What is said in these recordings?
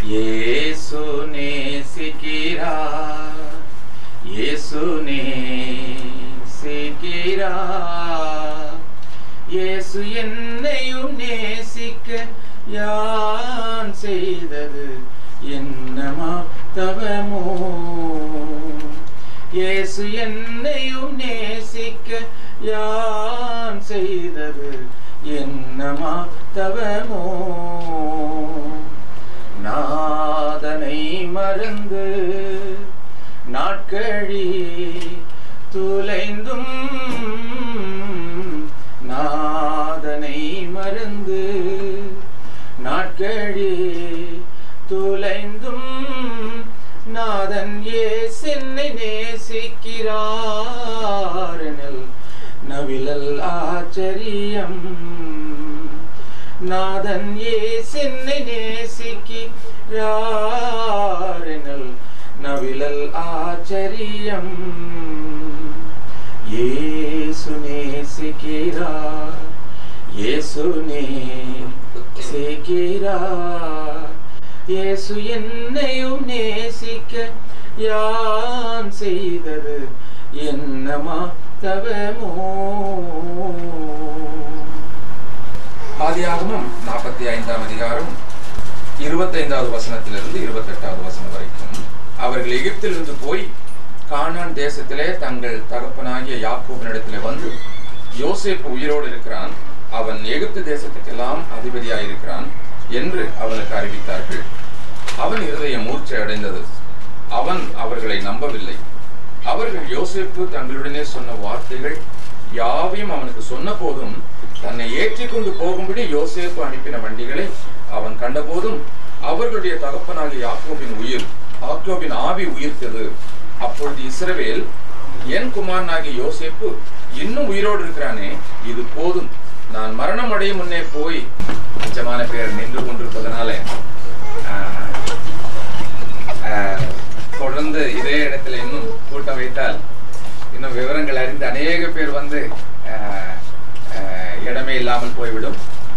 இயேசு நேசிக்கிறார் இயேசு நேசிக்கிறார் இயேசு என்னையும் நேசிக்க யான் செய்தது என்னமா தவமோ இயேசு என்னையும் நேசிக்க யான் செய்தது என்னமா தவமோ நாதனை மறந்து நாட்கழி துளைந்தும் நாதனை மறந்து நாட்கழி துளைந்தும் நாதன் ஏசென்னை நேசிக்கிறார் எனில் நவிழல் ஆச்சரியம் நாதன் ஏசென்னை நேசிக்கிறார் எனில் நவிழல் ஆச்சரியம் இயேசு நேசிக்கிறார் இயேசு நேசிக்கிறார் இயேசு என்னையும் நேசிக்க யான் செய்தது என்னமா தவமோ ஆதியாகமம் நாற்பத்தி ஐந்தாம் அதிகாரம் இருபத்தைந்தாவது வசனத்திலிருந்து இருபத்தெட்டாவது வசனம் வரைக்கும் அவர்கள் எகிப்திலிருந்து போய் கானான் தேசத்திலே தங்கள் தகப்பனாகிய யாக்கோபினிடத்திலே வந்து யோசேப்பு உயிரோடு இருக்கிறான் அவன் எகிப்து தேசத்துக்கெல்லாம் அதிபதியாயிருக்கிறான் என்று அவனுக்கு அறிவித்தார்கள் அவன் இருதயம் மூர்ச்சை அடைந்தது அவன் அவர்களை நம்பவில்லை அவர்கள் யோசேப்பு தங்களுடனே சொன்ன வார்த்தைகள் யாவையும் அவனுக்கு சொன்ன போதும் தன்னை ஏற்றிக்கொண்டு போகும்படி யோசேப்பு அனுப்பின வண்டிகளை அவன் கண்டபோதும் அவர்களுடைய தகப்பனாகிய யாக்கோபின் உயிர் யாக்கோபின் ஆவி உயிர்த்தது அப்பொழுது இஸ்ரவேல் என் குமாரனாகிய யோசேப்பு இன்னும் உயிரோடு இருக்கிறானே இது போதும் நான் மரணம் அடையும் முன்னே போய் நிஜமான பேர் நின்று கொண்டிருப்பதனால ஆஹ், ஆஹ், தொடர்ந்து இதே இடத்துல இன்னும் கூட்டம் வைத்தால் இன்னும் விவரங்கள் அறிந்து அநேக பேர் வந்து ஆஹ், ஆஹ், இடமே இல்லாமல் போய்விடும்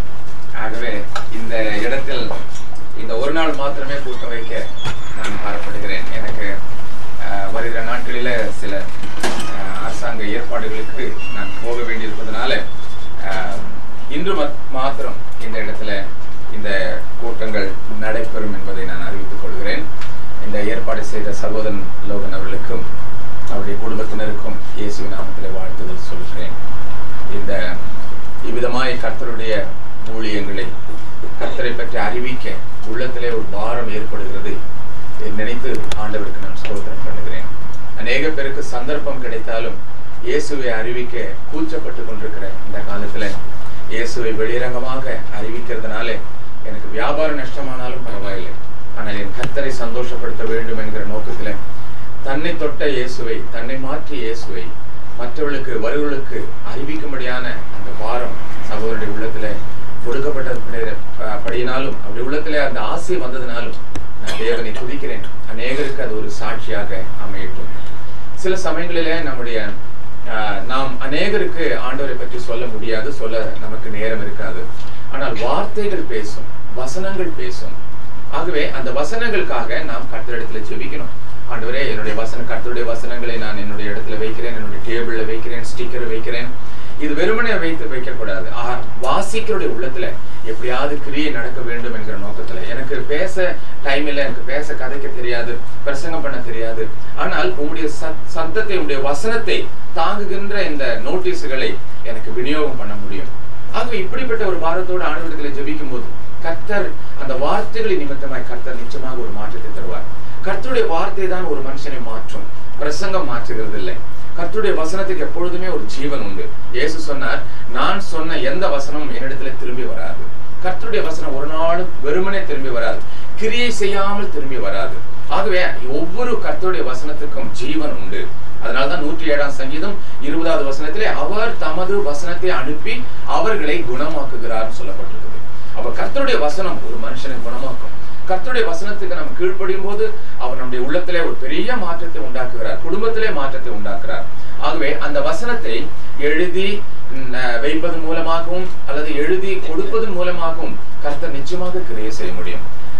ஆகவே இந்த இடத்தில் இந்த ஒரு நாள் மாத்திரமே கூட்டம் வைக்க நான் பாரப்படுகிறேன் எனக்கு ஆஹ், வருகிற நாட்களில சில ஆஹ், அரசாங்க ஏற்பாடுகளுக்கு நான் போக வேண்டியிருப்பதனால ஆஹ், இன்று மத்- மாத்திரம் இந்த இடத்துல இந்த கூட்டங்கள் நடைபெறும் என்பதை நான் அறிவித்துக் கொள்கிறேன் இந்த ஏற்பாடு செய்த சகோதரன் லோகன் அவர்களுக்கும் அவருடைய குடும்பத்தினருக்கும் இயேசு நாமத்திலே வாழ்த்துதல் சொல்கிறேன் இந்த இவ்விதமாய் கர்த்தருடைய ஊழியங்களை கர்த்தரை பற்றி அறிவிக்க உள்ளத்திலே ஒரு பாரம் ஏற்படுகிறது என்று நினைத்து ஆண்டவருக்கு நான் ஸ்தோத்திரம் பண்ணுகிறேன் அநேக பேருக்கு சந்தர்ப்பம் கிடைத்தாலும் இயேசுவை அறிவிக்க கூச்சப்பட்டு கொண்டிருக்கிற இந்த காலத்துல இயேசுவை வெளியரங்கமாக அறிவிக்கிறதுனால எனக்கு வியாபார நஷ்டமானாலும் பரவாயில்லை ஆனால் என் கர்த்தரை சந்தோஷப்படுத்த வேண்டும் என்கிற நோக்கத்துல தன்னை தொட்ட இயேசுவை தன்னை மாற்றிய இயேசுவை மற்றவர்களுக்கு வருவர்களுக்கு அறிவிக்கும்படியான அந்த பாரம் சகோதரனுடைய உள்ளத்துல கொடுக்கப்பட்ட படி- படியினாலும் அவருடைய உள்ளத்திலே அந்த ஆசை வந்ததினாலும் நான் தேவனை துதிக்கிறேன் அநேகருக்கு அது ஒரு சாட்சியாக அமையட்டும் சில சமயங்களிலே நம்முடைய ஆஹ், நாம் அநேகருக்கு ஆண்டவரை பற்றி சொல்ல முடியாது சொல்ல நமக்கு நேரம் இருக்காது ஆனால் வார்த்தைகள் பேசும் வசனங்கள் பேசும் ஆகவே அந்த வசனங்களுக்காக நாம் கர்த்தரிடத்துல ஜெபிக்கணும் ஆண்டவரே என்னுடைய வசன கர்த்தருடைய வசனங்களை நான் என்னுடைய இடத்துல வைக்கிறேன் என்னுடைய டேபிள்ல வைக்கிறேன் ஸ்டிக்கர் வைக்கிறேன் இது வெறுமனே வைத்து வைக்கக்கூடாது ஆஹா, வாசிக்கிறவருடைய உள்ளத்துல எப்படியாவது கிரியை நடக்க வேண்டும் என்கிற நோக்கத்துல எனக்கு பேச டைம் இல்லை எனக்கு பேச கதைக்க தெரியாது பிரசங்கம் பண்ண தெரியாது ஆனால் உங்களுடைய சத்- சத்தத்தை உங்களுடைய வசனத்தை தாங்குகின்ற இந்த நோட்டீஸுகளை எனக்கு விநியோகம் பண்ண முடியும் ஆகவே இப்படிப்பட்ட ஒரு பாரத்தோடு ஆண்டவரிடத்தில் ஜெபிக்கும் போது கர்த்தர் அந்த வார்த்தைகளை நிமித்தமாய் கர்த்தர் நிச்சயமாக ஒரு மாற்றத்தை தருவார் கர்த்தருடைய வார்த்தை தான் ஒரு மனுஷனை மாற்றும் பிரசங்கம் மாற்றுகிறது இல்லை கர்த்தருடைய வசனத்துக்கு எப்பொழுதுமே ஒரு ஜீவன் உண்டு இயேசு சொன்னார் நான் சொன்ன எந்த வசனமும் என்னிடத்துல திரும்பி வராது கர்த்தருடைய வசனம் ஒரு நாளும் வெறுமனே திரும்பி வராது கிரியை செய்யாமல் திரும்பி வராது ஆகவே ஒவ்வொரு கர்த்தருடைய வசனத்துக்கும் ஜீவன் உண்டு அதனால்தான் நூற்றி ஏழாம் சங்கீதம் இருபதாவது வசனத்திலே அவர் தமது வசனத்தை அனுப்பி அவர்களை குணமாக்குகிறார் சொல்லப்பட்டிருக்கிறது அவர் கர்த்தருடைய வசனம் ஒரு மனுஷனை குணமாக்கும் கர்த்தருடைய வசனத்துக்கு நாம் கீழ்ப்படியும் போது அவர் நம்முடைய உள்ளத்திலே ஒரு பெரிய மாற்றத்தை உண்டாக்குகிறார் குடும்பத்திலே மாற்றத்தை உண்டாக்குறார் ஆகவே அந்த வசனத்தை எழுதி ம், அஹ், வைப்பதன் மூலமாகவும் அல்லது எழுதி கொடுப்பதன் மூலமாகவும் கர்த்தர் நிச்சயமாக கிரியை செய்ய முடியும்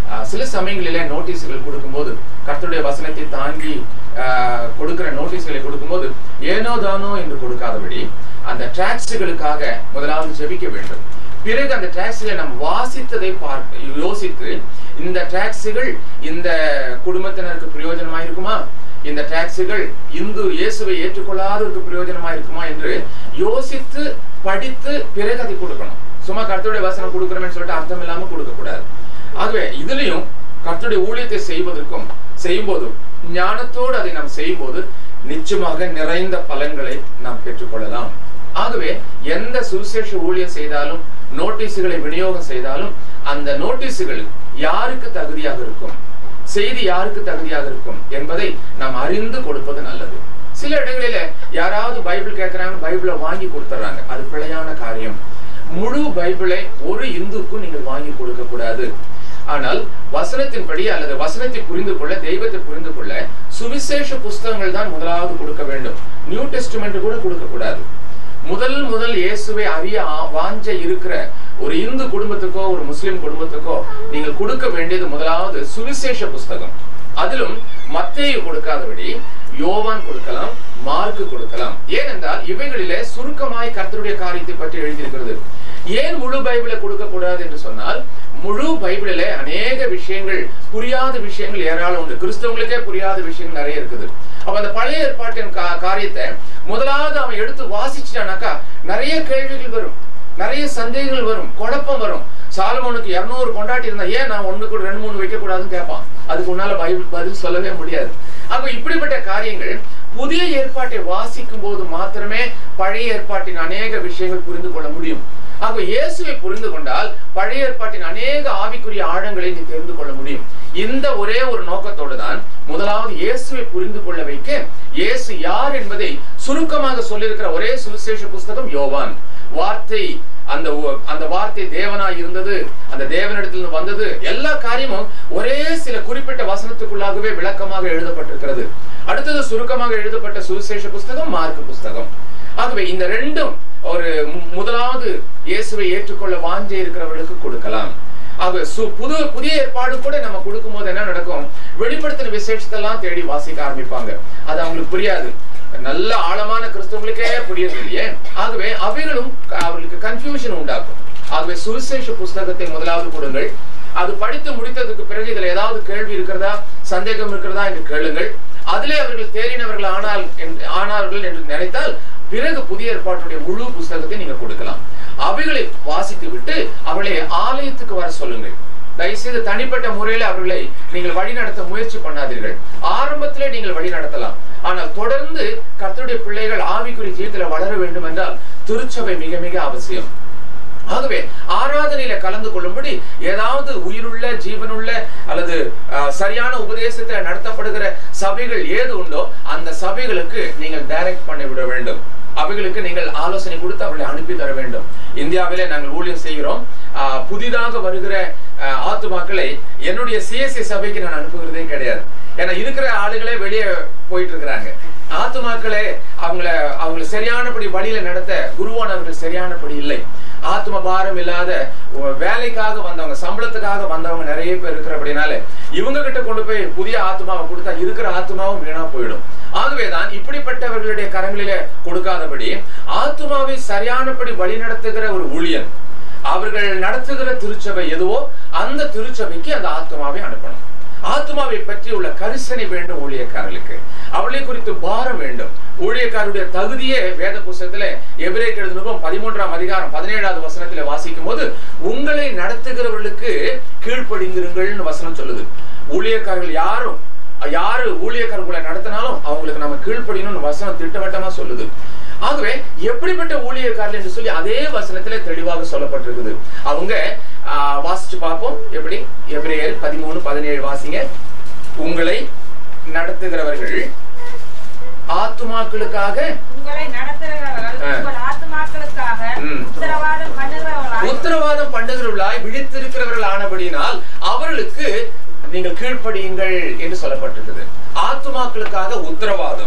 ஆஹ், சில சமயங்களிலே நோட்டீஸுகள் கொடுக்கும்போது கர்த்தருடைய வசனத்தை தாங்கி ஆஹ், கொடுக்கிற நோட்டீஸ்களை கொடுக்கும்போது ஏனோ தானோ என்று கொடுக்காதபடி அந்த டிராக்ஸுகளுக்காக முதலாவது ஜெபிக்க வேண்டும் பிறகு அந்த டிராக்ஸில் நாம் வாசித்ததை பார்க்க யோசித்து இந்த டிராக்ஸுகள் இந்த குடும்பத்தினருக்கு பிரயோஜனமா இருக்குமா இந்த டிராக்ஸுகள் இந்து இயேசுவை ஏற்றுக்கொள்ளாதவருக்கு பிரயோஜனமா இருக்குமா என்று யோசித்து படித்து பிறகு அதை கொடுக்கணும் சும்மா கர்த்தருடைய வசனம் கொடுக்குறோம்னு சொல்லிட்டு அர்த்தம் இல்லாம கொடுக்க கூடாது ஆகவே இதுலயும் கர்த்தருடைய ஊழியத்தை செய்வதற்கும் செய்யும்போதும் ஞானத்தோடு அதை நாம் செய்யும்போது நிச்சயமாக நிறைந்த பலன்களை நாம் பெற்றுக்கொள்ளலாம் ஆகவே எந்த சுவிசேஷ ஊழியம் செய்தாலும் நோட்டீஸுகளை விநியோகம் செய்தாலும் அந்த நோட்டீஸுகள் யாருக்கு தகுதியாக இருக்கும் செய்தி யாருக்கு தகுதியாக இருக்கும் என்பதை நாம் அறிந்து கொடுப்பது நல்லது சில இடங்களில யாராவது பைபிள் கேட்கறாங்க பைபிளை வாங்கி கொடுத்துறாங்க அது பிழையான காரியம் முழு பைபிளை ஒரு இந்துக்கும் நீங்கள் வாங்கி கொடுக்க கூடாது ஆனால் வசனத்தின்படி அல்லது வசனத்தை புரிந்து கொள்ள தெய்வத்தை புரிந்து கொள்ள சுவிசேஷ புஸ்தகங்கள் தான் முதலாவது கொடுக்க வேண்டும் நியூ டெஸ்டிமெண்ட் கூட கொடுக்க கூடாது முதல் முதல் இயேசுவை அறிய ஆ- வாஞ்சை இருக்கிற ஒரு இந்து குடும்பத்துக்கோ ஒரு முஸ்லிம் குடும்பத்துக்கோ நீங்கள் கொடுக்க வேண்டியது முதலாவது சுவிசேஷ புஸ்தகம் அதிலும் மத்தேயு கொடுக்காதபடி யோவான் கொடுக்கலாம் மார்க்கு கொடுக்கலாம் ஏனென்றால் இவைகளிலே சுருக்கமாய் கர்த்தருடைய காரியத்தை பற்றி எழுதியிருக்கிறது ஏன் முழு பைபிளை கொடுக்க கூடாது என்று சொன்னால் முழு பைபிளிலே அநேக விஷயங்கள் புரியாத விஷயங்கள் ஏராளம் உண்டு கிறிஸ்தவங்களுக்கே புரியாத விஷயங்கள் நிறைய இருக்குது அப்ப அந்த பழைய ஏற்பாட்டின் கா- காரியத்தை முதலாவது அவன் எடுத்து வாசிச்சிட்டானாக்கா நிறைய கேள்விகள் வரும் நிறைய சந்தேகங்கள் வரும் குழப்பம் வரும் சாலமோனுக்கு இருநூறு கொண்டாட்டி இருந்தா ஏன் நான் ஒண்ணு கூட ரெண்டு மூணு வைக்க கூடாதுன்னு கேட்பான் அதுக்கு உன்னால பைபிள் பதில் சொல்லவே முடியாது அப்ப இப்படிப்பட்ட காரியங்கள் புதிய ஏற்பாட்டை வாசிக்கும் போது மாத்திரமே பழைய ஏற்பாட்டின் அநேக விஷயங்கள் புரிந்து கொள்ள முடியும் ஆக இயேசுவை புரிந்து கொண்டால் பழைய ஏற்பாட்டின் அநேக ஆவிக்குரிய ஆழங்களை நீ தெரிந்து கொள்ள முடியும் இந்த ஒரே ஒரு நோக்கத்தோடு தான் முதலாவது இயேசுவை புரிந்து கொள்ள வைக்க இயேசு யார் என்பதை சுருக்கமாக சொல்லியிருக்கிற ஒரே சுவிசேஷ புஸ்தகம் யோவான் வார்த்தை அந்த ஒ- அந்த வார்த்தை தேவனாய் இருந்தது அந்த தேவனிடத்திலிருந்து வந்தது எல்லா காரியமும் ஒரே சில குறிப்பிட்ட வசனத்துக்குள்ளாகவே விளக்கமாக எழுதப்பட்டிருக்கிறது அடுத்தது சுருக்கமாக எழுதப்பட்ட சுவிசேஷ புஸ்தகம் மார்க் புஸ்தகம் ஆகவே இந்த ரெண்டும் ஒரு மு- முதலாவது இயேசுவை ஏற்றுக்கொள்ள வாஞ்சை இருக்கிறவர்களுக்கு கொடுக்கலாம் ஆக சு- புது புதிய ஏற்பாடு கூட நம்ம கொடுக்கும்போது என்ன நடக்கும் வெளிப்படுத்தின விசேஷத்தெல்லாம் தேடி வாசிக்க ஆரம்பிப்பாங்க அது அவங்களுக்கு புரியாது நல்ல ஆழமான கிறிஸ்தவங்களுக்கே புரியுது இல்லையே ஆகவே அவைகளும் க- அவர்களுக்கு கன்ஃபியூஷன் உண்டாக்கும் ஆகவே சுவிசேஷ புஸ்தகத்தை முதலாவது கொடுங்கள் அது படித்து முடித்ததுக்கு பிறகு இதுல ஏதாவது கேள்வி இருக்கிறதா சந்தேகம் இருக்கிறதா என்று கேளுங்கள் அதிலே அவர்கள் தேறினவர்கள் ஆனால் என்று- ஆனார்கள் என்று நினைத்தால் பிறகு புதிய ஏற்பாட்டுடைய முழு புஸ்தகத்தை நீங்க கொடுக்கலாம் அவைகளை வாசித்து விட்டு அவளை ஆலயத்துக்கு வர சொல்லுங்கள் தயவுசெய்து தனிப்பட்ட முறையில் அவர்களை நீங்கள் வழிநடத்த முயற்சி பண்ணாதீர்கள் ஆரம்பத்திலே நீங்கள் வழி நடத்தலாம் ஆனால் தொடர்ந்து கர்த்தருடைய பிள்ளைகள் ஆவிக்குரிய ஜீவிதத்தில் வளர வேண்டும் என்றால் திருச்சபை மிக மிக அவசியம் ஆகவே ஆராதனையில கலந்து கொள்ளும்படி ஏதாவது உயிருள்ள ஜீவனுள்ள அல்லது அஹ், சரியான உபதேசத்தை நடத்தப்படுகிற சபைகள் ஏது உண்டோ அந்த சபைகளுக்கு நீங்கள் டைரக்ட் பண்ணி விட வேண்டும் அவைகளுக்கு நீங்கள் ஆலோசனை கொடுத்து அவர்களை அனுப்பி தர வேண்டும் இந்தியாவிலே நாங்கள் ஊழியம் செய்கிறோம் அஹ், புதிதாக வருகிற அஹ், ஆத்துமாக்களை என்னுடைய சிஎஸ்சி சபைக்கு நான் அனுப்புகிறதே கிடையாது ஏன்னா இருக்கிற ஆளுகளே வெளியே போயிட்டு இருக்கிறாங்க ஆத்துமாக்களே அவங்கள அவங்களை சரியானபடி வழியில நடத்த குருவானவர்கள் சரியானபடி இல்லை ஆத்ம பாரம் இல்லாத ஒ- வேலைக்காக வந்தவங்க சம்பளத்துக்காக வந்தவங்க நிறைய பேர் இருக்கிறபடினால இவங்க கிட்ட கொண்டு போய் புதிய ஆத்மாவை கொடுத்தா இருக்கிற ஆத்மாவும் வீணா போயிடும் ஆகவேதான் இப்படிப்பட்டவர்களுடைய கரங்களிலே கொடுக்காதபடி ஆத்மாவை சரியானபடி வழி நடத்துகிற ஒரு ஊழியன் அவர்கள் நடத்துகிற திருச்சபை எதுவோ அந்த திருச்சபைக்கு அந்த ஆத்மாவை அனுப்பணும் ஆத்மாவை பற்றி உள்ள கரிசனை வேண்டும் ஊழியக்காரர்களுக்கு அவளை குறித்து பாரம் வேண்டும் ஊழியக்காரருடைய தகுதியே வேத புஸ்தகத்திலே எபிரேயர் எழுதின நிருபம் பதிமூன்றாம் அதிகாரம் பதினேழாவது வசனத்திலே வாசிக்கும் போது உங்களை நடத்துகிறவர்களுக்கு கீழ்ப்படிந்திருங்கள்னு வசனம் சொல்லுது ஊழியக்காரர்கள் யாரும் யாரு ஊழியக்காரர்களை நடத்தினாலும் அவங்களுக்கு நம்ம கீழ்ப்படியணும்னு வசனம் திட்டவட்டமா சொல்லுது ஆகவே எப்படிப்பட்ட ஊழியக்காரர்கள் என்று சொல்லி அதே வசனத்திலே தெளிவாக சொல்லப்பட்டிருக்குது அவங்க ஆஹ், வாசிச்சு பார்ப்போம் எப்படி எபிரேயர் பதிமூணு பதினேழு வாசிங்க உங்களை நடத்துகிறவர்கள் ஆத்துமாக்களுக்காக உங்களை நடத்துகிறவர்கள் ஆ. உங்கள் ஆத்துமாக்களுக்காக ம். உத்தரவாதம் பண்ணுகிறவர்களாய் உத்தரவாதம் பண்ணுகிறவர்களாய் விழித்திருக்கிறவர்கள் ஆனபடியினால் அவர்களுக்கு நீங்கள் கீழ்ப்படியுங்கள் என்று சொல்லப்பட்டிருக்குது ஆத்துமாக்களுக்காக உத்தரவாதம்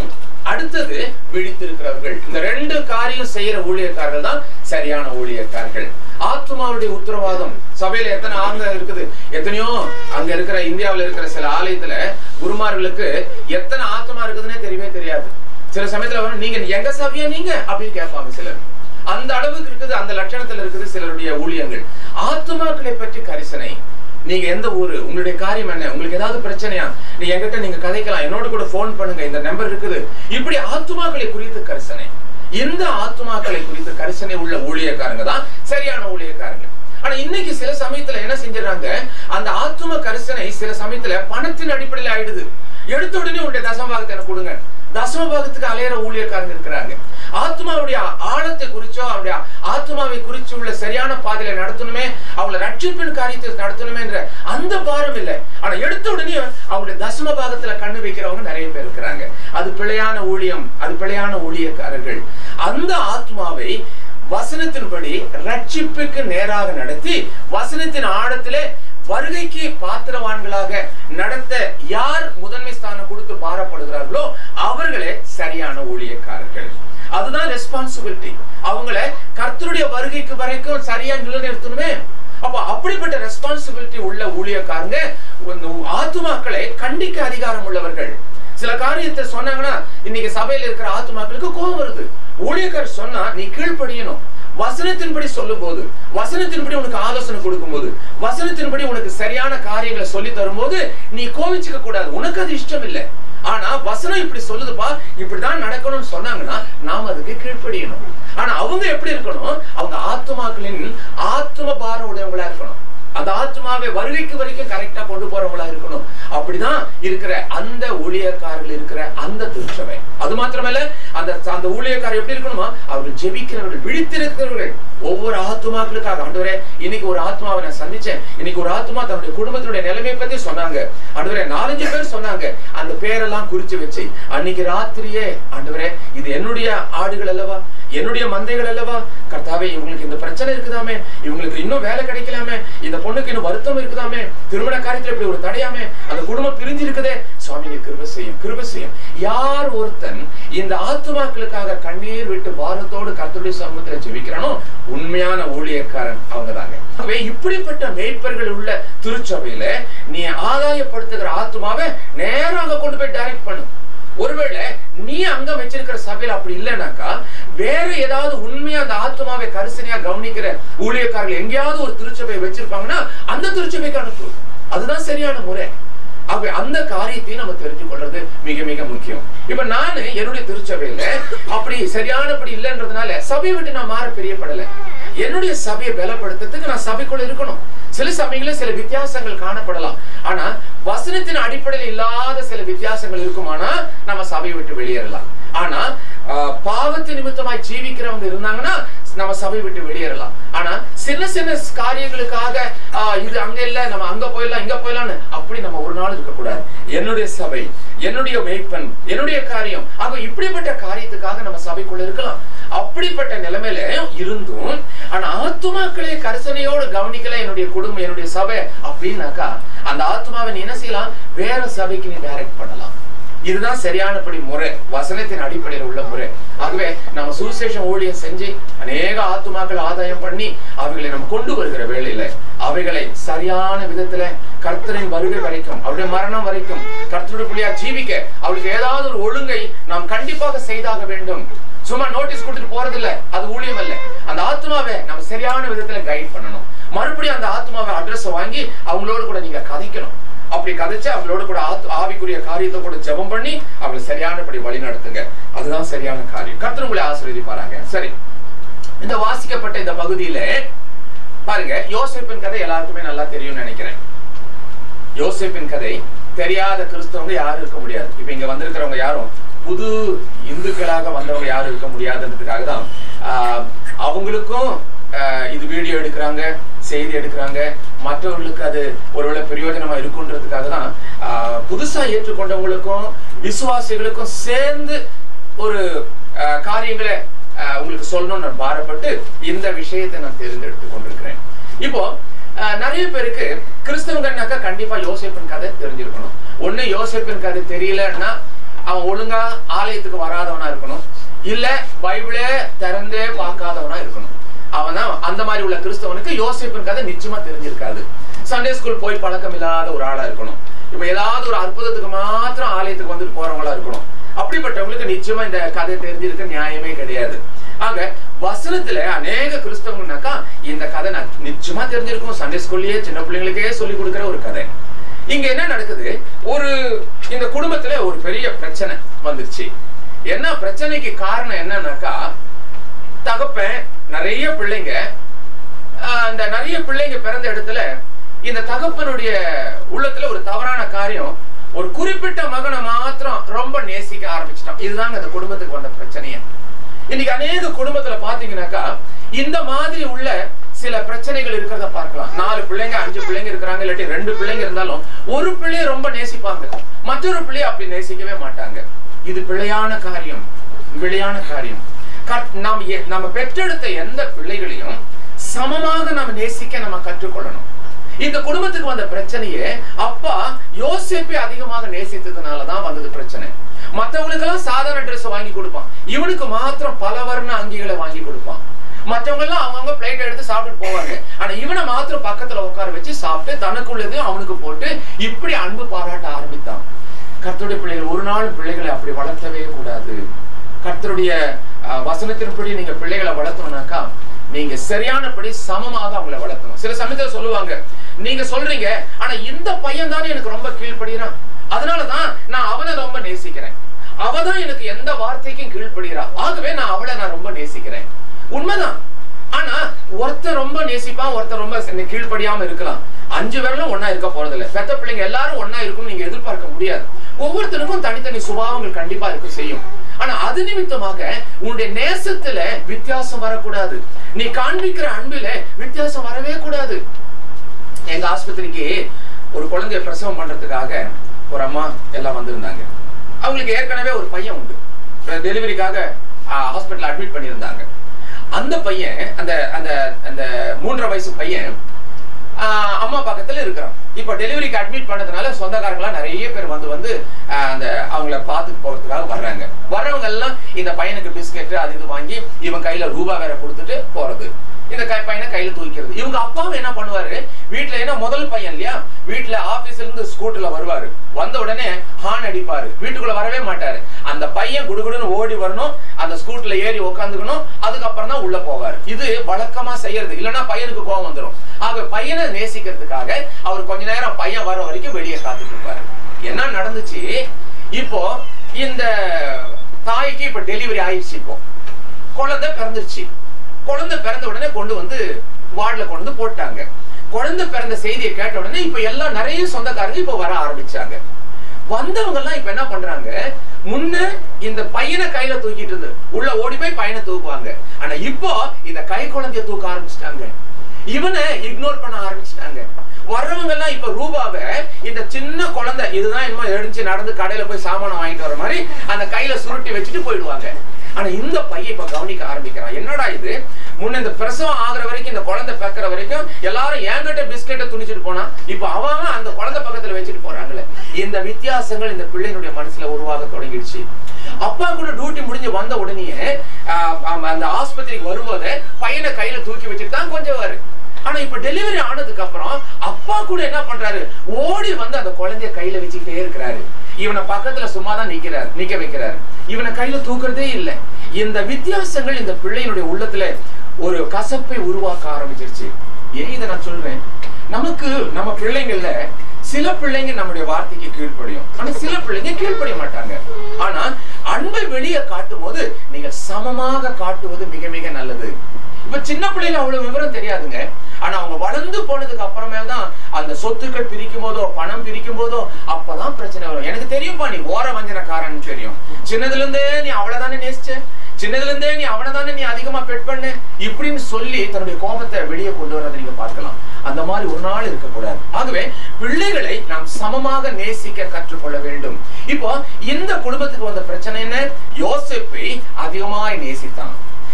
அடுத்தது விழித்திருக்கிறவர்கள் இந்த ரெண்டு காரியம் செய்யற ஊழியக்காரர்கள் தான் சரியான ஊழியக்காரர்கள் ஆத்மாவுடைய உத்தரவாதம் சபையில எத்தனை ஆங்க இருக்குது எத்தனையோ அங்க இருக்கிற இந்தியாவுல இருக்கிற சில ஆலயத்துல குருமார்களுக்கு எத்தனை ஆத்மா இருக்குதுன்னே தெரியவே தெரியாது சில சமயத்துல வந்து நீங்க எங்க சபையா நீங்க அப்படின்னு கேட்பாங்க சிலர் அந்த அளவுக்கு இருக்குது அந்த லட்சணத்துல இருக்குது சிலருடைய ஊழியங்கள் ஆத்மாக்களை பற்றி கரிசனை நீங்க எந்த ஊரு உங்களுடைய காரியம் என்ன உங்களுக்கு ஏதாவது பிரச்சனையா நீ என்கிட்ட நீங்க கதைக்கலாம் என்னோட கூட ஃபோன் பண்ணுங்க இந்த நம்பர் இருக்குது இப்படி ஆத்மாக்களை குறித்து கரிசனை இந்த ஆத்மாக்களை குறித்து கரிசனை உள்ள ஊழியக்காரங்க தான் சரியான ஊழியக்காரங்க ஆனா இன்னைக்கு சில சமயத்துல என்ன செஞ்சிடறாங்க அந்த ஆத்ம கரிசனை சில சமயத்துல பணத்தின் அடிப்படையில் ஆயிடுது எடுத்த உடனே உங்களுடைய தசமபாகத்தை எனக்கு கொடுங்க தசமபாகத்துக்கு அலையிற ஊழியக்காரங்க இருக்கிறாங்க ஆத்மாவுடைய ஆழத்தை குறிச்சோ அவருடைய ஆத்மாவை குறிச்சு உள்ள சரியான பாதையில நடத்தணுமே அவங்களை ரட்சிப்பின் காரியத்தை நடத்தணுமே என்ற அந்த பாரம் இல்லை ஆனா எடுத்த உடனே அவங்களுடைய தசம பாகத்துல கண்ணு வைக்கிறவங்க நிறைய பேர் இருக்கிறாங்க அது பிழையான ஊழியம் அது பிழையான ஊழியக்காரர்கள் அந்த ஆத்மாவை வசனத்தின்படி ரட்சிப்புக்கு நேராக நடத்தி வசனத்தின் ஆழத்திலே வருகைக்கு பாத்திரவான்களாக நடத்த யார் முதன்மை ஸ்தானம் கொடுத்து பாரப்படுகிறார்களோ அவர்களே சரியான ஊழியக்காரர்கள் அதுதான் ரெஸ்பான்சிபிலிட்டி அவங்கள கர்த்தருடைய வருகைக்கு வரைக்கும் சரியா நிலைநிறுத்தணுமே அப்ப அப்படிப்பட்ட ரெஸ்பான்சிபிலிட்டி உள்ள ஊழியக்காரங்க இந்த ஆத்துமாக்களை கண்டிக்க அதிகாரம் உள்ளவர்கள் சில காரியத்தை சொன்னாங்கன்னா இன்னைக்கு சபையில இருக்கிற ஆத்துமாக்களுக்கு கோபம் வருது ஊழியக்காரர் சொன்னா நீ கீழ்ப்படியணும் வசனத்தின்படி சொல்லும் போது வசனத்தின்படி உனக்கு ஆலோசனை கொடுக்கும்போது வசனத்தின்படி உனக்கு சரியான காரியங்களை சொல்லி தரும்போது நீ கோவிச்சுக்க கூடாது உனக்கு அது இஷ்டம் இல்லை ஆனா வசனம் இப்படி சொல்லுதுப்பா இப்படிதான் நடக்கணும்னு சொன்னாங்கன்னா நாம அதுக்கு கீழ்ப்படியணும் ஆனா அவங்க எப்படி இருக்கணும் அவங்க ஆத்மாக்களின் ஆத்ம பாரம் உடையவங்களா இருக்கணும் அந்த ஆத்மாவை வருகைக்கு வரைக்கும் கரெக்டா கொண்டு போறவங்களா இருக்கணும் அப்படிதான் இருக்கிற அந்த ஊழியக்காரர்கள் இருக்கிற அந்த திருச்சபை அது மாத்திரமல்ல அந்த அந்த ஊழியக்காரர் எப்படி இருக்கணுமா அவர்கள் ஜெபிக்கிறவர்கள் விழித்திருக்கிறவர்கள் ஒவ்வொரு ஆத்மாக்களுக்காக ஆண்டவரே இன்னைக்கு ஒரு ஆத்மாவை நான் சந்திச்சேன் இன்னைக்கு ஒரு ஆத்மா தன்னுடைய குடும்பத்தினுடைய நிலைமை பத்தி சொன்னாங்க ஆண்டவரே நாலஞ்சு பேர் சொன்னாங்க அந்த பேரெல்லாம் குறிச்சு வச்சு அன்னைக்கு ராத்திரியே ஆண்டவரே இது என்னுடைய ஆடுகள் அல்லவா என்னுடைய மந்தைகள் அல்லவா கர்த்தாவே இவங்களுக்கு இந்த பிரச்சனை இருக்குதாமே இவங்களுக்கு இன்னும் வேலை கிடைக்கலாமே இந்த பொண்ணுக்கு இன்னும் வருத்தம் இருக்குதாமே திருமண காரியத்துல இப்படி ஒரு தடையாமே அந்த குடும்பம் பிரிஞ்சு இருக்குதே சுவாமி நீ கிருப செய்யும் கிருப செய்யும் யார் ஒருத்தன் இந்த ஆத்துமாக்களுக்காக கண்ணீர் விட்டு பாரத்தோடு கர்த்தருடைய சமூகத்துல ஜெபிக்கிறானோ உண்மையான ஊழியக்காரன் அவங்க தாங்க ஆகவே இப்படிப்பட்ட மேய்ப்பர்கள் உள்ள திருச்சபையில நீ ஆதாயப்படுத்துகிற ஆத்மாவை நேராக கொண்டு போய் டைரக்ட் பண்ணு ஒருவேளை நீ அங்க வச்சிருக்கிற சபையில அப்படி இல்லைனாக்கா வேற ஏதாவது உண்மையா அந்த ஆத்மாவை கரிசனையா கவனிக்கிற ஊழியக்காரர்கள் எங்கேயாவது ஒரு திருச்சபையை வச்சிருப்பாங்கன்னா அந்த திருச்சபைக்கு அனுப்பு அதுதான் சரியான முறை ஆகவே அந்த காரியத்தையும் நம்ம தெரிஞ்சு கொள்றது மிக மிக முக்கியம் இப்ப நானு என்னுடைய திருச்சபையில அப்படி சரியானபடி இல்லைன்றதுனால சபையை விட்டு நான் மாற பிரியப்படல என்னுடைய சபையை பலப்படுத்துறதுக்கு நான் சபைக்குள்ள இருக்கணும் சில சமயங்கள சில வித்தியாசங்கள் காணப்படலாம் ஆனா வசனத்தின் அடிப்படையில் இல்லாத சில வித்தியாசங்கள் இருக்குமானா நம்ம சபையை விட்டு வெளியேறலாம் ஆனா ஆஹ், பாவத்து நிமித்தமாய் ஜீவிக்கிறவங்க இருந்தாங்கன்னா நம்ம சபை விட்டு வெளியேறலாம் ஆனா சின்ன சின்ன காரியங்களுக்காக ஆஹ், இது அங்க இல்ல நம்ம அங்க போயிடலாம் இங்க போயிடலாம்னு அப்படி நம்ம ஒரு நாள் இருக்கக்கூடாது என்னுடைய சபை என்னுடைய மேய்ப்பன் என்னுடைய காரியம் ஆக இப்படிப்பட்ட காரியத்துக்காக நம்ம சபைக்குள்ள இருக்கலாம் அப்படிப்பட்ட நிலைமையில இருந்தும் ஆனா ஆத்துமாக்களை கரிசனையோடு கவனிக்கல என்னுடைய குடும்பம் என்னுடைய சபை அப்படின்னாக்கா அந்த ஆத்மாவை நீ என்ன செய்யலாம் வேற சபைக்கு நீ டைரக்ட் பண்ணலாம் இதுதான் சரியானபடி முறை வசனத்தின் அடிப்படையில் உள்ள முறை ஆகவே நம்ம சுவிசேஷம் ஊழியம் செஞ்சு அநேக ஆத்துமாக்கள் ஆதாயம் பண்ணி அவைகளை நம்ம கொண்டு வருகிற வேளையில அவைகளை சரியான விதத்துல கர்த்தரின் வருகை வரைக்கும் அவருடைய மரணம் வரைக்கும் கர்த்தருடைய பிள்ளையா ஜீவிக்க அவளுக்கு ஏதாவது ஒரு ஒழுங்கை நாம் கண்டிப்பாக செய்தாக வேண்டும் சும்மா நோட்டீஸ் கொடுத்துட்டு போறதில்ல அது ஊழியம் அல்ல அந்த ஆத்மாவை நம்ம சரியான விதத்துல கைட் பண்ணணும் மறுபடியும் அந்த ஆத்மாவை அட்ரஸ் வாங்கி அவங்களோட கூட நீங்க கதைக்கணும் அப்படி கதைச்சு அவங்களோட கூட ஆத்து- ஆவிக்குரிய காரியத்தை கூட ஜெபம் பண்ணி அவங்களை சரியானபடி வழி நடத்துங்க அதுதான் சரியான காரியம் கர்த்தர் உங்களை ஆசீர்வதிப்பாராங்க சரி இந்த வாசிக்கப்பட்ட இந்த பகுதியில பாருங்க யோசேப்பின் கதை எல்லாருக்குமே நல்லா தெரியும்னு நினைக்கிறேன் யோசேப்பின் கதை தெரியாத கிறிஸ்தவங்க யாரும் இருக்க முடியாது இப்ப இங்க வந்திருக்கிறவங்க யாரும் புது இந்துக்களாக வந்தவங்க யாரும் இருக்க முடியாதுன்றதுக்காக தான் ஆஹ், அவங்களுக்கும் ஆஹ், இது வீடியோ எடுக்கிறாங்க செய்தி எடுக்கிறாங்க மற்றவர்களுக்கு அது ஒருவேளை பிரயோஜனமா இருக்குன்றதுக்காக தான் ஆஹ், புதுசா ஏற்றுக்கொண்டவங்களுக்கும் விசுவாசிகளுக்கும் சேர்ந்து ஒரு ஆஹ், காரியங்களை ஆஹ், உங்களுக்கு சொல்லணும்னு நான் பாரப்பட்டு இந்த விஷயத்தை நான் தேர்ந்தெடுத்து கொண்டிருக்கிறேன் இப்போ ஆஹ், நிறைய பேருக்கு கிறிஸ்தவங்கன்னாக்கா கண்டிப்பா யோசேப்பின் கதை தெரிஞ்சிருக்கணும் ஒண்ணு யோசேப்பின் கதை தெரியலன்னா அவன் ஒழுங்கா ஆலயத்துக்கு வராதவனா இருக்கணும் இல்ல பைபிளே திறந்தே பார்க்காதவனா இருக்கணும் அவன் தான் அந்த மாதிரி உள்ள கிறிஸ்தவனுக்கு யோசிப்பின் கதை நிச்சயமா தெரிஞ்சிருக்காது சண்டே ஸ்கூல் போய் பழக்கம் இல்லாத ஒரு ஆளா இருக்கணும் இப்ப ஏதாவது ஒரு அற்புதத்துக்கு மாத்திரம் ஆலயத்துக்கு வந்து போறவங்களா இருக்கணும் அப்படிப்பட்டவங்களுக்கு நிச்சயமா இந்த கதை தெரிஞ்சிருக்க நியாயமே கிடையாது ஆக வசனத்துல அநேக கிறிஸ்தவங்கனாக்கா இந்த கதை நான் நிச்சயமா தெரிஞ்சிருக்கும் சண்டே ஸ்கூல்லயே சின்ன பிள்ளைங்களுக்கே சொல்லி கொடுக்கிற ஒரு கதை இங்க என்ன நடக்குது ஒரு இந்த குடும்பத்துல ஒரு பெரிய பிரச்சனை வந்துருச்சு என்ன பிரச்சனைக்கு காரணம் என்னன்னாக்கா தகப்பன் நிறைய பிள்ளைங்க ஆஹ், அந்த நிறைய பிள்ளைங்க பிறந்த இடத்துல இந்த தகப்பனுடைய உள்ளத்துல ஒரு தவறான காரியம் ஒரு குறிப்பிட்ட மகனை மாத்திரம் ரொம்ப நேசிக்க ஆரம்பிச்சிட்டான் இதுதாங்க அந்த குடும்பத்துக்கு வந்த பிரச்சனையே இன்னைக்கு அநேக குடும்பத்துல பாத்தீங்கன்னாக்கா இந்த மாதிரி உள்ள சில பிரச்சனைகள் இருக்கிறத பார்க்கலாம் நாலு பிள்ளைங்க அஞ்சு பிள்ளைங்க இருக்கிறாங்க இல்லாட்டி ரெண்டு பிள்ளைங்க இருந்தாலும் ஒரு பிள்ளைய ரொம்ப நேசிப்பாங்க மற்றொரு பிள்ளைய அப்படி நேசிக்கவே மாட்டாங்க இது பிழையான காரியம் பிழையான காரியம் கட்- நாம் எ- நம்ம பெற்றெடுத்த எந்த பிள்ளைகளையும் சமமாக நம்ம நேசிக்க நம்ம கற்றுக்கொள்ளணும் இந்த குடும்பத்துக்கு வந்த பிரச்சனையே அப்பா யோசேப்பை அதிகமாக நேசித்ததுனால தான் வந்தது பிரச்சனை மத்தவங்களுக்கெல்லாம் சாதாரண Dress வாங்கி கொடுப்பான் இவனுக்கு மாத்திரம் பல வர்ண அங்கிகளை வாங்கி கொடுப்பான் மற்றவங்க எல்லாம் அவங்கவங்க பிளேட் எடுத்து சாப்பிட்டுட்டு போவாங்க ஆனா இவனை மாத்திரம் பக்கத்துல உட்கார வச்சு சாப்பிட்டு தனக்குள்ளதையும் அவனுக்கு போட்டு இப்படி அன்பு பாராட்ட ஆரம்பித்தான் கர்த்தருடைய பிள்ளைகள் ஒரு நாள் பிள்ளைகளை அப்படி வளர்த்தவே கூடாது கர்த்தருடைய அஹ், வசனத்தின்படி நீங்க பிள்ளைகளை வளர்த்தணும்னாக்கா நீங்க சரியானபடி சமமாக அவங்கள வளர்த்தணும் சில சமயத்துல சொல்லுவாங்க நீங்க சொல்றீங்க ஆனா இந்த பையன் தானே எனக்கு ரொம்ப கீழ்ப்படுகிறான் அதனாலதான் நான் அவனை ரொம்ப நேசிக்கிறேன் அவ தான் எனக்கு எந்த வார்த்தைக்கும் கீழ்ப்படுகிறா ஆகவே நான் அவளை நான் ரொம்ப நேசிக்கிறேன் உண்மைதான் ஆனா ஒருத்தர் ரொம்ப நேசிப்பான் ஒருத்தர் ரொம்ப செ- கீழ்ப்படியாம இருக்கலாம் அஞ்சு பேர்லும் ஒண்ணா இருக்க போறதில்ல பெத்த பிள்ளைங்க எல்லாரும் ஒண்ணா இருக்கும்னு நீங்க எதிர்பார்க்க முடியாது ஒவ்வொருத்தருக்கும் தனித்தனி சுபாவங்கள் கண்டிப்பா இருக்க செய்யும் ஆனா அது நிமித்தமாக உன்னுடைய நேசத்துல வித்தியாசம் வரக்கூடாது நீ காண்பிக்கிற அன்பில வித்தியாசம் வரவே கூடாது எங்க ஆஸ்பத்திரிக்கு ஒரு குழந்தைய பிரசவம் பண்றதுக்காக ஒரு அம்மா எல்லாம் வந்திருந்தாங்க அவங்களுக்கு ஏற்கனவே ஒரு பையன் உண்டு டெலிவரிக்காக ஹாஸ்பிட்டல் அட்மிட் பண்ணியிருந்தாங்க அந்த பையன் அந்த அந்த அந்த மூன்றரை வயசு பையன் ஆஹ், அம்மா பக்கத்துல இருக்கிறான் இப்போ டெலிவரிக்கு அட்மிட் பண்ணதுனால சொந்தக்காரங்களாம் நிறைய பேர் வந்து வந்து ஆஹ், அந்த அவங்கள பார்த்துட்டு போறதுக்காக வர்றாங்க வர்றவங்க எல்லாம் இந்த பையனுக்கு பிஸ்கெட் அது இது வாங்கி இவன் கையில ரூபா வேற கொடுத்துட்டு போறது இந்த கை பையனை கையில தூக்கிறது இவங்க அப்பாவும் என்ன பண்ணுவாரு வீட்டுல ஏன்னா முதல் பையன் இல்லையா வீட்டுல ஆபீஸ்ல இருந்து ஸ்கூட்டர்ல வருவாரு வந்த உடனே ஹார்ன் அடிப்பாரு வீட்டுக்குள்ள வரவே மாட்டாரு அந்த பையன் குடுகுடுன்னு ஓடி வரணும் அந்த ஸ்கூட்டர்ல ஏறி உட்காந்துக்கணும் அதுக்கப்புறம் தான் உள்ள போவாரு இது வழக்கமா செய்யறது இல்லைன்னா பையனுக்கு கோவம் வந்துடும் ஆக பையனை நேசிக்கிறதுக்காக அவர் கொஞ்ச நேரம் பையன் வர வரைக்கும் வெளியே காத்துட்டு இருப்பாரு என்ன நடந்துச்சு இப்போ இந்த தாய்க்கு இப்ப டெலிவரி ஆயிடுச்சு இப்போ குழந்தை பிறந்துருச்சு குழந்தை பிறந்த உடனே கொண்டு வந்து வார்டுல கொண்டு வந்து போட்டாங்க குழந்தை பிறந்த செய்தியை கேட்ட உடனே இப்ப எல்லாம் நிறைய சொந்தக்காரங்க இப்ப வர ஆரம்பிச்சாங்க வந்தவங்க எல்லாம் இப்ப என்ன பண்றாங்க முன்ன இந்த பையனை கையில தூக்கிட்டு இருந்து உள்ள ஓடி போய் பையனை தூக்குவாங்க ஆனா இப்போ இந்த கை குழந்தைய தூக்க ஆரம்பிச்சிட்டாங்க இவனை இக்னோர் பண்ண ஆரம்பிச்சிட்டாங்க வர்றவங்க எல்லாம் இப்ப ரூபாவை இந்த சின்ன குழந்தை இதுதான் என்னமோ எழுந்துச்சு நடந்து கடையில போய் சாமானம் வாங்கிட்டு வர மாதிரி அந்த கையில சுருட்டி வச்சுட்டு போயிடுவாங்க ஆனா இந்த பையன் இப்ப கவனிக்க ஆரம்பிக்கிறான் என்னடா இது முன்ன இந்த பிரசவம் ஆகுற வரைக்கும் இந்த குழந்தை பிறக்கிற வரைக்கும் எல்லாரும் என்கிட்ட பிஸ்கெட்டை துணிச்சிட்டு போனா இப்ப அவன் அவன் அந்த குழந்தை பக்கத்துல வச்சுட்டு போறாங்களே இந்த வித்தியாசங்கள் இந்த பிள்ளையினுடைய மனசுல உருவாக தொடங்கிடுச்சு அப்பா கூட டியூட்டி முடிஞ்சு வந்த உடனேயே ஆஹ், ஆம், அந்த ஆஸ்பத்திரிக்கு வரும்போது பையனை கையில தூக்கி வச்சுட்டு தான் கொஞ்சம் வரு ஆனா இப்ப டெலிவரி ஆனதுக்கு அப்புறம் அப்பா கூட என்ன பண்றாரு ஓடி வந்து அந்த குழந்தைய கையில வச்சுக்கிட்டே இருக்கிறாரு இவனை பக்கத்துல சும்மா தான் நிக்கிறாரு நிக்க வைக்கிறாரு இவனை கையில தூக்குறதே இல்லை இந்த வித்தியாசங்கள் இந்த பிள்ளையினுடைய உள்ளத்துல ஒரு கசப்பை உருவாக்க ஆரம்பிச்சிருச்சு ஏன் இதை நான் சொல்றேன் நமக்கு நம்ம பிள்ளைங்கள்ல சில பிள்ளைங்க நம்முடைய வார்த்தைக்கு கீழ்ப்படியும் ஆனா சில பிள்ளைங்க கீழ்ப்படிய மாட்டாங்க ஆனா அன்பை வெளியே காட்டும் போது நீங்க சமமாக காட்டுவது மிக மிக நல்லது இப்ப சின்ன பிள்ளைங்க அவ்வளவு விவரம் தெரியாதுங்க ஆனா அவங்க வளர்ந்து போனதுக்கு அப்புறமேல் தான் அந்த சொத்துக்கள் பிரிக்கும் போதோ பணம் பிரிக்கும் போதோ அப்பதான் பிரச்சனை வரும் எனக்கு தெரியும்பா நீ ஓர வஞ்சனக்காரன்னு தெரியும் சின்னதுல இருந்தே நீ அவ்வளவுதானே நேசிச்ச சின்னதுல இருந்தே நீ அவனை தானே நீ அதிகமா பெட் பண்ணு இப்படின்னு சொல்லி தன்னுடைய கோபத்தை வெளியே கொண்டு வரதை நீங்க பார்க்கலாம் அந்த மாதிரி ஒரு நாள் இருக்கக்கூடாது ஆகவே பிள்ளைகளை நாம் சமமாக நேசிக்க கற்றுக்கொள்ள வேண்டும் இப்போ இந்த குடும்பத்துக்கு வந்த பிரச்சனை என்ன யோசிப்பை அதிகமாய் நேசித்தான்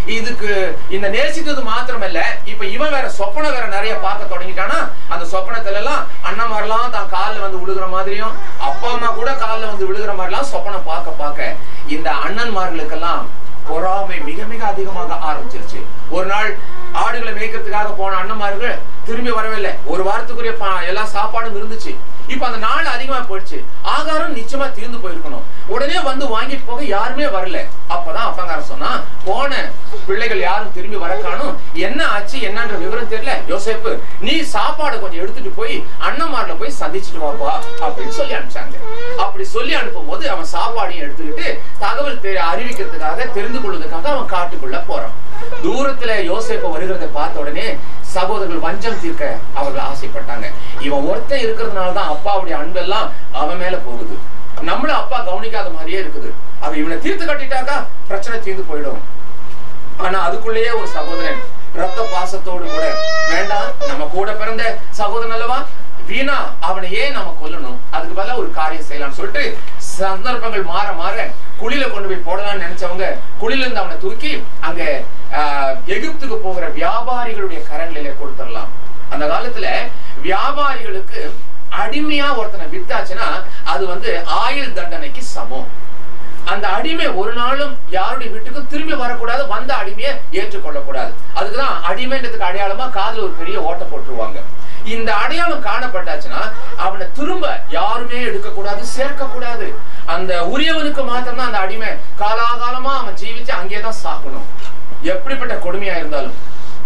இதுக்கு இந்த நேசித்தது மாத்திரமல்ல இப்ப இவன் வேற சொப்பனை வேற நிறைய பார்க்க தொடங்கிட்டானா அந்த சொப்பனத்துல எல்லாம் அண்ணன்மாரெல்லாம் தான் காலில் வந்து விழுகிற மாதிரியும் அப்பா அம்மா கூட காலில் வந்து விழுகிற மாதிரிலாம் சொப்பனை பார்க்க பார்க்க இந்த அண்ணன்மார்களுக்கெல்லாம் பொறாமை மிக மிக அதிகமாக ஆரம்பிச்சிருச்சு ஒரு நாள் ஆடுகளை மேய்க்கிறதுக்காக போன அண்ணன்மார்கள் திரும்பி வரவில்லை ஒரு வாரத்துக்குரிய ப- எல்லா சாப்பாடும் இருந்துச்சு இப்ப அந்த நாள் அதிகமா போயிடுச்சு ஆகாரம் நிச்சயமா தீர்ந்து போயிருக்கணும் உடனே வந்து வாங்கிட்டு போக யாருமே வரல அப்பதான் அப்பங்காரன் சொன்னா போன பிள்ளைகள் யாரும் திரும்பி வர காணும் என்ன ஆச்சு என்னன்ற விவரம் தெரியல யோசேப்பு நீ சாப்பாடு கொஞ்சம் எடுத்துட்டு போய் அண்ணன்மார்ல போய் சந்திச்சுட்டு வாப்பா அப்படின்னு சொல்லி அனுப்பிச்சாங்க அப்படி சொல்லி அனுப்பும் போது அவன் சாப்பாடையும் எடுத்துக்கிட்டு தகவல் தெ- அறிவிக்கிறதுக்காக தெரிந்து கொள்வதற்காக அவன் காட்டுக்குள்ள போறான் தூரத்துல யோசேப்பு வருகிறதை பார்த்த உடனே சகோதரர்கள் வஞ்சம் தீர்க்க அவர்கள் ஆசைப்பட்டாங்க இவன் ஒருத்தன் இருக்கிறதுனால தான் அப்பாவுடைய அன்பெல்லாம் அவன் மேல போகுது நம்மள அப்பா கவனிக்காத மாதிரியே இருக்குது அவன் இவனை தீர்த்து கட்டிட்டாக்கா பிரச்சனை தீர்ந்து போயிடும் ஆனா அதுக்குள்ளேயே ஒரு சகோதரன் ரத்த பாசத்தோடு கூட வேண்டாம் நம்ம கூட பிறந்த சகோதரன் அல்லவா வீணா அவனை ஏன் நம்ம கொல்லணும் அதுக்கு பதிலா ஒரு காரியம் செய்யலாம்னு சொல்லிட்டு சந்தர்ப்பங்கள் மாற மாற குழியில கொண்டு போய் போடலாம்னு நினைச்சவங்க குழியில இருந்து அவனை தூக்கி அங்க ஆஹ், எகிப்துக்கு போகிற வியாபாரிகளுடைய கரங்களிலே கொடுத்துடலாம் அந்த காலத்துல வியாபாரிகளுக்கு அடிமையா ஒருத்தனை வித்தாச்சுன்னா அது வந்து ஆயுள் தண்டனைக்கு சமம் அந்த அடிமை ஒரு நாளும் யாருடைய வீட்டுக்கும் திரும்பி வரக்கூடாது வந்த அடிமையை ஏற்றுக்கொள்ளக்கூடாது அதுக்குதான் அடிமைன்றதுக்கு அடையாளமா காதுல ஒரு பெரிய ஓட்டை போட்டுருவாங்க இந்த அடையாளம் காணப்பட்டாச்சுன்னா அவனை திரும்ப யாருமே எடுக்கக்கூடாது சேர்க்கக்கூடாது அந்த உரியவனுக்கு மாத்திரம்தான் அந்த அடிமை காலாகாலமா அவன் ஜீவிச்சு அங்கேதான் சாகணும் எப்படிப்பட்ட கொடுமையா இருந்தாலும்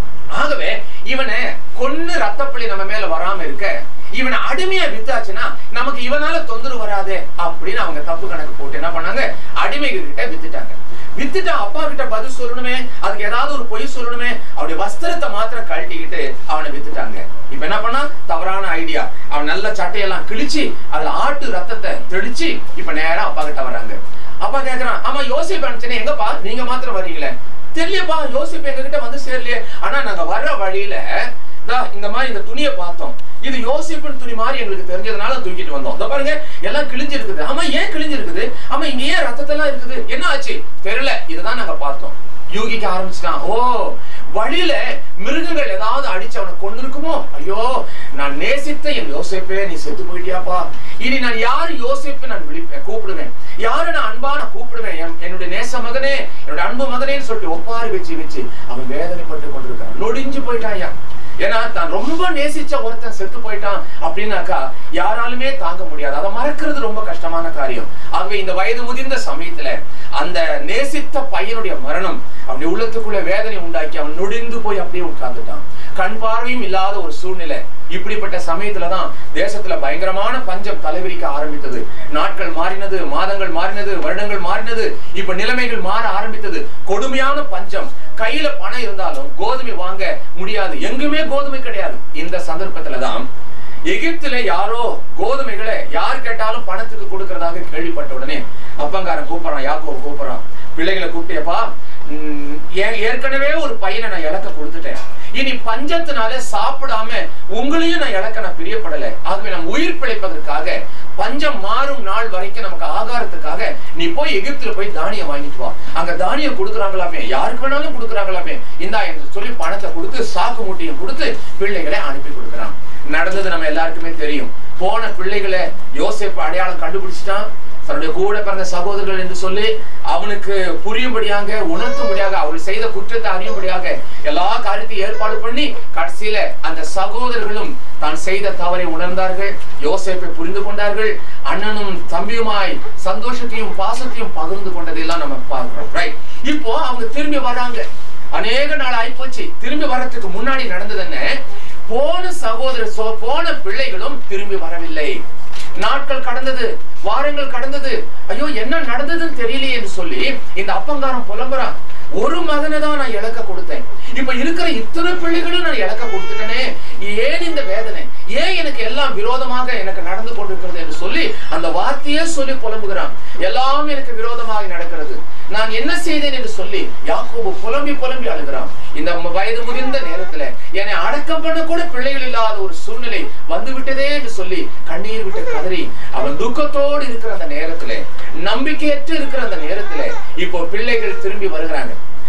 ஆகவே இவனை கொன்னு ரத்தப்பள்ளி நம்ம மேல வராம இருக்க இவனை அடிமையா வித்தாச்சுன்னா நமக்கு இவனால தொந்தரவு வராதே அப்படின்னு அவங்க தப்பு கணக்கு போட்டு என்ன பண்ணாங்க அடிமைகள் கிட்ட வித்துட்டாங்க வித்துட்டா அப்பா கிட்ட பதில் சொல்லணுமே அதுக்கு ஏதாவது ஒரு பொய் சொல்லணுமே அவருடைய வஸ்திரத்தை மாத்திரம் கழட்டிக்கிட்டு அவனை வித்துட்டாங்க இப்ப என்ன பண்ணா தவறான ஐடியா அவன் நல்ல சட்டையெல்லாம் கிழிச்சு அதுல ஆட்டு ரத்தத்தை தெளிச்சு இப்ப நேரா அப்பா கிட்ட வராங்க அப்பா கேக்குறான் ஆமா யோசிப்பு அனுப்பிச்சனே எங்கப்பா நீங்க மாத்திரம் வரீங்களே தெரியலப்பா யோசிப்பு எங்க கிட்ட வந்து சேரலையே ஆனா நாங்க வர்ற வழியில தா இந்த மாதிரி இந்த துணியை பார்த்தோம் இது யோசிப்பின் துணி மாதிரி எங்களுக்கு தெரிஞ்சதுனால தூக்கிட்டு வந்தோம் இதோ பாருங்க எல்லாம் கிழிஞ்சிருக்குது ஆமா ஏன் கிழிஞ்சிருக்குது ஆமா இங்க ஏன் ரத்தத்தெல்லாம் இருக்குது என்ன ஆச்சு தெரியல இதுதான் நாங்க பார்த்தோம் யூகிக்க ஆரம்பிச்சிட்டான் ஓ வழியில மிருகங்கள் ஏதாவது அடிச்சு அவனை கொண்டு இருக்குமோ ஐயோ நான் நேசித்த என் யோசிப்பே நீ செத்து போயிட்டியாப்பா இனி நான் யாரு யோசிப்பு நான் விழிப்பேன் கூப்பிடுவேன் யாரு நான் அன்பா நான் கூப்பிடுவேன் என்- என்னுடைய நேச மகனே என்னுடைய அன்பு மகனேன்னு சொல்லிட்டு ஒப்பாரி வச்சு வச்சு அவன் வேதனைப்பட்டு கொண்டிருக்கான் நொடிஞ்சு போயிட்டான் ஏன்னா தான் ரொம்ப நேசிச்ச ஒருத்தன் செத்து போயிட்டான் அப்படின்னாக்கா யாராலுமே தாங்க முடியாது அதை மறக்கிறது ரொம்ப கஷ்டமான காரியம் ஆகவே இந்த வயது முதிர்ந்த சமயத்துல அந்த நேசித்த பையனுடைய மரணம் அப்படி உள்ளத்துக்குள்ள வேதனை உண்டாக்கி அவன் நொடிந்து போய் அப்படியே உட்கார்ந்துட்டான் கண் பார்வையும் இல்லாத ஒரு சூழ்நிலை இப்படிப்பட்ட சமயத்துலதான் தேசத்துல பயங்கரமான பஞ்சம் தலைவிரிக்க ஆரம்பித்தது நாட்கள் மாறினது மாதங்கள் மாறினது வருடங்கள் மாறினது இப்ப நிலைமைகள் மாற ஆரம்பித்தது கொடுமையான பஞ்சம் கையில பணம் இருந்தாலும் கோதுமை வாங்க முடியாது எங்குமே கோதுமை கிடையாது இந்த சந்தர்ப்பத்துல தான் எகிப்துல யாரோ கோதுமைகளை யார் கேட்டாலும் பணத்துக்கு கொடுக்கறதாக கேள்விப்பட்ட உடனே அப்பங்காரன் கூப்பிடுறான் யாக்கோ கூப்பிடுறான் பிள்ளைகளை கூப்பிட்டேப்பா ம், ஏ- ஏற்கனவே ஒரு பையனை நான் இழக்க கொடுத்துட்டேன் இனி பஞ்சத்தினால சாப்பிடாம உங்களையும் நான் இழக்க நான் பிரியப்படலை ஆகவே நாம் உயிர் பிழைப்பதற்காக பஞ்சம் மாறும் நாள் வரைக்கும் நமக்கு ஆகாரத்துக்காக நீ போய் எகிப்துல போய் தானியம் வாங்கிட்டு வா அங்க தானியம் கொடுக்குறாங்களாமே யாருக்கு வேணாலும் கொடுக்குறாங்களாமே இந்தா என்று சொல்லி பணத்தை கொடுத்து சாக்கு மூட்டையும் கொடுத்து பிள்ளைகளை அனுப்பி கொடுக்குறான் நடந்தது நம்ம எல்லாருக்குமே தெரியும் போன பிள்ளைகளை யோசேப்பு அடையாளம் கண்டுபிடிச்சிட்டான் தன்னுடைய கூட பிறந்த சகோதரர்கள் என்று சொல்லி அவனுக்கு புரியும்படியாக உணர்த்தும்படியாக அவர் செய்த குற்றத்தை அறியும்படியாக எல்லா காரியத்தையும் ஏற்பாடு பண்ணி கடைசியில அந்த சகோதரர்களும் தான் செய்த தவறை உணர்ந்தார்கள் யோசேப்பை புரிந்து கொண்டார்கள் அண்ணனும் தம்பியுமாய் சந்தோஷத்தையும் பாசத்தையும் பகிர்ந்து கொண்டதெல்லாம் நம்ம பார்க்கிறோம் ரைட் இப்போ அவங்க திரும்பி வராங்க அநேக நாள் ஆயிப்போச்சு திரும்பி வர்றதுக்கு முன்னாடி நடந்தது என்ன போன சகோதர சோ- போன பிள்ளைகளும் திரும்பி வரவில்லை நாட்கள் கடந்தது வாரங்கள் கடந்தது ஐயோ என்ன நடந்ததுன்னு தெரியலையே என்று சொல்லி இந்த அப்பங்காரம் புலம்புறான் ஒரு மகனை தான் நான் இழக்க கொடுத்தேன் இப்ப இருக்கிற இத்தனை பிள்ளைகளும் நான் இழக்க கொடுத்துட்டேனே ஏன் இந்த வேதனை ஏன் எனக்கு எல்லாம் விரோதமாக எனக்கு நடந்து கொண்டிருக்கிறது என்று சொல்லி அந்த வார்த்தையே சொல்லி புலம்புகிறான் எல்லாம் எனக்கு விரோதமாக நடக்கிறது நான் என்ன செய்தேன் என்று சொல்லி யாக்கோபு புலம்பி புலம்பி அழுகிறான் இந்த ம- வயது முதிர்ந்த நேரத்துல என்னை அடக்கம் பண்ண கூட பிள்ளைகள் இல்லாத ஒரு சூழ்நிலை வந்து விட்டதே என்று சொல்லி கண்ணீர் விட்டு கதறி அவன் துக்கத்தோடு இருக்கிற அந்த நேரத்துல நம்பிக்கையற்று இருக்கிற அந்த நேரத்துல இப்போ பிள்ளைகள் திரும்பி வருகிறாங்க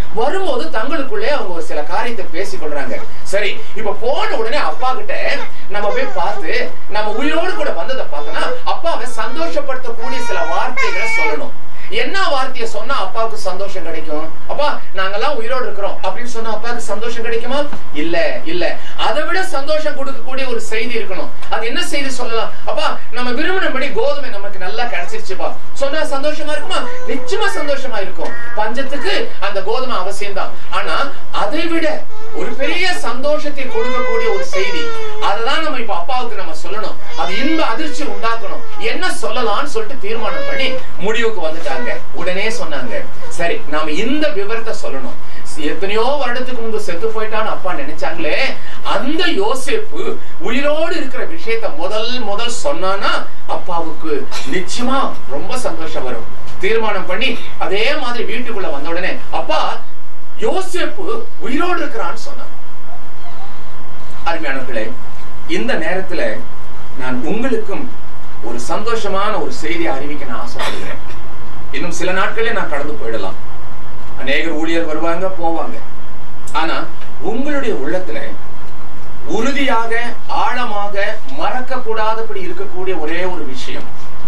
வரும்போது தங்களுக்குள்ளே அவங்க ஒரு சில காரியத்தை பேசிக் கொள்றாங்க சரி இப்ப போன உடனே அப்பா கிட்ட நம்ம போய் பார்த்து நம்ம உயிரோடு கூட வந்ததை பார்த்தோம்னா அப்பாவை சந்தோஷப்படுத்தக்கூடிய சில வார்த்தைகளை சொல்லணும் என்ன வார்த்தையை சொன்னா அப்பாவுக்கு சந்தோஷம் கிடைக்கும் அப்பா நாங்கெல்லாம் உயிரோடு இருக்கிறோம் அப்படின்னு சொன்னா அப்பாவுக்கு சந்தோஷம் கிடைக்குமா இல்ல இல்ல அதை விட சந்தோஷம் கொடுக்கக்கூடிய ஒரு செய்தி இருக்கணும் அது என்ன செய்தி சொல்லலாம் அப்பா நம்ம விரும்பினபடி கோதுமை நமக்கு நல்லா கிடைச்சிருச்சுப்பா சொன்னா சந்தோஷமா இருக்குமா நிச்சயமா சந்தோஷமா இருக்கும் பஞ்சத்துக்கு அந்த கோதுமை அவசியம்தான் ஆனா அதை விட ஒரு பெரிய சந்தோஷத்தை கொடுக்கக்கூடிய ஒரு செய்தி அததான் நம்ம இப்ப அப்பாவுக்கு நம்ம சொல்லணும் அது இன்ப அதிர்ச்சி உண்டாக்கணும் என்ன சொல்லலாம்னு சொல்லிட்டு தீர்மானம் பண்ணி முடிவுக்கு வந்துட்டாங்க உடனே சொன்னாங்க சரி நாம இந்த விவரத்தை சொல்லணும் எத்தனையோ வருடத்துக்கு முன்பு செத்து போயிட்டான்னு அப்பா நினைச்சாங்களே அந்த யோசேப்பு உயிரோடு இருக்கிற விஷயத்த முதல் முதல் சொன்னானா அப்பாவுக்கு நிச்சயமா ரொம்ப சந்தோஷம் வரும் தீர்மானம் பண்ணி அதே மாதிரி வீட்டுக்குள்ள வந்த உடனே அப்பா யோசேப்பு உயிரோடு இருக்கிறான்னு சொன்னான் அருமையானவர்களே இந்த நேரத்துல நான் உங்களுக்கும் ஒரு சந்தோஷமான ஒரு செய்தியை அறிவிக்க நான் ஆசைப்படுகிறேன் இன்னும் சில நாட்களே நான் கடந்து போயிடலாம் அநேகர் ஊழியர் வருவாங்க போவாங்க ஆனா உங்களுடைய உள்ளத்துல உறுதியாக ஆழமாக மறக்க கூடாதபடி இருக்கக்கூடிய ஒரே ஒரு விஷயம்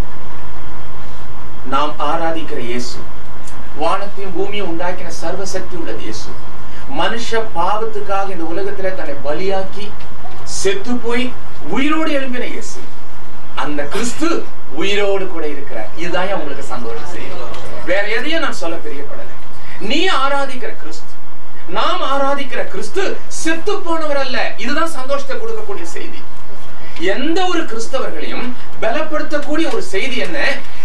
நாம் ஆராதிக்கிற இயேசு வானத்தையும் பூமியும் உண்டாக்கின சர்வசக்தி உள்ளது இயேசு மனுஷ பாவத்துக்காக இந்த உலகத்துல தன்னை பலியாக்கி செத்து போய் உயிரோடு எழும்பின இயேசு அந்த கிறிஸ்து உயிரோடு கூட இருக்கிறார் இதுதான் உங்களுக்கு சந்தோஷம் செய்யும் வேற எதையும் நான் சொல்ல பிரியப்படலை நீ ஆராதிக்கிற கிறிஸ்து நாம் ஆராதிக்கிற கிறிஸ்து செத்து போனவர் அல்ல இதுதான் சந்தோஷத்தை கொடுக்கக்கூடிய செய்தி எந்த ஒரு கிறிஸ்தவர்களையும் பலப்படுத்தக்கூடிய ஒரு செய்தி என்ன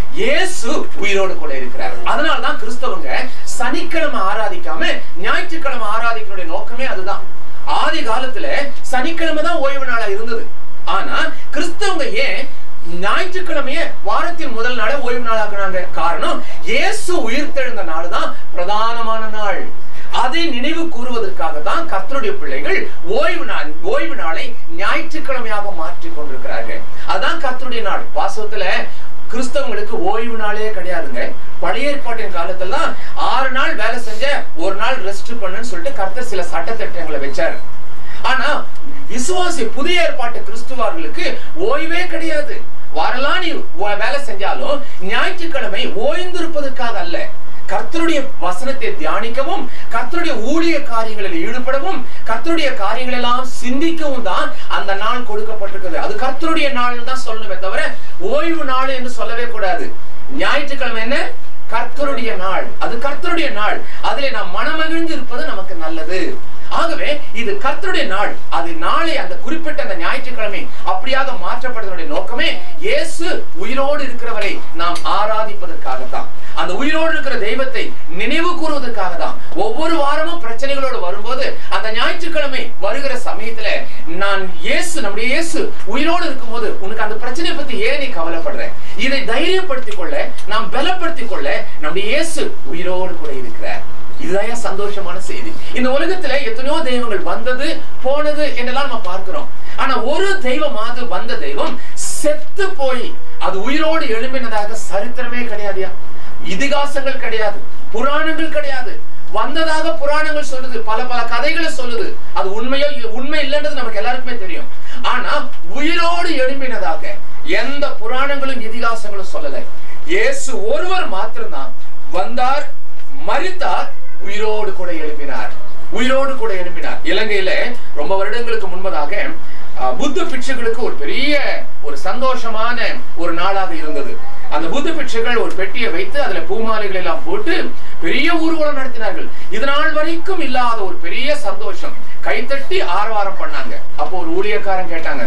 இயேசு உயிரோடு கூட இருக்கிறார் அதனால தான் கிறிஸ்தவங்க சனிக்கிழமை ஆராதிக்காம ஞாயிற்றுக்கிழமை ஆராதிக்கக்கூடிய நோக்கமே அதுதான் ஆதி காலத்துல சனிக்கிழமை தான் ஓய்வு நாளா இருந்தது ஆனா கிறிஸ்தவங்க ஏன் ஞாயிற்றுக்கிழமைய வாரத்தின் முதல் நாளை ஓய்வு நாளாக்குனாங்க காரணம் இயேசு உயிர்த்தெழுந்த நாள் தான் பிரதானமான நாள் அதை நினைவு கூறுவதற்காக தான் கர்த்தருடைய பிள்ளைகள் ஓய்வு நாள் ஓய்வு நாளை ஞாயிற்றுக்கிழமையாக மாற்றிக் கொண்டிருக்கிறார்கள் அதான் கர்த்தருடைய நாள் வாசகத்துல கிறிஸ்தவங்களுக்கு ஓய்வு நாளே கிடையாதுங்க பழைய ஏற்பாட்டின் காலத்துல தான் ஆறு நாள் வேலை செஞ்ச ஒரு நாள் ரெஸ்ட் பண்ணுன்னு சொல்லிட்டு கர்த்தர் சில சட்டத்திட்டங்களை வச்சாரு ஆனா விசுவாசி புதிய ஏற்பாட்டு கிறிஸ்துவார்களுக்கு ஓய்வே கிடையாது வாரெல்லாம் நீ வ- வேலை செஞ்சாலும் ஞாயிற்றுக்கிழமை ஓய்ந்திருப்பதற்காக அல்ல கர்த்தருடைய வசனத்தை தியானிக்கவும் கர்த்தருடைய ஊழிய காரியங்களில் ஈடுபடவும் கர்த்தருடைய காரியங்கள் எல்லாம் சிந்திக்கவும் தான் அந்த நாள் கொடுக்கப்பட்டிருக்குது அது கர்த்தருடைய நாள் தான் சொல்லணுமே தவிர ஓய்வு நாள் என்று சொல்லவே கூடாது ஞாயிற்றுக்கிழமை என்ன கர்த்தருடைய நாள் அது கர்த்தருடைய நாள் அதிலே நாம் மனமகிழ்ந்து இருப்பது நமக்கு நல்லது ஆகவே இது கர்த்தருடைய நாள் அது நாளை அந்த குறிப்பிட்ட அந்த ஞாயிற்றுக்கிழமை அப்படியாக மாற்றப்படுவதனுடைய நோக்கமே இயேசு உயிரோடு இருக்கிறவரை நாம் ஆராதிப்பதற்காகத்தான் அந்த உயிரோடு இருக்கிற தெய்வத்தை நினைவு கூறுவதற்காக தான் ஒவ்வொரு வாரமும் பிரச்சனைகளோடு வரும்போது அந்த ஞாயிற்றுக்கிழமை வருகிற சமயத்துல நான் இயேசு நம்முடைய இயேசு உயிரோடு இருக்கும்போது உனக்கு அந்த பிரச்சனையை பத்தி ஏன் நீ கவலைப்படுற இதை தைரியப்படுத்திக் கொள்ள நாம் பலப்படுத்திக் கொள்ள நம்முடைய இயேசு உயிரோடு கூட இருக்கிறார் இதுதான் ஏன் சந்தோஷமான செய்தி இந்த உலகத்துல எத்தனையோ தெய்வங்கள் வந்தது போனது என்றெல்லாம் நம்ம பார்க்கிறோம் ஆனா ஒரு தெய்வமாவது வந்த தெய்வம் செத்து போய் அது உயிரோடு எழும்பினதாக சரித்திரமே கிடையாதுயா இதிகாசங்கள் கிடையாது புராணங்கள் கிடையாது வந்ததாக புராணங்கள் சொல்லுது பல பல கதைகளை சொல்லுது அது உண்மையோ இ- உண்மை இல்லைன்றது நமக்கு எல்லாருக்குமே தெரியும் ஆனா உயிரோடு எழும்பினதாக எந்த புராணங்களும் இதிகாசங்களும் சொல்லலை இயேசு ஒருவர் மாத்திரம்தான் வந்தார் மரித்தார் உயிரோடு கூட எழுப்பினார் உயிரோடு கூட எழுப்பினார் இலங்கையில ரொம்ப வருடங்களுக்கு முன்பதாக அஹ், புத்த பிட்சுகளுக்கு ஒரு பெரிய ஒரு சந்தோஷமான ஒரு நாளாக இருந்தது அந்த புத்த பிட்சுகள் ஒரு பெட்டியை வைத்து அதுல பூமாலைகள் எல்லாம் போட்டு பெரிய ஊர்வலம் நடத்தினார்கள் இது நாள் வரைக்கும் இல்லாத ஒரு பெரிய சந்தோஷம் கைத்தட்டி ஆரவாரம் பண்ணாங்க அப்போ ஒரு ஊழியக்காரன் கேட்டாங்க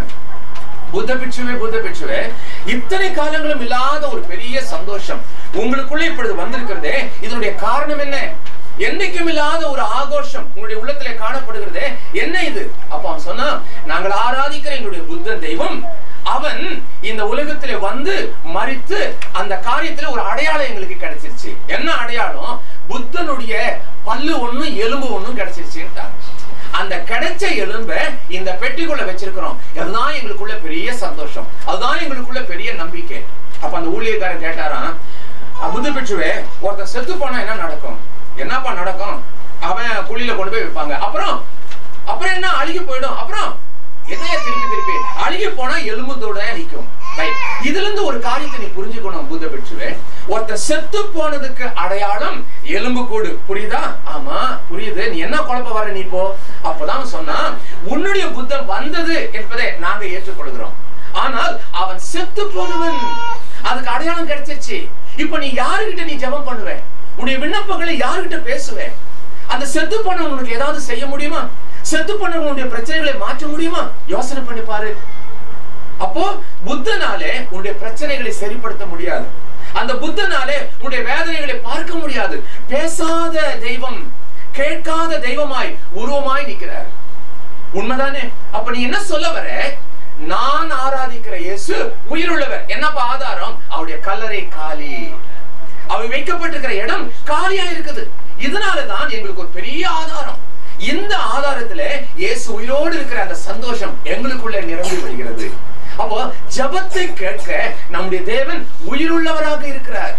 புத்த பிட்சுவே புத்த பிட்சுவே இத்தனை காலங்களும் இல்லாத ஒரு பெரிய சந்தோஷம் உங்களுக்குள்ள இப்பொழுது வந்திருக்கிறதே இதனுடைய காரணம் என்ன என்னைக்கும் இல்லாத ஒரு ஆகோஷம் உங்களுடைய உள்ளத்திலே காணப்படுகிறதே என்ன இது அப்ப அவன் சொன்னா நாங்கள் ஆராதிக்கிற எங்களுடைய புத்த தெய்வம் அவன் இந்த உலகத்திலே வந்து மறித்து அந்த காரியத்துல ஒரு அடையாளம் எங்களுக்கு கிடைச்சிருச்சு என்ன அடையாளம் புத்தனுடைய பல்லு ஒண்ணும் எலும்பு ஒண்ணும் கிடைச்சிருச்சுட்டாங்க அந்த கிடைச்ச எலும்ப இந்த பெட்டிக்குள்ள வச்சிருக்கிறோம் அதுதான் எங்களுக்குள்ள பெரிய சந்தோஷம் அதுதான் எங்களுக்குள்ள பெரிய நம்பிக்கை அப்ப அந்த ஊழியக்காரர் கேட்டாராம் புத்த பிட்சுவே ஒருத்தன் செத்து போனா என்ன நடக்கும் என்னப்பா நடக்கும் அவன் குழியில கொண்டு போய் வைப்பாங்க அப்புறம் அப்புறம் என்ன அழுகி போயிடும் அப்புறம் என்னைய திருப்பி திருப்பி அழுகி போனா எலும்புத்தோட நிக்கும் Right. இதுல இருந்து ஒரு காரியத்தை நீ புரிஞ்சுக்கணும் புத்த பிட்சுவே ஒருத்த செத்து போனதுக்கு அடையாளம் எலும்பு கூடு புரியுதா ஆமா புரியுது நீ என்ன குழப்ப வர நீ இப்போ அப்பதான் சொன்னா உன்னுடைய புத்தம் வந்தது என்பதை நாங்க ஏற்றுக்கொள்கிறோம் ஆனால் அவன் செத்து போனவன் அதுக்கு அடையாளம் கிடைச்சிருச்சு இப்ப நீ யாருகிட்ட நீ ஜெபம் பண்ணுவ உன்னுடைய விண்ணப்பங்களை யாருகிட்ட பேசுவ அந்த செத்து போனவன் உனக்கு ஏதாவது செய்ய முடியுமா செத்து போனவனுடைய பிரச்சனைகளை மாற்ற முடியுமா யோசனை பண்ணி பாரு அப்போ புத்தனாலே உன்னுடைய பிரச்சனைகளை சரிப்படுத்த முடியாது அந்த புத்தனாலே உன்னுடைய வேதனைகளை பார்க்க முடியாது பேசாத தெய்வம் கேட்காத தெய்வமாய் உருவமாய் நிற்கிறார் உண்மைதானே அப்ப நீ என்ன சொல்ல வர நான் ஆராதிக்கிற இயேசு உயிருள்ளவர் என்னப்பா ஆதாரம் அவருடைய கல்லறை காலி அவை வைக்கப்பட்டிருக்கிற இடம் காலியா இருக்குது இதனாலதான் எங்களுக்கு ஒரு பெரிய ஆதாரம் இந்த ஆதாரத்துல இயேசு உயிரோடு இருக்கிற அந்த சந்தோஷம் எங்களுக்குள்ள நிரம்பி வருகிறது அப்போ ஜபத்தை கேட்க நம்முடைய தேவன் உயிருள்ளவராக இருக்கிறார்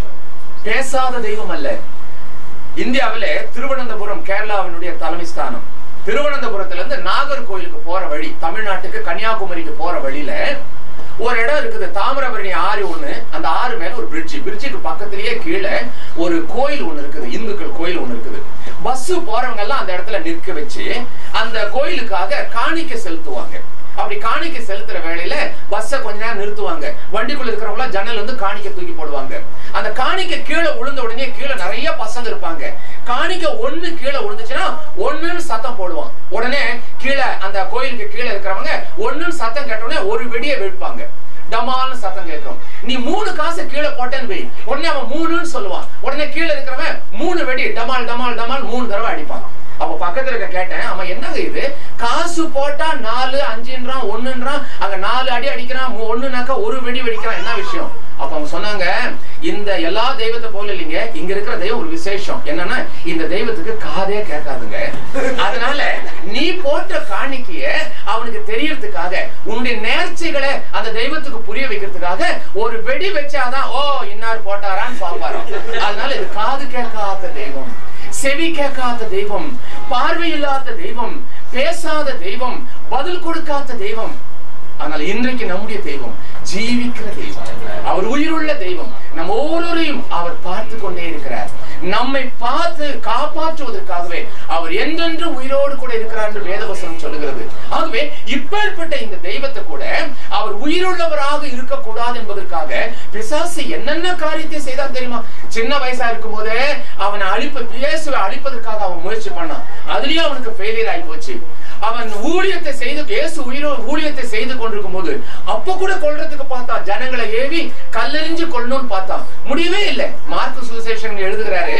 பேசாத தெய்வம் அல்ல இந்தியாவிலே திருவனந்தபுரம் கேரளாவினுடைய தலைமை ஸ்தானம் திருவனந்தபுரத்துல இருந்து நாகர்கோயிலுக்கு போற வழி தமிழ்நாட்டுக்கு கன்னியாகுமரிக்கு போற வழியில ஒரு இடம் இருக்குது தாமிரபரணி ஆறு ஒண்ணு அந்த ஆறு மேல ஒரு பிரிட்ஜ் பிரிட்ஜுக்கு பக்கத்திலேயே கீழே ஒரு கோயில் ஒண்ணு இருக்குது இந்துக்கள் கோயில் ஒண்ணு இருக்குது பஸ் போறவங்க எல்லாம் அந்த இடத்துல நிற்க வச்சு அந்த கோயிலுக்காக காணிக்கை செலுத்துவாங்க அப்படி காணிக்கை செலுத்துற வேளையில பஸ்ஸ கொஞ்ச நேரம் நிறுத்துவாங்க வண்டிக்குள்ள இருக்கிறவங்க எல்லாம் ஜன்னல் வந்து காணிக்கை தூக்கி போடுவாங்க அந்த காணிக்கை கீழே விழுந்த உடனே கீழே நிறைய பசங்க இருப்பாங்க காணிக்கை ஒண்ணு கீழே விழுந்துச்சுன்னா ஒண்ணுன்னு சத்தம் போடுவான் உடனே கீழே அந்த கோயிலுக்கு கீழே இருக்கிறவங்க ஒண்ணுன்னு சத்தம் கேட்ட உடனே ஒரு வெடியை வெடிப்பாங்க டமால்னு சத்தம் கேட்கும் நீ மூணு காசு கீழே போட்டேன்னு வை உடனே அவன் மூணுன்னு சொல்லுவான் உடனே கீழே இருக்கிறவன் மூணு வெடி டமால் டமால் டமால் மூணு தடவை அடிப்பான் அப்ப பக்கத்துல இருக்க கேட்டேன் அவன் என்னங்க இது காசு போட்டா நாலு அஞ்சுன்றான் ஒண்ணுன்றான் அங்க நாலு அடி அடிக்கிறான் மூ- ஒண்ணுனாக்கா ஒரு வெடி வெடிக்கிறான் என்ன விஷயம் அப்ப அவங்க சொன்னாங்க இந்த எல்லா தெய்வத்தை போல இல்லைங்க இங்க இருக்கிற தெய்வம் ஒரு விசேஷம் என்னன்னா இந்த தெய்வத்துக்கு காதே கேட்காதுங்க அதனால நீ போட்ட காணிக்கைய அவனுக்கு தெரியறதுக்காக உன்னுடைய நேர்ச்சைகளை அந்த தெய்வத்துக்கு புரிய வைக்கிறதுக்காக ஒரு வெடி வச்சாதான் ஓ இன்னார் போட்டாரான்னு பாப்பாராம் அதனால இது காது கேட்காத தெய்வம் செவி கேட்காத தெய்வம் பார்வை இல்லாத தெய்வம் பேசாத தெய்வம் பதில் கொடுக்காத தெய்வம் ஆனால் இன்றைக்கு நம்முடைய தெய்வம் ஜீவிக்கிற தெய்வம் அவர் உயிருள்ள தெய்வம் நம்ம ஒவ்வொருவரையும் அவர் பார்த்து கொண்டே இருக்கிறார் நம்மை பார்த்து காப்பாற்றுவதற்காகவே அவர் என்றென்று உயிரோடு கூட இருக்கிறார் என்று வேதவசனம் சொல்லுகிறது ஆகவே இப்பேற்பட்ட இந்த தெய்வத்தை கூட அவர் உயிருள்ளவராக இருக்கக்கூடாது என்பதற்காக பிசாசு என்னென்ன காரியத்தை செய்தான் தெரியுமா சின்ன வயசா இருக்கும் போதே அவனை அழிப்ப இயேசுவை அழிப்பதற்காக அவன் முயற்சி பண்ணான் அதுலயும் அவனுக்கு ஃபெயிலியர் ஆகி போச்சு அவன் ஊழியத்தை செய்து இயேசு உயிரோ ஊழியத்தை செய்து கொண்டிருக்கும் போது அப்ப கூட கொல்றதுக்கு பார்த்தா ஜனங்களை ஏவி கல்லெறிஞ்சு கொல்லணும்னு பார்த்தான் முடியவே இல்லை மார்க்கு சுசேஷன் எழுதுகிறாரு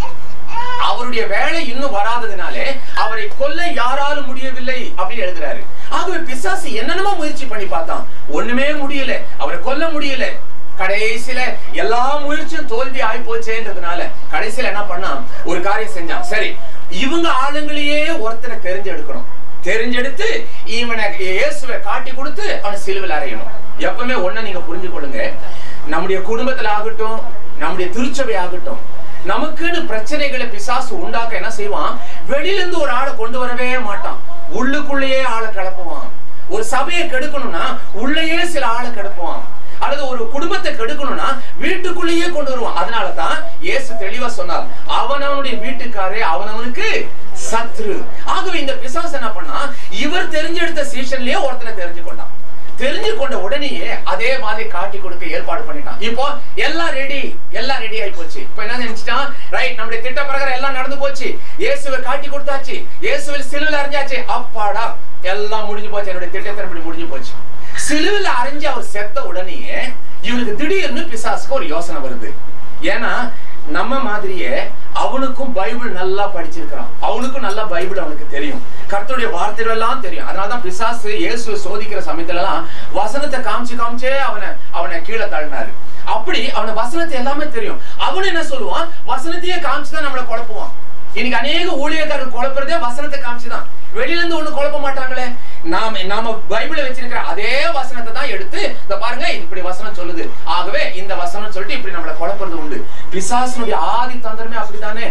அவருடைய வேலை இன்னும் வராததினாலே அவரை கொல்ல யாராலும் முடியவில்லை அப்படின்னு எழுதுறாரு ஆகவே பிசாசு என்னென்னமோ முயற்சி பண்ணி பார்த்தான் ஒண்ணுமே முடியல அவரை கொல்ல முடியல கடைசியில எல்லா முயற்சியும் தோல்வி ஆகி போச்சேன்றதுனால கடைசியில என்ன பண்ணான் ஒரு காரியம் செஞ்சான் சரி இவங்க ஆளுங்களையே ஒருத்தனை தெரிஞ்செடுக்கணும் தெரிஞ்செடுத்து இவனை இயேசுவை காட்டி கொடுத்து அவனை சிலுவில் அறையணும் எப்பவுமே ஒண்ண நீங்க புரிஞ்சு கொள்ளுங்க நம்முடைய குடும்பத்துல ஆகட்டும் நம்முடைய திருச்சபை ஆகட்டும் நமக்குன்னு பிரச்சனைகளை பிசாசு உண்டாக்க என்ன செய்வான் வெளியில இருந்து ஒரு ஆளை கொண்டு வரவே மாட்டான் உள்ளுக்குள்ளேயே ஆளை கிளப்புவான் ஒரு சபையை கெடுக்கணும்னா உள்ளேயே சில ஆளை கிளப்புவான் அல்லது ஒரு குடும்பத்தை கெடுக்கணும்னா வீட்டுக்குள்ளேயே கொண்டு வருவான் அதனால தான் இயேசு தெளிவா சொன்னார் அவனவனுடைய வீட்டுக்காரே அவனவனுக்கு சத்ரு ஆகவே இந்த பிசாசு என்ன பண்ணா இவர் தெரிஞ்செடுத்த சீசன்லயே ஒருத்தனை தெரிஞ்சு கொண்டான் தெரிஞ்சு கொண்ட உடனேயே அதே மாதிரி காட்டி கொடுக்க ஏற்பாடு பண்ணிட்டான் இப்போ எல்லாம் ரெடி எல்லாம் ரெடி ஆகி போச்சு இப்போ என்ன நினைச்சிட்டான் ரைட் நம்முடைய திட்ட பிரகாரம் எல்லாம் நடந்து போச்சு இயேசுவை காட்டி கொடுத்தாச்சு இயேசுவில் சிலுவில் அறிஞ்சாச்சு அப்பாடா எல்லாம் முடிஞ்சு போச்சு என்னுடைய திட்டத்தின்படி முடிஞ்சு போச்சு சிலுவில் அறிஞ்சு அவர் செத்த உடனேயே இவனுக்கு திடீர்னு பிசாசுக்கு ஒரு யோசனை வருது ஏன்னா நம்ம மாதிரியே அவனுக்கும் பைபிள் நல்லா படிச்சிருக்கிறான் அவனுக்கும் நல்லா பைபிள் அவனுக்கு தெரியும் கர்த்தருடைய வார்த்தைகள் எல்லாம் தெரியும் அதனாலதான் பிசாசு இயேசுவை சோதிக்கிற சமயத்துல எல்லாம் வசனத்தை காமிச்சு காமிச்சே அவனை அவனை கீழே தள்ளினாரு அப்படி அவன வசனத்தை எல்லாமே தெரியும் அவன் என்ன சொல்லுவான் வசனத்தையே காமிச்சுதான் நம்மளை குழப்புவான் இன்னைக்கு அநேக ஊழியக்காரர்கள் குழப்புறதே வசனத்தை காமிச்சுதான் வெளியில இருந்து ஒண்ணு குழப்ப மாட்டாங்களே நாம நாம பைபிளை வச்சிருக்கிற அதே வசனத்தை தான் எடுத்து இந்த பாருங்க இப்படி வசனம் சொல்லுது ஆகவே இந்த வசனம் சொல்லிட்டு இப்படி நம்மளை குழப்புறது உண்டு பிசாசனுடைய ஆதி தந்திரமே அப்படித்தானே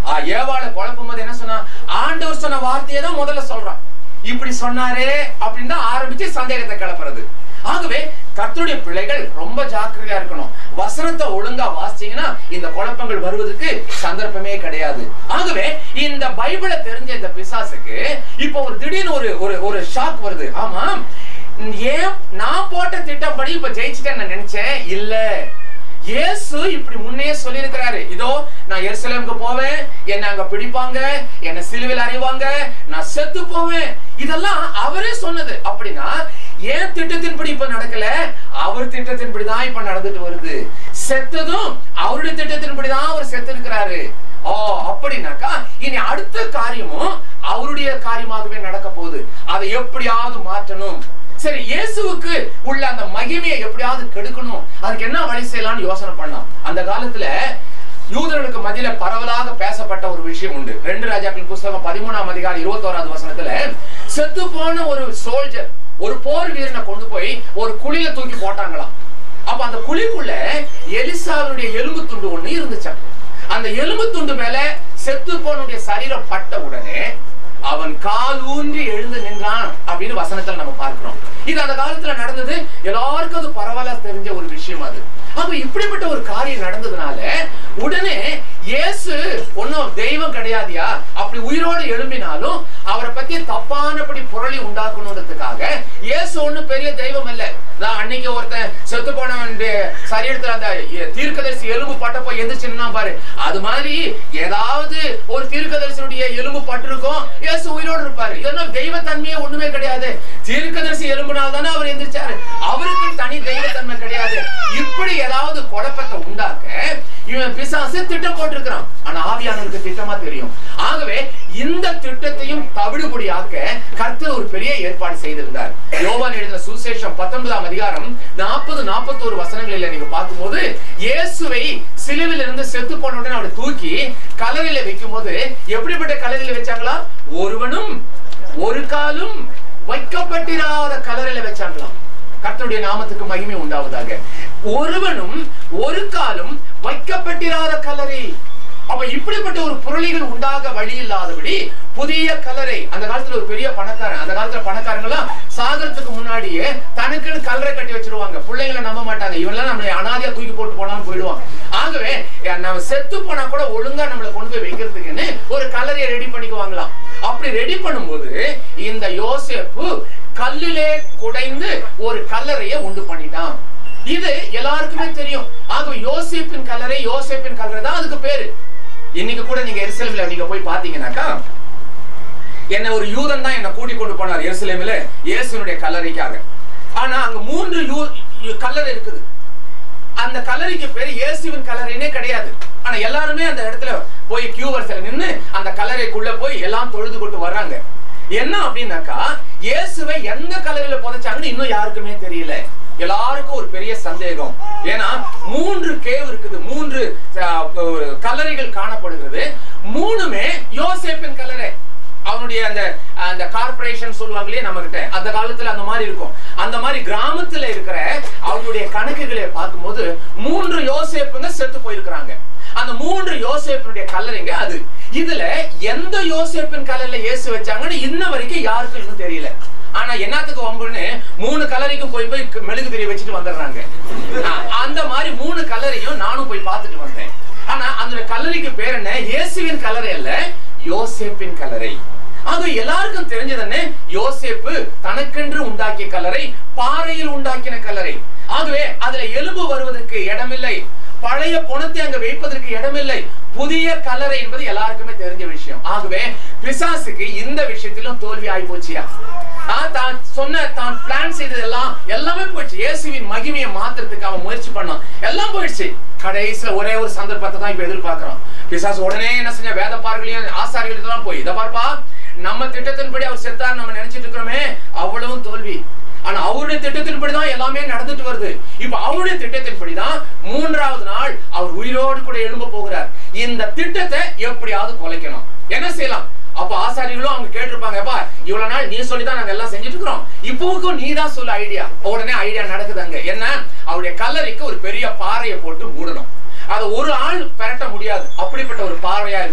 ஆ, ஏவாளை குழப்பும் போது என்ன சொன்னா ஆண்டவர் சொன்ன வார்த்தையை தான் முதல்ல சொல்றான் இப்படி சொன்னாரே அப்படின்னு தான் ஆரம்பிச்சு சந்தேகத்தை கிளப்புறது ஆகவே கர்த்தருடைய பிள்ளைகள் ரொம்ப ஜாக்கிரதையா இருக்கணும் வசனத்தை ஒழுங்கா வாசிச்சீங்கன்னா இந்த குழப்பங்கள் வருவதற்கு சந்தர்ப்பமே கிடையாது ஆகவே இந்த பைபிளை தெரிஞ்ச இந்த பிசாசுக்கு இப்போ ஒரு திடீர்னு ஒரு ஒரு ஒரு ஷாக் வருது ஆமா ஏன் நான் போட்ட திட்டப்படி இப்ப ஜெயிச்சிட்டேன்னு நான் நினைச்சேன் இல்ல இயேசு இப்படி முன்னே சொல்லியிருக்கிறாரு இதோ நான் எருசலேமுக்கு போவேன் என்ன அங்க பிடிப்பாங்க என்ன சிலுவையில் அறிவாங்க நான் செத்து போவேன் இதெல்லாம் அவரே சொன்னது அப்படின்னா ஏன் திட்டத்தின்படி இப்ப நடக்கல அவர் திட்டத்தின்படி தான் இப்ப நடந்துட்டு வருது செத்ததும் அவருடைய திட்டத்தின்படி தான் அவர் செத்து இருக்கிறாரு ஓ அப்படின்னாக்கா இனி அடுத்த காரியமும் அவருடைய காரியமாகவே நடக்க போகுது அதை எப்படியாவது மாற்றணும் சரி இயேசுவுக்கு உள்ள அந்த மகிமையை எப்படியாவது கெடுக்கணும் அதுக்கு என்ன வழி செய்யலாம்னு யோசனை பண்ணலாம் அந்த காலத்துல யூதர்களுக்கு மத்தியில பரவலாக பேசப்பட்ட ஒரு விஷயம் உண்டு ரெண்டு ராஜாக்கள் புஸ்தகம் பதிமூணாம் அதிகாரம் இருபத்தோராவது வசனத்துல செத்து போன ஒரு சோல்ஜர் ஒரு போர் வீரனை கொண்டு போய் ஒரு குழியில தூக்கி போட்டாங்களாம் அப்ப அந்த குழிக்குள்ள எலிசாவினுடைய எலும்பு துண்டு ஒண்ணு இருந்துச்சாம் அந்த எலும்பு துண்டு மேல செத்து போனுடைய சரீரம் பட்ட உடனே அவன் கால் ஊன்றி எழுந்து நின்றான் அப்படின்னு வசனத்துல நம்ம பார்க்கிறோம் இது அந்த காலத்துல நடந்தது எல்லாருக்கும் அது பரவலா தெரிஞ்ச ஒரு விஷயம் அது அப்ப இப்படிப்பட்ட ஒரு காரியம் நடந்ததுனால உடனே இயேசு ஒன்னும் தெய்வம் கிடையாதியா அப்படி உயிரோடு எழும்பினாலும் அவரை பத்தி தப்பானபடி புரளி உண்டாக்கணுன்றதுக்காக இயேசு ஒண்ணும் பெரிய தெய்வம் இல்ல நான் அன்னைக்கு ஒருத்தன் செத்து போனவன் சரீரத்துல அந்த தீர்க்கதரிசி எலும்பு பட்ட போய் எந்திரிச்சுன்னா பாரு அது மாதிரி ஏதாவது ஒரு தீர்க்கதரிசனுடைய எலும்பு பட்டிருக்கும் இயேசு உயிரோடு இருப்பாரு இதெல்லாம் தெய்வத்தன்மையே ஒண்ணுமே கிடையாது தீர்க்கதரிசி எலும்புனால் தானே அவர் எந்திரிச்சாரு அவருக்கு தனி தெய்வத்தன்மை கிடையாது இப்படி ஏதாவது குழப்பத்தை உண்டாக்க இவன் பிசாசு திட்டம் போட்டிருக்கிறான் ஆனா ஆவியானவருக்கு திட்டமா தெரியும் ஆகவே இந்த திட்டத்தையும் தவிடுபடியாக்க கர்த்தர் ஒரு பெரிய ஏற்பாடு செய்திருந்தார் யோவான் எழுதின சுசேஷம் பத்தொன்பதாம் அதிகாரம் நாற்பது நாற்பத்தோரு வசனங்களில் நீங்க பார்க்கும்போது இயேசுவை சிலுவில் இருந்து செத்து போன உடனே அவரை தூக்கி கலரில வைக்கும் போது எப்படிப்பட்ட கலரில வச்சாங்களா ஒருவனும் ஒரு காலும் வைக்கப்பட்டிராத கலரில வச்சாங்களாம் கர்த்தருடைய நாமத்துக்கு மகிமை உண்டாவதாக ஒருவனும் ஒரு காலும் வைக்கப்பட்டிராத கலரை அப்ப இப்படிப்பட்ட ஒரு புரளிகள் உண்டாக வழி இல்லாதபடி புதிய கலரை அந்த காலத்துல ஒரு பெரிய பணக்காரன் அந்த காலத்துல பணக்காரங்க எல்லாம் சாகரத்துக்கு முன்னாடியே தனக்குன்னு கலரை கட்டி வச்சிருவாங்க பிள்ளைங்களை நம்ப மாட்டாங்க இவெல்லாம் நம்மளை அனாதையா தூக்கி போட்டு போனாலும் போயிடுவான் ஆகவே அஹ், நம்ம செத்து போனா கூட ஒழுங்கா நம்மளை கொண்டு போய் வைக்கிறதுக்குன்னு ஒரு கலரையை ரெடி பண்ணிக்குவாங்களாம் அப்படி ரெடி பண்ணும்போது இந்த யோசேப்பு கல்லிலே குடைந்து ஒரு கல்லறையை உண்டு பண்ணிட்டான் இது எல்லாருக்குமே தெரியும் ஆகவே யோசேப்பின் கல்லறை யோசேப்பின் கல்லறை தான் அதுக்கு பேரு இன்னைக்கு கூட நீங்க எருசலேம்ல நீங்க போய் பாத்தீங்கன்னாக்கா என்ன ஒரு யூதன் தான் என்ன கூட்டி கொண்டு போனார் எருசலேமில் இயேசுனுடைய கல்லறைக்காக ஆனா அங்க மூன்று யூ- யூ- கல்லறை இருக்குது அந்த கல்லறைக்கு பேரு இயேசுவின் கல்லறைனே கிடையாது ஆனா எல்லாருமே அந்த இடத்துல போய் கியூ வரிசையில நின்னு அந்த கல்லறைக்குள்ள போய் எல்லாம் தொழுது கொண்டு வர்றாங்க என்ன அப்படின்னாக்கா இயேசுவை எந்த கல்லறையில புதைச்சாங்கன்னு இன்னும் யாருக்குமே தெரியல எல்லாருக்கும் ஒரு பெரிய சந்தேகம் ஏன்னா மூன்று கேவ் இருக்குது மூன்று அஹ், ஒரு கல்லறைகள் காணப்படுகிறது மூணுமே யோசேப்பின் கல்லறை அவனுடைய அந்த அந்த கார்ப்பரேஷன் சொல்லுவாங்க இல்லையா நம்ம கிட்ட அந்த காலத்துல அந்த மாதிரி இருக்கும் அந்த மாதிரி கிராமத்துல இருக்கிற அவனுடைய கணக்குகளை பார்க்கும்போது மூன்று யோசேப்புங்க செத்து போயிருக்கிறாங்க அந்த மூன்று யோசேப்பினுடைய கல்லறைங்க அது இதுல எந்த யோசேப்பின் கல்லறையில இயேசு வச்சாங்கன்னு இன்ன வரைக்கும் யாருக்கும் இன்னும் தெரியல ஆனா என்னத்துக்கு வம்புன்னு மூணு கல்லறைக்கும் போய் போய் மெழுகு திரி வச்சுட்டு வந்துடுறாங்க ஆஹ், அந்த மாதிரி மூணு கல்லறையும் நானும் போய் பார்த்துட்டு வந்தேன் ஆனா அந்த கல்லறைக்கு பேர் என்ன இயேசுவின் கல்லறை அல்ல யோசேப்பின் கல்லறை ஆக எல்லாருக்கும் தெரிஞ்சது என்ன யோசேப்பு தனக்கென்று உண்டாக்கிய கல்லறை பாறையில் உண்டாக்கின கல்லறை ஆகவே அதுல எலும்பு வருவதற்கு இடமில்லை பழைய பணத்தை அங்க வைப்பதற்கு இடமில்லை புதிய கல்லறை என்பது எல்லாருக்குமே தெரிஞ்ச விஷயம் ஆகவே பிசாசுக்கு இந்த விஷயத்திலும் தோல்வி ஆகி போச்சியா ஆஹ், தான் சொன்ன தான் பிளான் செய்ததெல்லாம் எல்லாமே போயிடுச்சு இயேசுவின் மகிமையை மாத்துறதுக்கு அவன் முயற்சி பண்ணான் எல்லாம் போயிடுச்சு கடைசியில ஒரே ஒரு சந்தர்ப்பத்தை தான் இப்ப எதிர்பார்க்கிறோம் பிசாசு உடனே என்ன செஞ்ச வேத பார்வையிலையும் ஆசாரிகளுக்கு போய் இதை பார்ப்பா நம்ம திட்டத்தின்படி அவர் செத்தார் நம்ம நினைச்சிட்டு இருக்கிறோமே அவ்வளவும் தோல்வி ஆனா அவருடைய திட்டத்தின்படி தான் எல்லாமே நடந்துட்டு வருது இப்ப அவருடைய திட்டத்தின்படி தான் மூன்றாவது நாள் அவர் உயிரோடு கூட எழும்ப போகிறார் இந்த திட்டத்தை எப்படியாவது குலைக்கணும் என்ன செய்யலாம் அப்ப ஆசாரிகளும் அவங்க கேட்டிருப்பாங்க அப்பா இவ்வளவு நாள் நீ சொல்லி தான் நாங்க எல்லாம் செஞ்சுட்டு இருக்கிறோம் இப்போவுக்கும் நீ தான் சொல்ல ஐடியா உடனே ஐடியா நடக்குது அங்க என்ன அவருடைய கல்லறைக்கு ஒரு பெரிய பாறையை போட்டு மூடணும் அதை ஒரு ஆள் பெரட்ட முடியாது அப்படிப்பட்ட ஒரு பார்வையா இருக்கணும்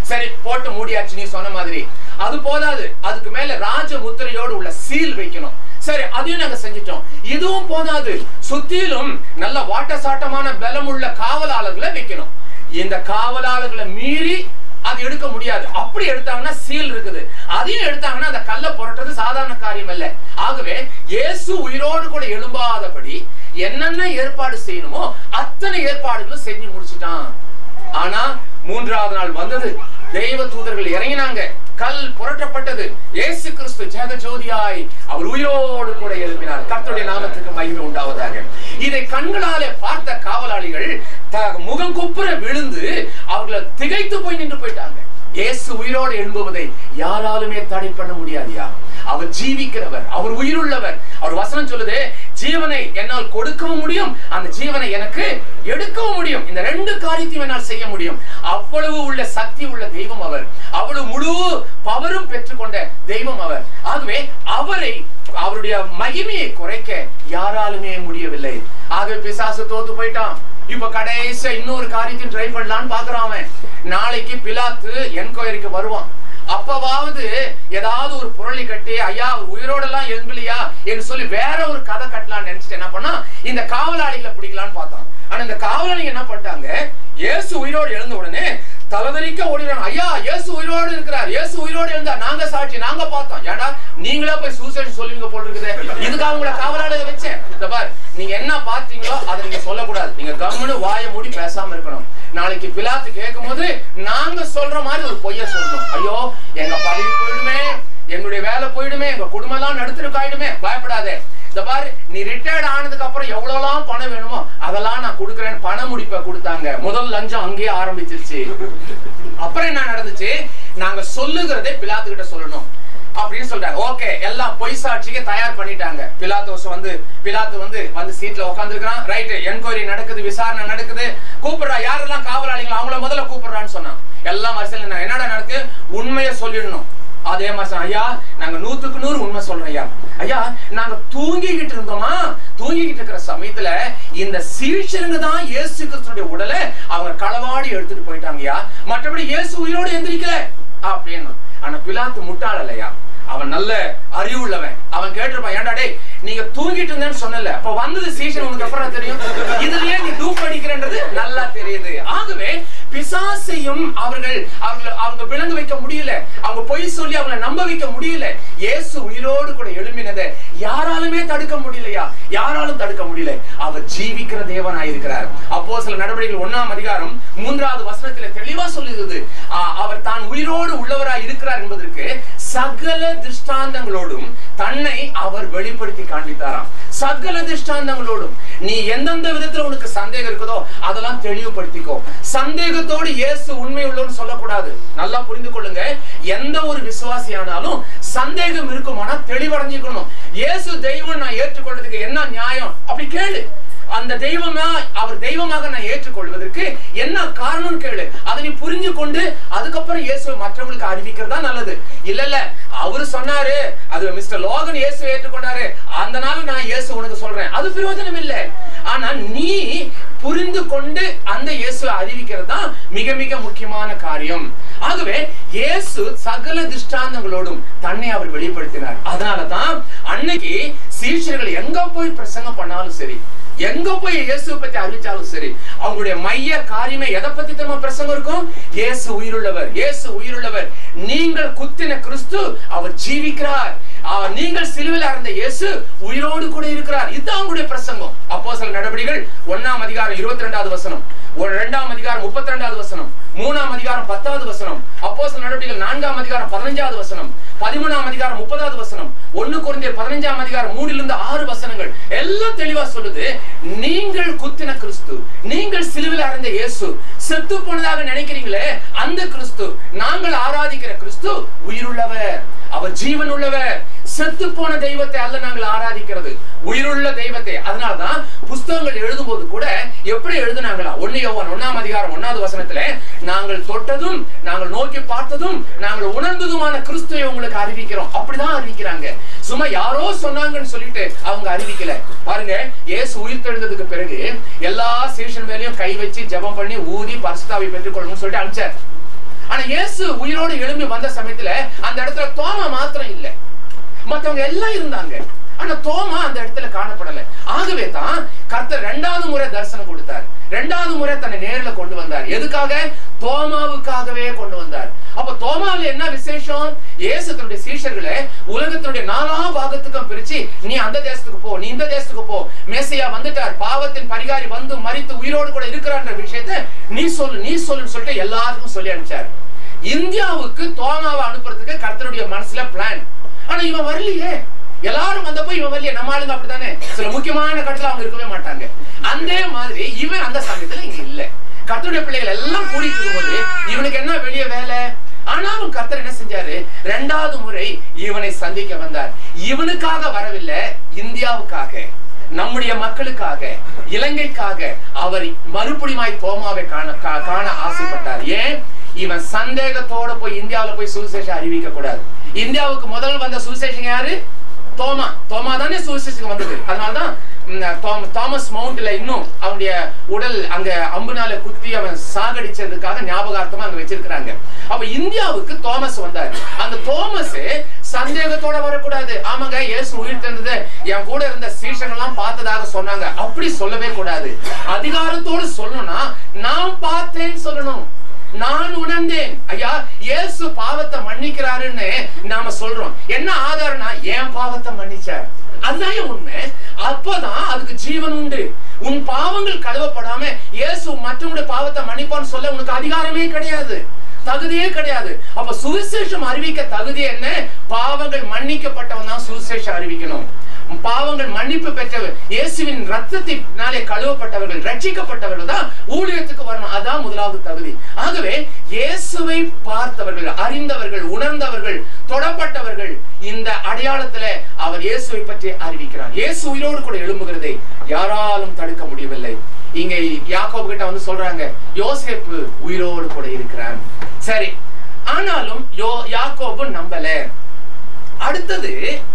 சரி போட்டு மூடியாச்சு நீ சொன்ன மாதிரி அது போதாது அதுக்கு மேல ராஜ முத்திரையோடு உள்ள சீல் வைக்கணும் சரி அதையும் நாங்க செஞ்சிட்டோம் இதுவும் போதாது சுத்திலும் நல்ல வாட்ட சாட்டமான பலம் உள்ள காவலாளர்களை வைக்கணும் இந்த காவலாளர்களை மீறி அது எடுக்க முடியாது அப்படி எடுத்தாங்கன்னா சீல் இருக்குது அதையும் எடுத்தாங்கன்னா அந்த கல்லை புரட்டுறது சாதாரண காரியம் இல்ல ஆகவே இயேசு உயிரோடு கூட எழும்பாதபடி என்னென்ன ஏற்பாடு செய்யணுமோ அத்தனை ஏற்பாடுகளும் செஞ்சு முடிச்சிட்டான் ஆனா மூன்றாவது நாள் வந்தது தெய்வ தூதர்கள் இறங்கினாங்க கல் புரட்டப்பட்டது இயேசு கிறிஸ்து ஜெக ஜோதியாய் அவர் உயிரோடு கூட எழுப்பினார் கர்த்தருடைய நாமத்துக்கு மகிமை உண்டாவதாக இதை கண்களாலே பார்த்த காவலாளிகள் த- முகம் குப்புற விழுந்து அவர்களை திகைத்து போய் நின்று போயிட்டாங்க இயேசு உயிரோடு எழும்புவதை யாராலுமே தடை பண்ண முடியாதியா அவர் ஜீவிக்கிறவர் அவர் உயிருள்ளவர் அவர் வசனம் சொல்லுது ஜீவனை என்னால் கொடுக்கவும் முடியும் அந்த ஜீவனை எனக்கு எடுக்கவும் முடியும் இந்த ரெண்டு காரியத்தையும் என்னால் செய்ய முடியும் அவ்வளவு உள்ள சக்தி உள்ள தெய்வம் அவர் அவ்வளவு முழு பவரும் பெற்றுக்கொண்ட தெய்வம் அவர் ஆகவே அவரை அவருடைய மகிமையை குறைக்க யாராலுமே முடியவில்லை ஆகவே பிசாசு தோத்து போயிட்டான் இப்ப கடைசியா இன்னொரு காரியத்தையும் ட்ரை பண்ணலான்னு பாக்குறான் அவன் நாளைக்கு பிலாத்து என்கொயரிக்கு வருவான் அப்பவாவது ஏதாவது ஒரு புரளி கட்டி ஐயா அவர் உயிரோடெல்லாம் எழுங்கலையா என்று சொல்லி வேற ஒரு கதை கட்டலாம்னு நினைச்சிட்டு என்ன பண்ணா இந்த காவலாளிகளை பிடிக்கலான்னு பார்த்தான் ஆனா இந்த காவலாளிங்க என்ன பண்ணிட்டாங்க இயேசு உயிரோடு எழுந்த உடனே தலதறிக்க ஓடிறாங்க ஐயா இயேசு உயிரோடு இருக்கிறார் இயேசு உயிரோடு எழுந்தா நாங்க சாட்சி நாங்க பார்த்தோம் ஏடா நீங்களே போய் சூசைட் சொல்லுவீங்க போல் இருக்குது இதுக்காக உங்களை காவலாளிக வச்சேன் இந்த பார் நீங்க என்ன பார்த்தீங்களோ அதை நீங்க சொல்லக்கூடாது நீங்க கம்முன்னு வாயை மூடி பேசாம இருக்கணும் நாளைக்கு பிலாத்து கேட்கும் போது நாங்க சொல்ற மாதிரி ஒரு பொய்ய சொல்லணும் ஐயோ எங்க பதவி போயிடுமே என்னுடைய வேலை போயிடுமே எங்க குடும்பம் எல்லாம் நடுத்தருக்கு ஆயிடுமே பயப்படாதே இந்த பாரு நீ ரிட்டையர்ட் ஆனதுக்கு அப்புறம் எவ்வளவுலாம் பணம் வேணுமோ அதெல்லாம் நான் கொடுக்குறேன்னு பண முடிப்பை கொடுத்தாங்க முதல் லஞ்சம் அங்கேயே ஆரம்பிச்சிருச்சு அப்புறம் என்ன நடந்துச்சு நாங்க சொல்லுகிறதை பிலாத்து கிட்ட சொல்லணும் அப்படின்னு சொல்றாங்க ஓகே எல்லாம் பொய் சாட்சிக்கு தயார் பண்ணிட்டாங்க பிலாத்தோஸ் வந்து பிலாத்து வந்து வந்து சீட்ல உட்காந்துருக்கான் ரைட் என்கொயரி நடக்குது விசாரணை நடக்குது கூப்பிடுறா யாரெல்லாம் காவலாளிகள் அவங்கள முதல்ல கூப்பிடுறான்னு சொன்னான் எல்லாம் வரிசையில் என்ன- என்னடா நடக்கு உண்மையை சொல்லிடணும் அதே மாதிரி சொன்னான், ஐயா நாங்க நூத்துக்கு நூறு உண்மை சொல்றோம் ஐயா ஐயா நாங்க தூங்கிக்கிட்டு இருந்தோமா தூங்கிக்கிட்டு இருக்கிற சமயத்துல இந்த சீஷருங்க தான் இயேசு கிறிஸ்துடைய உடலை அவங்க களவாடி எடுத்துட்டு போயிட்டாங்கய்யா மற்றபடி இயேசு உயிரோடு எந்திரிக்கல அப்படின்னு ஆனா பிலாத்து முட்டாள் இல்லையா அவன் நல்ல அறிவுள்ளவன் அவன் கேட்டிருப்பான் ஏன்டா டேய் நீங்க தூங்கிட்டு இருந்தேன்னு சொன்னல அப்ப வந்தது சீசன் உனக்கு அப்புறம் தெரியும் இதுலயே நீ டூப் அடிக்கிறன்றது நல்லா தெரியுது ஆகவே பிசாசையும் அவர்கள் அவர்கள் அவங்க விளங்க வைக்க முடியல அவங்க பொய் சொல்லி அவங்களை நம்ப வைக்க முடியல இயேசு உயிரோடு கூட எழும்பினதை யாராலுமே தடுக்க முடியலையா யாராலும் தடுக்க முடியல அவர் ஜீவிக்கிற தேவனாய் இருக்கிறார் அப்போ சில நடவடிக்கைகள் ஒண்ணாம் அதிகாரம் மூன்றாவது வசனத்துல தெளிவா சொல்லுகிறது ஆ, அவர் தான் உயிரோடு உள்ளவராய் இருக்கிறார் என்பதற்கு சகல திருஷ்டாந்தங்களோடும் தன்னை அவர் வெளிப்படுத்தி காண்பித்தாராம் சகல திருஷ்டாந்தங்களோடும் நீ எந்தெந்த விதத்துல உனக்கு சந்தேகம் இருக்குதோ அதெல்லாம் தெளிவுபடுத்திக்கோ சந்தேகத்தோடு இயேசு உண்மை உள்ளவன்னு சொல்லக்கூடாது நல்லா புரிந்து கொள்ளுங்க எந்த ஒரு விசுவாசியானாலும் சந்தேகம் இருக்குமானா தெளிவடைஞ்சுக்கணும் இயேசு தெய்வம் நான் ஏற்றுக்கொள்றதுக்கு என்ன நியாயம் அப்படி கேளு அந்த தெய்வமா அவர் தெய்வமாக நான் ஏற்றுக்கொள்வதற்கு என்ன காரணம் கேளு அதை நீ புரிஞ்சு கொண்டு அதுக்கப்புறம் இயேசுவை மற்றவங்களுக்கு அறிவிக்கிறதா நல்லது இல்ல இல்ல அவரு சொன்னாரு அது மிஸ்டர் லோகன் இயேசுவை ஏற்றுக்கொண்டாரு அந்த நாள் நான் இயேசு உனக்கு சொல்றேன் அது பிரயோஜனம் இல்லை ஆனா நீ புரிந்து கொண்டு அந்த இயேசுவை அறிவிக்கிறது தான் மிக மிக முக்கியமான காரியம் ஆகவே இயேசு சகல திருஷ்டாந்தங்களோடும் தன்னை அவர் வெளிப்படுத்தினார் அதனால தான் அன்னைக்கு சீஷர்கள் எங்க போய் பிரசங்கம் பண்ணாலும் சரி எங்க போய் இயேசுவை பத்தி அறிவிச்சாலும் சரி அவங்களுடைய மைய காரியமே எதை பத்தி திரும்ப பிரசங்கம் இருக்கும் இயேசு உயிருள்ளவர் இயேசு உயிருள்ளவர் நீங்கள் குத்தின கிறிஸ்து அவர் ஜீவிக்கிறார் ஆ, நீங்கள் சிலுவையில் அறைந்த இயேசு உயிரோடு கூட இருக்கிறார் இதுதான் அவங்களுடைய பிரசங்கம் அப்போ சில நடவடிக்கைகள் ஒண்ணாம் அதிகாரம் இருபத்தி ரெண்டாவது வசனம் ஒரு இரண்டாம் அதிகாரம் முப்பத்தி ரெண்டாவது வசனம் மூணாம் அதிகாரம் பத்தாவது வசனம் அப்போ சில நடவடிக்கைகள் நான்காம் அதிகாரம் பதினஞ்சாவது வசனம் பதிமூணாம் அதிகாரம் முப்பதாவது வசனம் ஒண்ணு குறைந்த பதினஞ்சாம் அதிகாரம் மூணிலிருந்து ஆறு வசனங்கள் எல்லாம் தெளிவா சொல்லுது நீங்கள் குத்தின கிறிஸ்து நீங்கள் சிலுவையில் அறைந்த இயேசு செத்து போனதாக நினைக்கிறீங்களே அந்த கிறிஸ்து நாங்கள் ஆராதிக்கிற கிறிஸ்து உயிருள்ளவர் அவர் ஜீவன் உள்ளவர் செத்து போன தெய்வத்தை அல்ல நாங்கள் ஆராதிக்கிறது உயிருள்ள தெய்வத்தை அதனாலதான் புஸ்தகங்கள் எழுதும்போது கூட எப்படி எழுதுனாங்களா ஒன்னு யோவான் ஒன்னாம் அதிகாரம் ஒன்னாவது வசனத்துல நாங்கள் தொட்டதும் நாங்கள் நோக்கி பார்த்ததும் நாங்கள் உணர்ந்ததுமான கிறிஸ்துவை உங்களுக்கு அறிவிக்கிறோம் அப்படிதான் அறிவிக்கிறாங்க சும்மா யாரோ சொன்னாங்கன்னு சொல்லிட்டு அவங்க அறிவிக்கல பாருங்க இயேசு உயிர் தெழுந்ததுக்கு பிறகு எல்லா சீஷன் மேலயும் கை வச்சு ஜெபம் பண்ணி ஊதி பரிசுத்தாவை பெற்றுக்கொள்ளணும்னு சொல்லிட்டு அனுப்பிச்சார் ஆனா இயேசு உயிரோடு எழும்பி வந்த சமயத்துல அந்த இடத்துல தோமா மாத்திரம் இல்லை மத்தவங்க எல்லாம் இருந்தாங்க ஆனா தோமா அந்த இடத்துல காணப்படல ஆகவே தான் கர்த்தர் ரெண்டாவது முறை தரிசனம் கொடுத்தார் ரெண்டாவது முறை தன்னை நேர்ல கொண்டு வந்தார் எதுக்காக தோமாவுக்காகவே கொண்டு வந்தார் அப்ப தோமாவில் என்ன விசேஷம் இயேசு தன்னுடைய சீஷர்களை உலகத்தினுடைய நாலா பாகத்துக்கும் பிரிச்சு நீ அந்த தேசத்துக்கு போ நீ இந்த தேசத்துக்கு போ மேசையா வந்துட்டார் பாவத்தின் பரிகாரி வந்து மரித்து உயிரோடு கூட இருக்கிறான்ற விஷயத்தை நீ சொல்லு நீ சொல்லுன்னு சொல்லிட்டு எல்லாருக்கும் சொல்லி அனுப்பிச்சார் இந்தியாவுக்கு தோமாவை அனுப்புறதுக்கு கர்த்தருடைய மனசுல பிளான் ஆனா இவன் வரலையே எல்லாரும் வந்தப்போ இவன் வரலையே நம்ம ஆளுங்க அப்படித்தானே சில முக்கியமான கட்டத்துல அவங்க இருக்கவே மாட்டாங்க அந்த மாதிரி இவன் அந்த சமயத்துல இங்க இல்ல கர்த்தருடைய பிள்ளைகள் எல்லாம் கூடிட்டு இருக்கும்போது இவனுக்கு என்ன வெளியே வேலை ஆனாலும் கர்த்தர் என்ன செஞ்சாரு ரெண்டாவது முறை இவனை சந்திக்க வந்தார் இவனுக்காக வரவில்லை இந்தியாவுக்காக நம்முடைய மக்களுக்காக இலங்கைக்காக அவர் மறுபடியுமாய் தோமாவை காண கா- காண ஆசைப்பட்டார் ஏன் இவன் சந்தேகத்தோட போய் இந்தியாவுல போய் சுவிசேஷம் அறிவிக்க கூடாது இந்தியாவுக்கு முதல் வந்த சுவிசேஷம் யாரு தோமா தோமா தானே சுவிசேஷம் வந்தது அதனாலதான் ம், தோம- தாமஸ் மவுண்ட்ல இன்னும் அவனுடைய உடல் அங்க அம்புனால குத்தி அவன் சாகடிச்சதுக்காக ஞாபகார்த்தமா அங்க வச்சிருக்கிறாங்க அப்ப இந்தியாவுக்கு தோமஸ் வந்தார் அந்த தோமஸ் சந்தேகத்தோட வரக்கூடாது ஆமாங்க இயேசு உயிர் தந்தது என் கூட இருந்த சீஷங்கள்லாம் பார்த்ததாக சொன்னாங்க அப்படி சொல்லவே கூடாது அதிகாரத்தோடு சொல்லணும்னா நான் பார்த்தேன்னு சொல்லணும் நான் உணர்ந்தேன் ஐயா இயேசு பாவத்தை மன்னிக்கிறாருன்னு நாம சொல்றோம் என்ன ஆதாரம்னா என் பாவத்தை மன்னிச்சார் அதுதான் என் உண்மை அப்பதான் அதுக்கு ஜீவன் உண்டு உன் பாவங்கள் கழுவப்படாம இயேசு மற்றவங்களுடைய பாவத்தை மன்னிப்பான்னு சொல்ல உனக்கு அதிகாரமே கிடையாது தகுதியே கிடையாது அப்ப சுவிசேஷம் அறிவிக்க தகுதி என்ன பாவங்கள் மன்னிக்கப்பட்டவன் தான் சுவிசேஷம் அறிவிக்கணும் பாவங்கள் மன்னிப்பு பெற்றவர் இயேசுவின் ரத்தத்தினாலே கழுவப்பட்டவர்கள் ரட்சிக்கப்பட்டவர்கள் தான் ஊழியத்துக்கு வரணும் அதான் முதலாவது தகுதி ஆகவே இயேசுவை பார்த்தவர்கள் அறிந்தவர்கள் உணர்ந்தவர்கள் தொடப்பட்டவர்கள் இந்த அடையாளத்துல அவர் இயேசுவை பற்றி அறிவிக்கிறார் இயேசு உயிரோடு கூட எழும்புகிறதை யாராலும் தடுக்க முடியவில்லை இங்க யாக்கோபு கிட்ட வந்து சொல்றாங்க யோசேப்பு உயிரோடு கூட இருக்கிறான் சரி ஆனாலும் யோ யாக்கோபு நம்பல அடுத்தது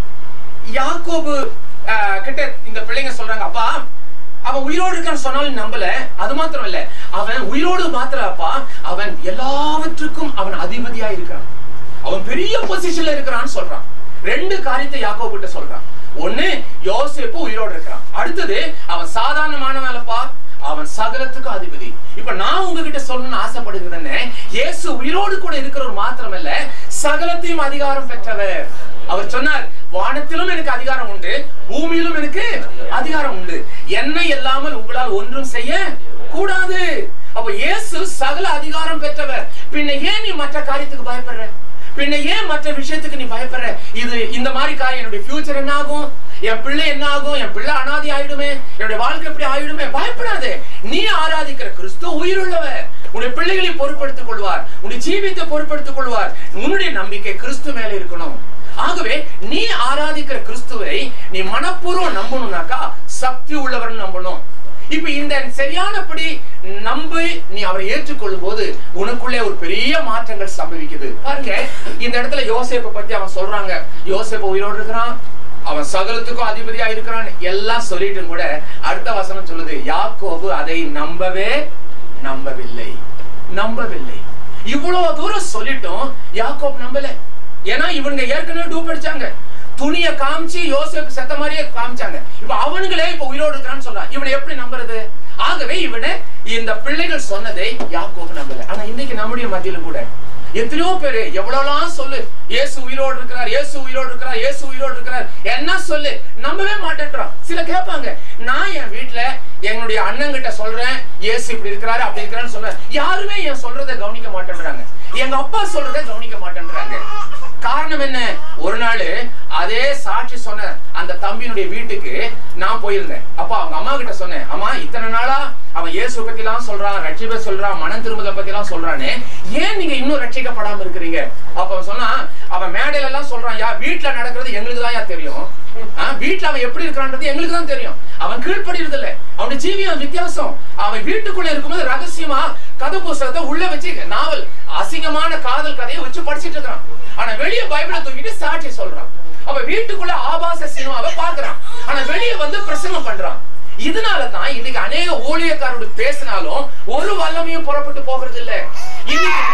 யாக்கோபு ஆஹ், கிட்ட இந்த பிள்ளைங்க சொல்றாங்க அப்பா அவன் உயிரோடு இருக்கான்னு சொன்னாலும் நம்பல அது மாத்திரம் இல்ல அவன் உயிரோடு மாத்திரம் அப்பா அவன் எல்லாவற்றுக்கும் அவன் அதிபதியா இருக்கிறான் அவன் பெரிய பொசிஷன்ல இருக்கிறான்னு சொல்றான் ரெண்டு காரியத்தை யாக்கோபு கிட்ட சொல்றான் ஒண்ணு யோசேப்பு உயிரோடு இருக்கிறான் அடுத்தது அவன் சாதாரணமானவன்லப்பா அவன் சகலத்துக்கும் அதிபதி இப்ப நான் உங்ககிட்ட சொல்லணும்னு ஆசைப்படுகிறது என்ன இயேசு உயிரோடு கூட இருக்கிறவர் மாத்திரமல்ல சகலத்தையும் அதிகாரம் பெற்றவர் அவர் சொன்னார் வானத்திலும் எனக்கு அதிகாரம் உண்டு பூமியிலும் எனக்கு அதிகாரம் உண்டு என்னை இல்லாமல் உங்களால் ஒன்றும் செய்ய கூடாது அப்ப இயேசு சகல அதிகாரம் பெற்றவர் பின்ன ஏன் நீ மற்ற காரியத்துக்கு பயப்படுற பின்ன ஏன் மற்ற விஷயத்துக்கு நீ பயப்படுற இது இந்த மாதிரி காரியம் என்னுடைய ஃபியூச்சர் என்ன ஆகும் என் பிள்ளை என்ன ஆகும் என் பிள்ளை அனாதி ஆயிடுமே என்னுடைய வாழ்க்கை எப்படி ஆயிடுமே பயப்படாதே நீ ஆராதிக்கிற கிறிஸ்து உயிருள்ளவர் உன்னுடைய பிள்ளைகளை பொறுப்படுத்திக் கொள்வார் உன்னுடைய ஜீவித்தை பொறுப்படுத்திக் கொள்வார் உன்னுடைய நம்பிக்கை கிறிஸ்து மேல இருக்கணும் ஆகவே நீ ஆராதிக்கிற கிறிஸ்துவை நீ மனப்பூர்வம் நம்பணும்னாக்கா சக்தி உள்ளவர்னு நம்பணும் இப்ப இந்த சரியானபடி நம்பி நீ அவரை ஏற்றுக்கொள்ளும் போது உனக்குள்ளே ஒரு பெரிய மாற்றங்கள் சம்பவிக்குது பாருங்க இந்த இடத்துல யோசேப்பை பத்தி அவன் சொல்றாங்க யோசேப்பு உயிரோடு இருக்கிறான் அவன் சகலத்துக்கும் அதிபதியா இருக்கிறான் எல்லாம் சொல்லிட்டு கூட அடுத்த வசனம் சொல்லுது யாக்கோபு அதை நம்பவே நம்பவில்லை நம்பவில்லை இவ்வளவு தூரம் சொல்லிட்டும் யாக்கோப் நம்பல ஏன்னா இவங்க ஏற்கனவே டூப் அடிச்சாங்க துணிய காமிச்சு யோசேப்பு செத்த மாதிரியே காமிச்சாங்க இப்ப அவனுங்களே இப்ப உயிரோடு இருக்கிறான்னு சொல்றான் இவனை எப்படி நம்புறது ஆகவே இவனை இந்த பிள்ளைகள் சொன்னதை யாக்கோபு நம்பல ஆனா இன்னைக்கு நம்முடைய மத்தியில கூட எத்தனையோ பேரு எவ்வளவுலாம் சொல்லு இயேசு உயிரோடு இருக்கிறார் இயேசு உயிரோடு இருக்கிறார் இயேசு உயிரோடு இருக்கிறார் என்ன சொல்லு நம்பவே மாட்டேன்றான் சில கேட்பாங்க நான் என் வீட்டுல என்னுடைய அண்ணன் கிட்ட சொல்றேன் இயேசு இப்படி இருக்கிறாரு அப்படி இருக்கிறான்னு சொல்றேன் யாருமே என் சொல்றதை கவனிக்க மாட்டேன்றாங்க எங்க அப்பா சொல்றதை கவனிக்க மாட்டேன்றாங்க காரணம் என்ன ஒரு நாள் அதே சாட்சி சொன்ன அந்த தம்பியினுடைய வீட்டுக்கு நான் போயிருந்தேன் அப்ப அவங்க அம்மா கிட்ட சொன்னேன் அம்மா இத்தனை நாளா அவன் இயேசு பத்தி எல்லாம் சொல்றான் ரட்சிப்பை சொல்றான் மனம் திரும்புதல் பத்தி எல்லாம் சொல்றானே ஏன் நீங்க இன்னும் ரட்சிக்கப்படாம இருக்கிறீங்க அப்ப அவன் சொன்னா அவன் மேடையில எல்லாம் சொல்றான் யா வீட்டுல நடக்கிறது எங்களுக்கு தான் யா தெரியும் ஆ, வீட்டுல அவன் எப்படி இருக்கிறான்றது எங்களுக்கு தான் தெரியும் அவன் கீழ்ப்படுறது இல்ல அவனுடைய ஜீவியம் வித்தியாசம் அவன் வீட்டுக்குள்ள இருக்கும்போது ரகசியமா கதை புஸ்தகத்தை உள்ள வச்சு நாவல் அசிங்கமான காதல் கதையை வச்சு படிச்சிட்டு இருக்கிறான் ஆனா வெளிய பைபிளை தூக்கிட்டு சாட்சி சொல்றான் அப்ப வீட்டுக்குள்ள ஆபாச சினிமாவை பாக்குறான் ஆனா வெளிய வந்து பிரசங்கம் பண்றான் இதனால தான் இன்னைக்கு அநேக ஊழியக்காரோடு பேசினாலும் ஒரு வல்லமையும் புறப்பட்டு போகிறது இல்ல இன்னைக்கு நீ இயேசு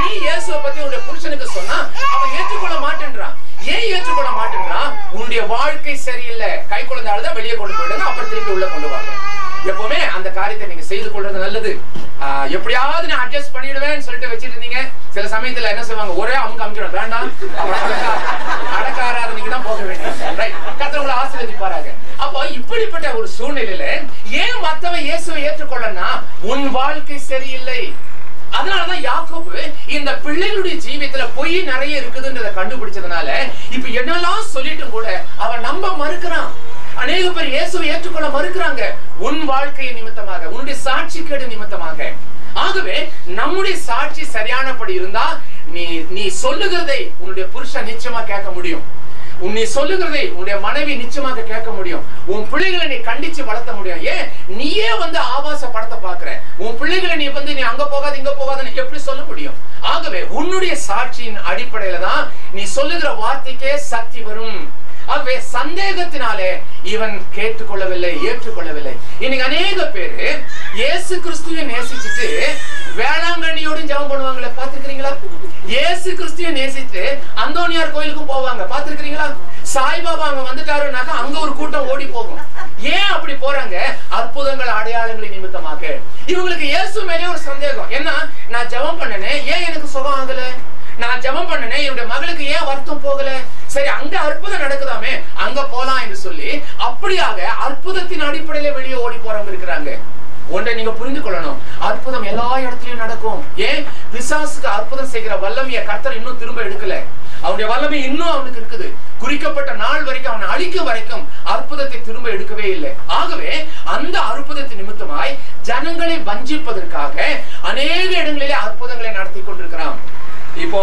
இயேசுவை பத்தி உன்னுடைய புருஷனுக்கு சொன்னா அவன் ஏற்றுக்கொள்ள மாட்டேன்றான் ஏன் ஏற்றுக்கொள்ள மாட்டேன்றான் உன்னுடைய வாழ்க்கை சரியில்லை கை குழந்தை அழுதா வெளியே கொண்டு போயிடுங்க அப்புறம் திருப்பி உள்ள கொண்டு வாங்க எப்பவுமே அந்த காரியத்தை நீங்க செய்து கொள்றது நல்லது ஆஹ் எப்படியாவது நான் அட்ஜஸ்ட் பண்ணிடுவேன்னு சொல்லிட்டு வச்சிட்டு இருந்தீங்க சில சமயத்துல என்ன செய்வாங்க ஒரே அமுக்கு அமுக்கிடும் வேண்டாம் அப்புறம் அடக்க- அடக்க ஆராதனைக்கு தான் போக வேண்டியது ரைட் கத்தர் உங்களை ஆசீர்வதிப்பாராங்க அப்போ இப்படிப்பட்ட ஒரு சூழ்நிலையில ஏன் மத்தவன் இயேசுவை ஏற்றுக்கொள்ளனா உன் வாழ்க்கை சரியில்லை அதனாலதான் யாக்கோபு இந்த பிள்ளைகளுடைய ஜீவியத்துல பொய் நிறைய இருக்குதுன்றத கண்டுபிடிச்சதுனால இப்ப என்னெல்லாம் சொல்லிட்டும் கூட அவன் நம்ப மறுக்கிறான் அநேக பேர் இயேசுவை ஏற்றுக்கொள்ள மறுக்கிறாங்க உன் வாழ்க்கை நிமித்தமாக உன்னுடைய சாட்சிக்கேடு நிமித்தமாக ஆகவே நம்முடைய சாட்சி சரியானபடி இருந்தா நீ நீ சொல்லுகிறதை உன்னுடைய புருஷன் நிச்சயமா கேட்க முடியும் உன் நீ சொல்லுகிறதை உன்னுடைய மனைவி நிச்சயமாக கேட்க முடியும் உன் பிள்ளைகளை நீ கண்டிச்சு வளர்த்த முடியும் ஏன் நீயே வந்து ஆபாச படத்தை பாக்குற உன் பிள்ளைகளை நீ வந்து நீ அங்க போகாத இங்க போகாதன்னு எப்படி சொல்ல முடியும் ஆகவே உன்னுடைய சாட்சியின் அடிப்படையில தான் நீ சொல்லுகிற வார்த்தைக்கே சக்தி வரும் ஆகவே சந்தேகத்தினாலே இவன் கேட்டுக்கொள்ளவில்லை ஏற்றுக்கொள்ளவில்லை இன்னைக்கு அநேக பேரு இயேசு கிறிஸ்துவை நேசிச்சுட்டு வேளாங்கண்ணியோடும் ஜெபம் பண்ணுவாங்களே பாத்துக்கிறீங்களா இயேசு கிறிஸ்துவை நேசித்து அந்தோனியார் கோயிலுக்கும் போவாங்க பாத்துக்கிறீங்களா சாய்பாபா அங்க வந்துட்டாருனாக்கா அங்க ஒரு கூட்டம் ஓடி போகும் ஏன் அப்படி போறாங்க அற்புதங்கள் அடையாளங்களை நிமித்தமாக இவங்களுக்கு இயேசு மேலே ஒரு சந்தேகம் என்ன நான் ஜெபம் பண்ணனே ஏன் எனக்கு சுகம் ஆகல நான் ஜெபம் பண்ணனே என்னுடைய மகளுக்கு ஏன் வருத்தம் போகல சரி அங்க அற்புதம் நடக்குதாமே அங்க போலாம் என்று சொல்லி அப்படியாக அற்புதத்தின் அடிப்படையில வெளியே ஓடி போறவங்க இருக்கிறாங்க ஒன்றை நீங்க புரிந்து கொள்ளணும் அற்புதம் எல்லா இடத்துலயும் நடக்கும் ஏன் பிசாசுக்கு அற்புதம் செய்கிற வல்லமைய கர்த்தர் இன்னும் திரும்ப எடுக்கல அவனுடைய வல்லமை இன்னும் அவனுக்கு இருக்குது குறிக்கப்பட்ட நாள் வரைக்கும் அவனை அழிக்கும் வரைக்கும் அற்புதத்தை திரும்ப எடுக்கவே இல்லை ஆகவே அந்த அற்புதத்தின் நிமித்தமாய் ஜனங்களை வஞ்சிப்பதற்காக அநேக இடங்களிலே அற்புதங்களை நடத்தி கொண்டிருக்கிறான் இப்போ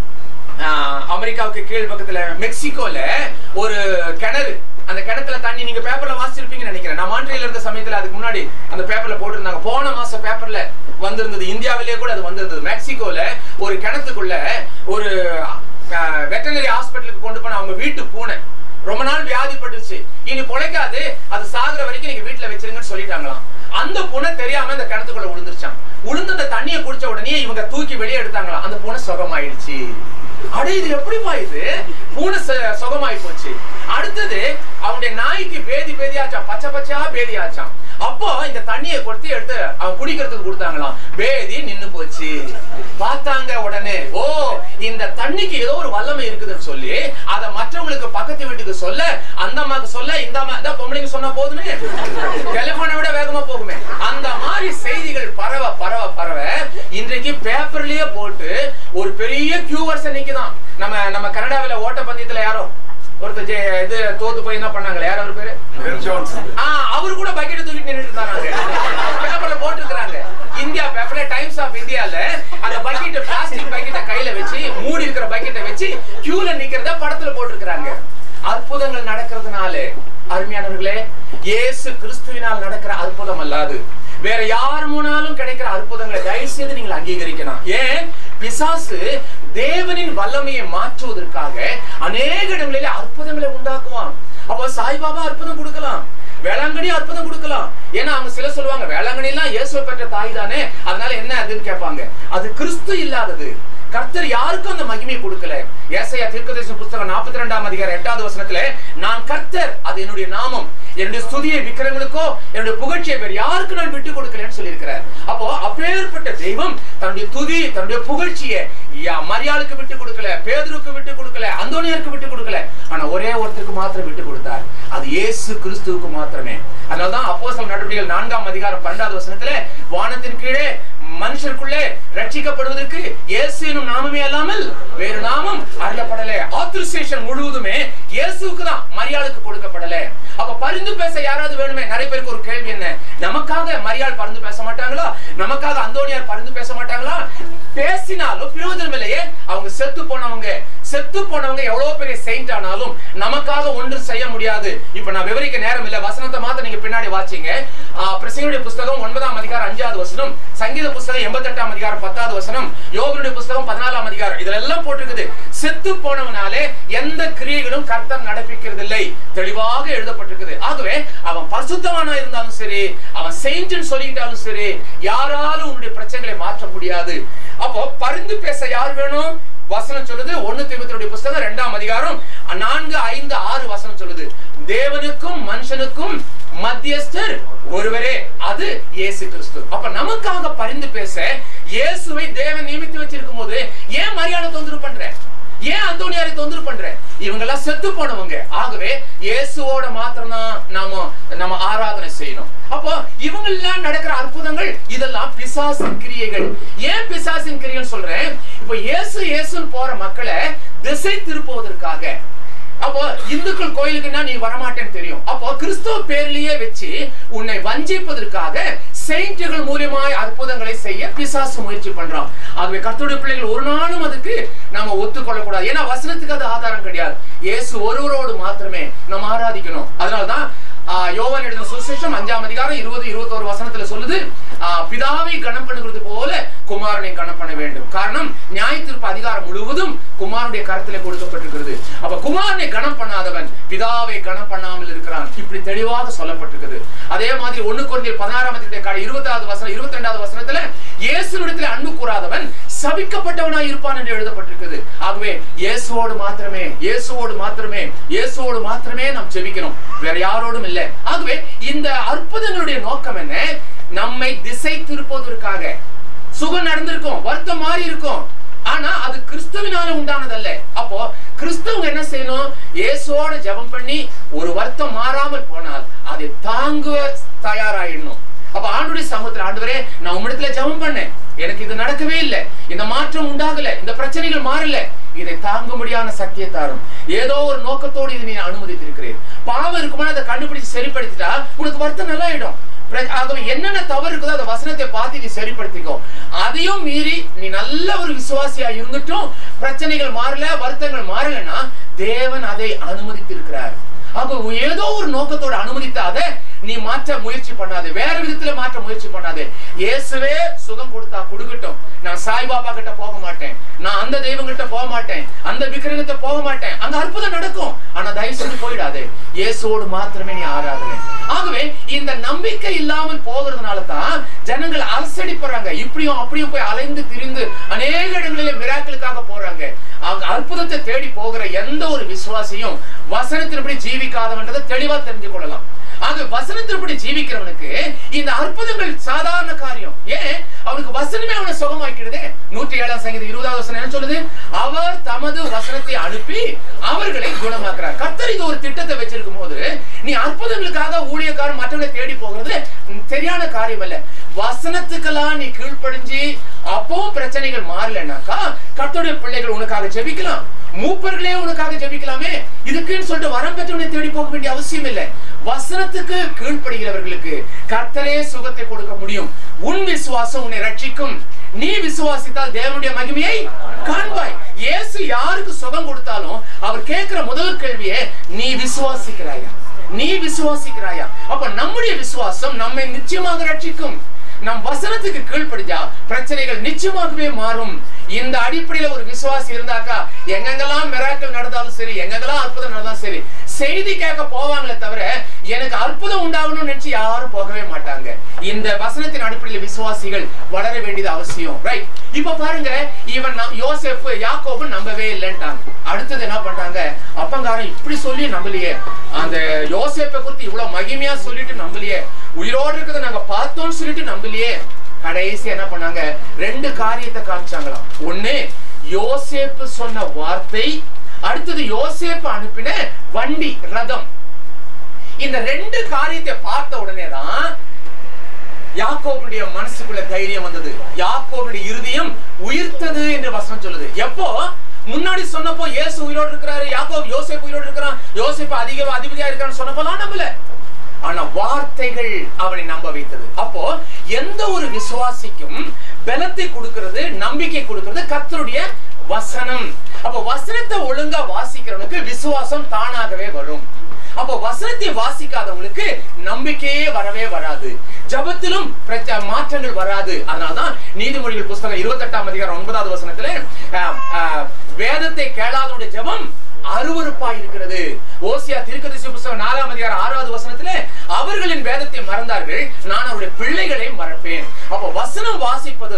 ஆஹ், அமெரிக்காவுக்கு கீழ் பக்கத்துல மெக்சிகோல ஒரு கிணறு அந்த கிணத்துல தண்ணி நீங்க பேப்பர்ல வாசிச்சிருப்பீங்கன்னு நினைக்கிறேன் நான் மாண்ட்ரியில இருந்த சமயத்துல அதுக்கு முன்னாடி அந்த பேப்பர்ல போட்டிருந்தாங்க போன மாசம் பேப்பர்ல வந்திருந்தது இந்தியாவிலேயே கூட அது வந்திருந்தது மெக்சிகோல ஒரு கிணத்துக்குள்ள ஒரு வெட்டனரி ஹாஸ்பிட்டலுக்கு கொண்டு போன அவங்க வீட்டு பூனை ரொம்ப நாள் வியாதிப்பட்டுச்சு இனி பொழைக்காது அது சாகுற வரைக்கும் நீங்க வீட்டுல வச்சிருங்கன்னு சொல்லிட்டாங்களாம் அந்த பூனை தெரியாம அந்த கிணத்துக்குள்ள விழுந்துருச்சான் விழுந்து அந்த தண்ணியை குடிச்ச உடனே இவங்க தூக்கி வெளியே எடுத்தாங்களாம் அந்த பூனை சுகமாயிடுச்சு அட இது எப்படிப்பா இது பூனை ச- சுகமாயி போச்சு அடுத்தது அவனுடைய நாய்க்கு பேதி பேதியாச்சான் பச்சை பச்சையா பேதியாச்சான் அப்போ இந்த தண்ணியை கொடுத்து எடுத்து அவன் குடிக்கிறதுக்கு கொடுத்தாங்களாம் பேதி நின்னு போச்சு பார்த்தாங்க உடனே ஓ இந்த தண்ணிக்கு ஏதோ ஒரு வல்லமை இருக்குதுன்னு சொல்லி அதை மற்றவங்களுக்கு பக்கத்து வீட்டுக்கு சொல்ல அந்த அம்மாக்கு சொல்ல இந்த அம்மா இதான் பொம்பளைங்க சொன்னா போதுமே டெலிபோனை விட வேகமா போகுமே அந்த மாதிரி செய்திகள் பரவ பரவ பரவ இன்றைக்கு பேப்பர்லயே போட்டு ஒரு பெரிய கியூவர்ஸ் நிக்குதான் நம்ம நம்ம கனடாவில ஓட்டப்பந்தயத்துல யாரோ ஒருத்தர் ஜெ- இது தோத்து போய் என்ன பண்ணாங்களே யார் அவர் பேரு ஆ, அவரு கூட பக்கெட் தூக்கிட்டு நின்னுட்டு இருந்தாங்க பேப்பர்ல போட்டுருக்காங்க இந்தியா பேப்பர்ல டைம்ஸ் ஆஃப் இந்தியால அந்த பக்கெட் பிளாஸ்டிக் பக்கெட்டை கையில வச்சு மூடி இருக்கிற பக்கெட்டை வச்சு கியூல நிக்கிறத படத்துல போட்டிருக்காங்க அற்புதங்கள் நடக்கிறதுனால அருமையானவர்களே இயேசு கிறிஸ்துவினால் நடக்கிற அற்புதம் அல்லாது வேற யார் மூணாலும் கிடைக்கிற அற்புதங்களை தயவு செய்து நீங்கள் அங்கீகரிக்கணும் ஏன் பிசாசு தேவனின் வல்லமையை மாற்றுவதற்காக அநேக இடங்களிலே அற்புதங்களை உண்டாக்குவான் அப்போ சாய்பாபா அற்புதம் கொடுக்கலாம் வேளாங்கண்ணி அற்புதம் கொடுக்கலாம் ஏன்னா அவங்க சில சொல்லுவாங்க வேளாங்கண்ணி எல்லாம் இயேசுவை பெற்ற தாய் தானே அதனால என்ன அதுன்னு கேட்பாங்க அது கிறிஸ்து இல்லாதது கர்த்தர் யாருக்கும் அந்த மகிமையை கொடுக்கல ஏசாயா தீர்க்கதரிசன புஸ்தகம் 42 ரெண்டாம் அதிகாரம் எட்டாவது வசனத்துல நான் கர்த்தர் அது என்னுடைய நாமம் என்னுடைய ஸ்துதியை விக்கிரங்களுக்கோ என்னுடைய புகழ்ச்சியை வேறு யாருக்கு நான் விட்டு கொடுக்கலன்னு சொல்லியிருக்கிறார் அப்போ அப்பேற்பட்ட தெய்வம் தன்னுடைய துதி தன்னுடைய புகழ்ச்சியை யா- மரியாளுக்கு விட்டு கொடுக்கல பேதுருக்கு விட்டு கொடுக்கல அந்தோனியருக்கு விட்டு கொடுக்கல ஆனா ஒரே ஒருத்தருக்கு மாத்திரம் விட்டு கொடுத்தார் அது இயேசு கிறிஸ்துவுக்கு மாத்திரமே அதனாலதான் அப்போஸ்தலர் நடவடிக்கைகள் நான்காம் அதிகாரம் பன்னெண்டாவது வசனத்துல வானத்தின் கீழே மனுஷருக்குள்ளே ரட்சிக்கப்படுவதற்கு இயேசு எனும் நாமமே அல்லாமல் வேறு நாமம் அறியப்படல ஆத்தரைசேஷன் முழுவதுமே இயேசுவுக்கு தான் மரியாளுக்கு கொடுக்கப்படல அப்ப பரிந்து பேச யாராவது வேணுமே நிறைய பேருக்கு ஒரு கேள்வி என்ன நமக்காக மரியாள் பரிந்து பேச மாட்டாங்களா நமக்காக அந்தோனியார் பரிந்து பேச மாட்டாங்களா பேசினாலும் பிரயோஜனம் இல்லையே அவங்க செத்து போனவங்க செத்து போனவங்க எவ்வளவு பெரிய செயின்ட் ஆனாலும் நமக்காக ஒன்றும் செய்ய முடியாது இப்ப நான் விவரிக்க நேரம் இல்ல வசனத்தை மாத்த நீங்க பின்னாடி வாசிங்க பிரசங்களுடைய புஸ்தகம் ஒன்பதாம் அதிகாரம் அஞ்சாவது வசனம் சங்கீத புஸ்தகம் எண்பத்தெட்டாம் அதிகாரம் பத்தாவது வசனம் யோகனுடைய புஸ்தகம் பதினாலாம் அதிகாரம் இதுல எல்லாம் போட்டிருக்குது செத்து போனவனாலே எந்த கிரியைகளும் கர்த்தர் நடப்பிக்கிறது இல்லை தெளிவாக எழுதப்பட்டிருக்குது ஆகவே அவன் பரிசுத்தவானா இருந்தாலும் சரி அவன் செயின்ட்னு சொல்லிக்கிட்டாலும் சரி யாராலும் உன்னுடைய பிரச்சனைகளை மாற்ற முடியாது அப்போ பரிந்து பேச யார் வேணும் வசனம் சொல்லுது ஒண்ணு தீபத்தினுடைய புஸ்தகம் இரண்டாம் அதிகாரம் நான்கு ஐந்து ஆறு வசனம் சொல்லுது தேவனுக்கும் மனுஷனுக்கும் மத்தியஸ்தர் ஒருவரே அது இயேசு கிறிஸ்து அப்ப நமக்காக பரிந்து பேச இயேசுவை தேவன் நியமித்து வச்சிருக்கும் போது ஏன் மரியாதை தொந்தரவு பண்ற ஏன் அந்தோனியாரை தொந்தரவு பண்ற இவங்க எல்லாம் செத்து போனவங்க ஆகவே இயேசுவோட மாத்திரம் தான் நாம நம்ம ஆராதனை செய்யணும் அப்போ இவங்க எல்லாம் நடக்கிற அற்புதங்கள் இதெல்லாம் பிசாசின் கிரியைகள் ஏன் பிசாசின் கிரியைகள் சொல்றேன் இப்போ இயேசு இயேசுன்னு போற மக்களை திசை திருப்புவதற்காக அப்போ இந்துக்கள் கோயிலுக்குன்னா நீ வரமாட்டேன்னு தெரியும் அப்போ கிறிஸ்துவ பேர்லயே வச்சு உன்னை வஞ்சிப்பதற்காக செயின்ட்டுகள் மூலியமாய் அற்புதங்களை செய்ய பிசாசு முயற்சி பண்றான் ஆகவே கர்த்தருடைய பிள்ளைகள் ஒரு நாளும் அதுக்கு நாம ஒத்துக்கொள்ள கூடாது ஏன்னா வசனத்துக்கு அது ஆதாரம் கிடையாது இயேசு ஒருவரோடு மாத்திரமே நம்ம ஆராதிக்கணும் அதனாலதான் ஆஹ், யோவான் எழுதின சுவிசேஷம் அஞ்சாம் அதிகாரம் இருபது இருபத்தோரு வசனத்துல சொல்லுது ஆஹ், பிதாவை கணம் பண்ணுகிறது போல குமாரனை கணம் பண்ண வேண்டும் காரணம் நியாய தீர்ப்பு அதிகாரம் முழுவதும் குமாரனுடைய கருத்திலே கொடுக்கப்பட்டிருக்கிறது அப்ப குமாரனை கணம் பண்ணாதவன் பிதாவை கணம் பண்ணாமல் இருக்கிறான் இப்படி தெளிவாக சொல்லப்பட்டிருக்குது அதே மாதிரி ஒண்ணு குழந்தைய பதினாறாம் அதிகாரம் இருபதாவது வசனம் இருபத்தி ரெண்டாவது வசனத்துல இயேசுவிடத்தில் அன்பு கூறாதவன் சபிக்கப்பட்டவனாய் இருப்பான் என்று எழுதப்பட்டிருக்குது ஆகவே இயேசுவோடு மாத்திரமே இயேசுவோடு மாத்திரமே இயேசுவோடு மாத்திரமே நாம் ஜெபிக்கணும் வேற யாரோடும் இல்லை ஆகவே இந்த அற்புதங்களுடைய நோக்கம் என்ன நம்மை திசை திருப்பதற்காக சுகம் நடந்திருக்கும் வருத்தம் மாறி இருக்கும் ஆனா அது கிறிஸ்துவினால உண்டானதல்ல அப்போ கிறிஸ்துவங்க என்ன செய்யணும் இயேசுவோட ஜெபம் பண்ணி ஒரு வருத்தம் மாறாமல் போனால் அதை தாங்குவ தயாராயிடணும் அப்ப ஆண்டுடைய சமூகத்துல ஆண்டவரே நான் உம்மிடத்துல ஜெபம் பண்ணேன் எனக்கு இது நடக்கவே இல்லை இந்த மாற்றம் உண்டாகல இந்த பிரச்சனைகள் மாறல இதை தாங்கும்படியான சக்தியை தாரும் ஏதோ ஒரு நோக்கத்தோடு இதை நீ அனுமதித்திருக்கிறேன் பாவம் இருக்குமா அதை கண்டுபிடிச்சு சரிப்படுத்திட்டா உனக்கு வருத்தம் நல்லா ஆயிடும் பிர- ஆகவே என்னென்ன தவறு இருக்குதோ அந்த வசனத்தை பார்த்து நீ சரிப்படுத்திக்கோ அதையும் மீறி நீ நல்ல ஒரு விசுவாசியா இருந்துட்டும் பிரச்சனைகள் மாறல வருத்தங்கள் மாறலன்னா தேவன் அதை அனுமதித்திருக்கிறார் அப்ப ஏதோ ஒரு நோக்கத்தோட அனுமதித்த அதை நீ மாற்ற முயற்சி பண்ணாதே வேற விதத்துல மாற்ற முயற்சி பண்ணாதே இயேசுவே சுகம் கொடுத்தா கொடுக்கட்டும் நான் சாய்பாபா கிட்ட போக மாட்டேன் நான் அந்த தெய்வம் கிட்ட போக மாட்டேன் அந்த விக்கிரகத்தை போக மாட்டேன் அங்க அற்புதம் நடக்கும் ஆனா தயவு செஞ்சு போயிடாதே இயேசுவோடு மாத்திரமே நீ ஆராதனை ஆகவே இந்த நம்பிக்கை இல்லாமல் போகிறதுனால தான் ஜனங்கள் அலசடிப்படுறாங்க இப்படியும் அப்படியும் போய் அலைந்து திரிந்து அநேக இடங்களிலே மிராக்களுக்காக போறாங்க அவங்க அற்புதத்தை தேடி போகிற எந்த ஒரு விசுவாசியும் வசனத்தின்படி ஜீவிக்காதவன்றதை தெளிவா தெரிஞ்சு கொள்ளலாம் ஆக வசனத்தின்படி ஜீவிக்கிறவனுக்கு இந்த அற்புதங்கள் சாதாரண காரியம் ஏன் அவனுக்கு வசனமே அவனை சுகமாக்கிடுதே நூற்றி ஏழாம் சங்கீதம் இருபதாவது வசனம் என்ன சொல்லுது அவர் தமது வசனத்தை அனுப்பி அவர்களை குணமாக்குறார் கர்த்தர் இது ஒரு திட்டத்தை வச்சிருக்கும் போது நீ அற்புதங்களுக்காக ஊழியக்காரன் மற்றவங்களை தேடி போகிறது ம், சரியான காரியம் அல்ல வசனத்துக்கெல்லாம் நீ கீழ்ப்படிஞ்சு அப்பவும் பிரச்சனைகள் மாறலனாக்கா கர்த்தருடைய பிள்ளைகள் உனக்காக ஜெபிக்கலாம் மூப்பர்களே உனக்காக ஜெபிக்கலாமே இதுக்குன்னு சொல்லிட்டு வரம் பெற்றவனை தேடி போக வேண்டிய அவசியம் இல்லை வசனத்துக்கு கீழ்ப்படுகிறவர்களுக்கு கர்த்தரே சுகத்தை கொடுக்க முடியும் உன் விசுவாசம் உன்னை ரட்சிக்கும் நீ விசுவாசித்தால் தேவனுடைய மகிமையை காண்பாய் இயேசு யாருக்கு சுகம் கொடுத்தாலும் அவர் கேட்கிற முதல் கேள்வியே நீ விசுவாசிக்கிறாயா நீ விசுவாசிக்கிறாயா அப்ப நம்முடைய விசுவாசம் நம்மை நிச்சயமாக ரட்சிக்கும் நம் வசனத்துக்கு கீழ்ப்படிஞ்சா பிரச்சனைகள் நிச்சயமாகவே மாறும் இந்த அடிப்படையில ஒரு விசுவாசி இருந்தாக்கா எங்கெங்கெல்லாம் மிராக்கள் நடந்தாலும் சரி எங்கெங்கெல்லாம் அற்புதம் நடந்தாலும் சரி செய்தி கேட்க போவாங்களே தவிர எனக்கு அற்புதம் உண்டாகணும்னு நினைச்சு யாரும் போகவே மாட்டாங்க இந்த வசனத்தின் அடிப்படையில் விசுவாசிகள் வளர வேண்டியது அவசியம் ரைட் இப்ப பாருங்க இவன் நம்- யோசேப்பு யாக்கோபு நம்பவே இல்லைன்ட்டாங்க அடுத்தது என்ன பண்றாங்க அப்பங்காரன் இப்படி சொல்லி நம்பலையே அந்த யோசேப்பை குறித்து இவ்வளவு மகிமையா சொல்லிட்டு நம்பலையே உயிரோடு இருக்கிறத நாங்க பார்த்தோம்னு சொல்லிட்டு நம்பலையே கடைசி என்ன பண்ணாங்க ரெண்டு காரியத்தை காமிச்சாங்களாம் ஒண்ணு யோசேப்பு சொன்ன வார்த்தை அடுத்தது யோசேப்பு அனுப்பின வண்டி ரதம் இந்த ரெண்டு காரியத்தை பார்த்த உடனே தான் யாக்கோபுடைய மனசுக்குள்ள தைரியம் வந்தது யாக்கோபுடைய இருதயம் உயிர்த்தது என்று வசனம் சொல்லுது எப்போ முன்னாடி சொன்னப்போ இயேசு உயிரோடு இருக்கிறாரு யாக்கோப் யோசேப்பு உயிரோடு இருக்கிறான் யோசேப்பு அதிக அதிபதியா இருக்கான்னு சொன்னப்போலாம் நம்பல ஆனா வார்த்தைகள் அவனை நம்ப வைத்தது அப்போ எந்த ஒரு விசுவாசிக்கும் பலத்தை கொடுக்கிறது நம்பிக்கை கொடுக்கிறது கர்த்தருடைய வசனம் அப்போ வசனத்தை ஒழுங்கா வாசிக்கிறவனுக்கு விசுவாசம் தானாகவே வரும் அப்போ வசனத்தை வாசிக்காதவங்களுக்கு நம்பிக்கையே வரவே வராது ஜபத்திலும் பிரச்ச- மாற்றங்கள் வராது அதனால்தான் நீதிமொழிகள் புஸ்தகம் இருபத்தெட்டாம் அதிகாரம் ஒன்பதாவது வசனத்துல ஆஹ், ஆஹ், வேதத்தை கேளாதவனுடைய ஜெபம் அருவருப்பா இருக்கிறது ஓசியா திருக்கதிசி புஸ்தகம் நாலாம் அதிகாரம் ஆறாவது வசனத்துல அவர்களின் வேதத்தை மறந்தார்கள் நான் அவருடைய பிள்ளைகளை மறப்பேன் அப்போ வசனம் வாசிப்பது வேதத்தை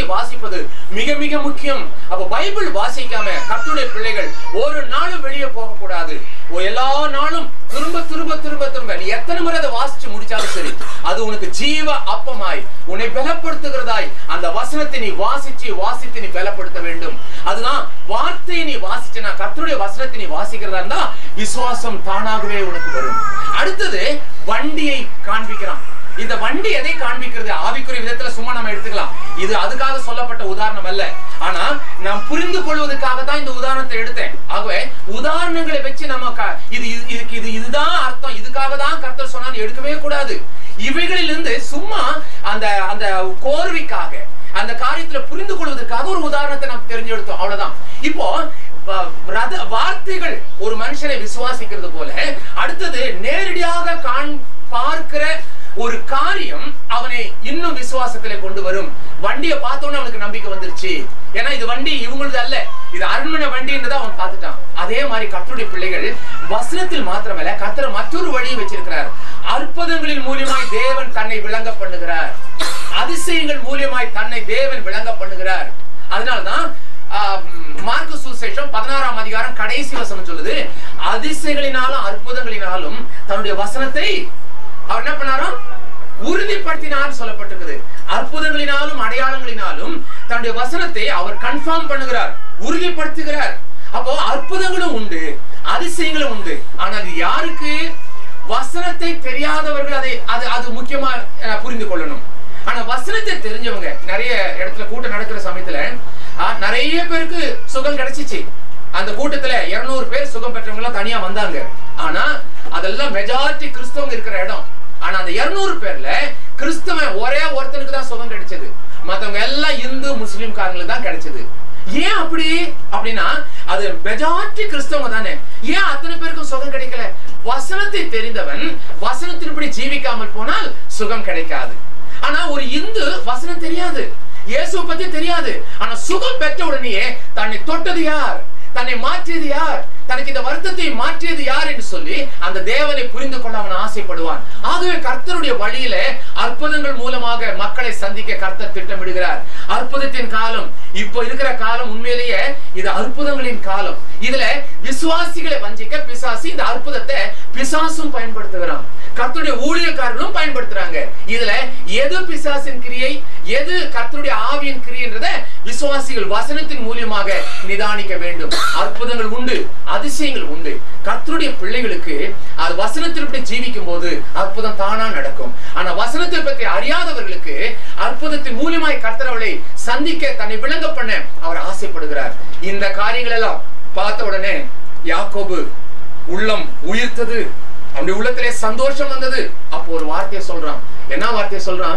வசனத்தை வாசிப்பது மிக மிக முக்கியம் அப்ப பைபிள் வாசிக்காம கர்த்தருடைய பிள்ளைகள் ஒரு நாளும் வெளியே போக கூடாது ஓ, எல்லா நாளும் திரும்ப திரும்ப திரும்ப திரும்ப நீ எத்தனை முறை அதை வாசிச்சு முடிச்சாலும் சரி அது உனக்கு ஜீவ அப்பமாய் உன்னை பலப்படுத்துகிறதாய் அந்த வசனத்தை நீ வாசிச்சு வாசித்து நீ பலப்படுத்த வேண்டும் அதுதான் வார்த்தையை நீ வாசிச்சனா கர்த்தருடைய வசனத்தை நீ வாசிக்கிறதா இருந்தா விசுவாசம் தானாகவே உனக்கு வரும் அடுத்தது வண்டியை காண்பிக்கிறான் இந்த வண்டி எதை காண்பிக்கிறது ஆவிக்குரிய விதத்துல சும்மா நம்ம எடுத்துக்கலாம் இது அதுக்காக சொல்லப்பட்ட உதாரணம் அல்ல ஆனா நாம் புரிந்து கொள்வதற்காக தான் இந்த உதாரணத்தை எடுத்தேன் ஆகவே உதாரணங்களை வச்சு நம்ம க- இது இது- இதுக்கு இது இதுதான் அர்த்தம் இதுக்காக தான் கர்த்தர் சொன்னான்னு எடுக்கவே கூடாது இவைகளிலிருந்து சும்மா அந்த அந்த கோர்வைக்காக அந்த காரியத்துல புரிந்து கொள்வதற்காக ஒரு உதாரணத்தை நாம் தெரிஞ்செடுத்தோம் அவ்வளவுதான் இப்போ வ- ரத- வார்த்தைகள் ஒரு மனுஷனை விசுவாசிக்கிறது போல அடுத்தது நேரடியாக காண் பார்க்கிற ஒரு காரியம் அவனை இன்னும் விசுவாசத்திலே கொண்டு வரும் வண்டியை பார்த்தோன்னே அவனுக்கு நம்பிக்கை வந்துருச்சு ஏன்னா இது வண்டி இவங்களது அல்ல இது அரண்மனை வண்டின்றதை அவன் பார்த்துட்டான் அதே மாதிரி கர்த்தருடைய பிள்ளைகள் வசனத்தில் மாத்திரமல்ல கர்த்தர் மற்றொரு வழியை வச்சிருக்கிறார் அற்புதங்களின் மூலியமாய் தேவன் தன்னை விளங்க பண்ணுகிறார் அதிசயங்கள் மூலியமாய் தன்னை தேவன் விளங்க பண்ணுகிறார் அதனால்தான் ஆஹ், மார்க்கு சுசேஷம் பதினாறாம் அதிகாரம் கடைசி வசனம் சொல்லுது அதிசயங்களினாலும் அற்புதங்களினாலும் தன்னுடைய வசனத்தை அவர் என்ன பண்ணாராம் உறுதிப்படுத்தினார் சொல்லப்பட்டிருக்குது அற்புதங்களினாலும் அடையாளங்களினாலும் தன்னுடைய வசனத்தை அவர் கன்ஃபார்ம் பண்ணுகிறார் உறுதிப்படுத்துகிறார் அப்போ அற்புதங்களும் உண்டு அதிசயங்களும் உண்டு ஆனால் இது யாருக்கு வசனத்தை தெரியாதவர்கள் அதை அது அது முக்கியமா அஹ், புரிந்து கொள்ளணும் ஆனா வசனத்தை தெரிஞ்சவங்க நிறைய இடத்துல கூட்டம் நடக்கிற சமயத்துல ஆஹ், நிறைய பேருக்கு சுகம் கிடைச்சிச்சு அந்த கூட்டத்துல 200 பேர் சுகம் பெற்றவங்க எல்லாம் தனியா வந்தாங்க ஆனா அதெல்லாம் மெஜாரிட்டி கிறிஸ்தவங்க இருக்கிற இடம் ஆனா அந்த 200 பேர்ல கிறிஸ்தவன் ஒரே ஒருத்தனுக்கு தான் சுகம் கிடைச்சது மத்தவங்க எல்லாம் இந்து முஸ்லிம்காரங்களுக்கு தான் கிடைச்சது ஏன் அப்படி அப்படின்னா அது மெஜாரிட்டி கிறிஸ்தவங்க தானே ஏன் அத்தனை பேருக்கும் சுகம் கிடைக்கல வசனத்தை தெரிந்தவன் வசனத்தின்படி ஜீவிக்காமல் போனால் சுகம் கிடைக்காது ஆனா ஒரு இந்து வசனம் தெரியாது இயேசுவை பத்தி தெரியாது ஆனா சுகம் பெற்ற உடனேயே தன்னை தொட்டது யார் தன்னை மாற்றியது யார் தனக்கு இந்த வருத்தத்தை மாற்றியது யார் என்று சொல்லி அந்த தேவனை புரிந்து கொள்ள அவன் ஆசைப்படுவான் ஆகவே கர்த்தருடைய வழியில அற்புதங்கள் மூலமாக மக்களை சந்திக்க கர்த்தர் திட்டமிடுகிறார் அற்புதத்தின் காலம் இப்போ இருக்கிற காலம் உண்மையிலேயே இது அற்புதங்களின் காலம் இதுல விசுவாசிகளை வஞ்சிக்க பிசாசு இந்த அற்புதத்தை பிசாசும் பயன்படுத்துகிறான் கர்த்தருடைய ஊழியக்காரர்களும் பயன்படுத்துறாங்க இதுல எது பிசாசின் கிரியை எது கர்த்தருடைய ஆவியின் கிரியைன்றத விசுவாசிகள் வசனத்தின் மூலியமாக நிதானிக்க வேண்டும் அற்புதங்கள் உண்டு அதிசயங்கள் உண்டு கர்த்தருடைய பிள்ளைகளுக்கு அது வசனத்தின்படி ஜீவிக்கும் போது அற்புதம் தானா நடக்கும் ஆனா வசனத்தை பற்றி அறியாதவர்களுக்கு அற்புதத்தின் மூலியமாய் கர்த்தர் அவளை சந்திக்க தன்னை விளங்க பண்ண அவர் ஆசைப்படுகிறார் இந்த காரியங்கள் எல்லாம் பார்த்த உடனே யாக்கோபு உள்ளம் உயிர்த்தது அவனுடைய உள்ளத்திலே சந்தோஷம் வந்தது அப்போ ஒரு வார்த்தையை சொல்றான் என்ன வார்த்தையை சொல்றான்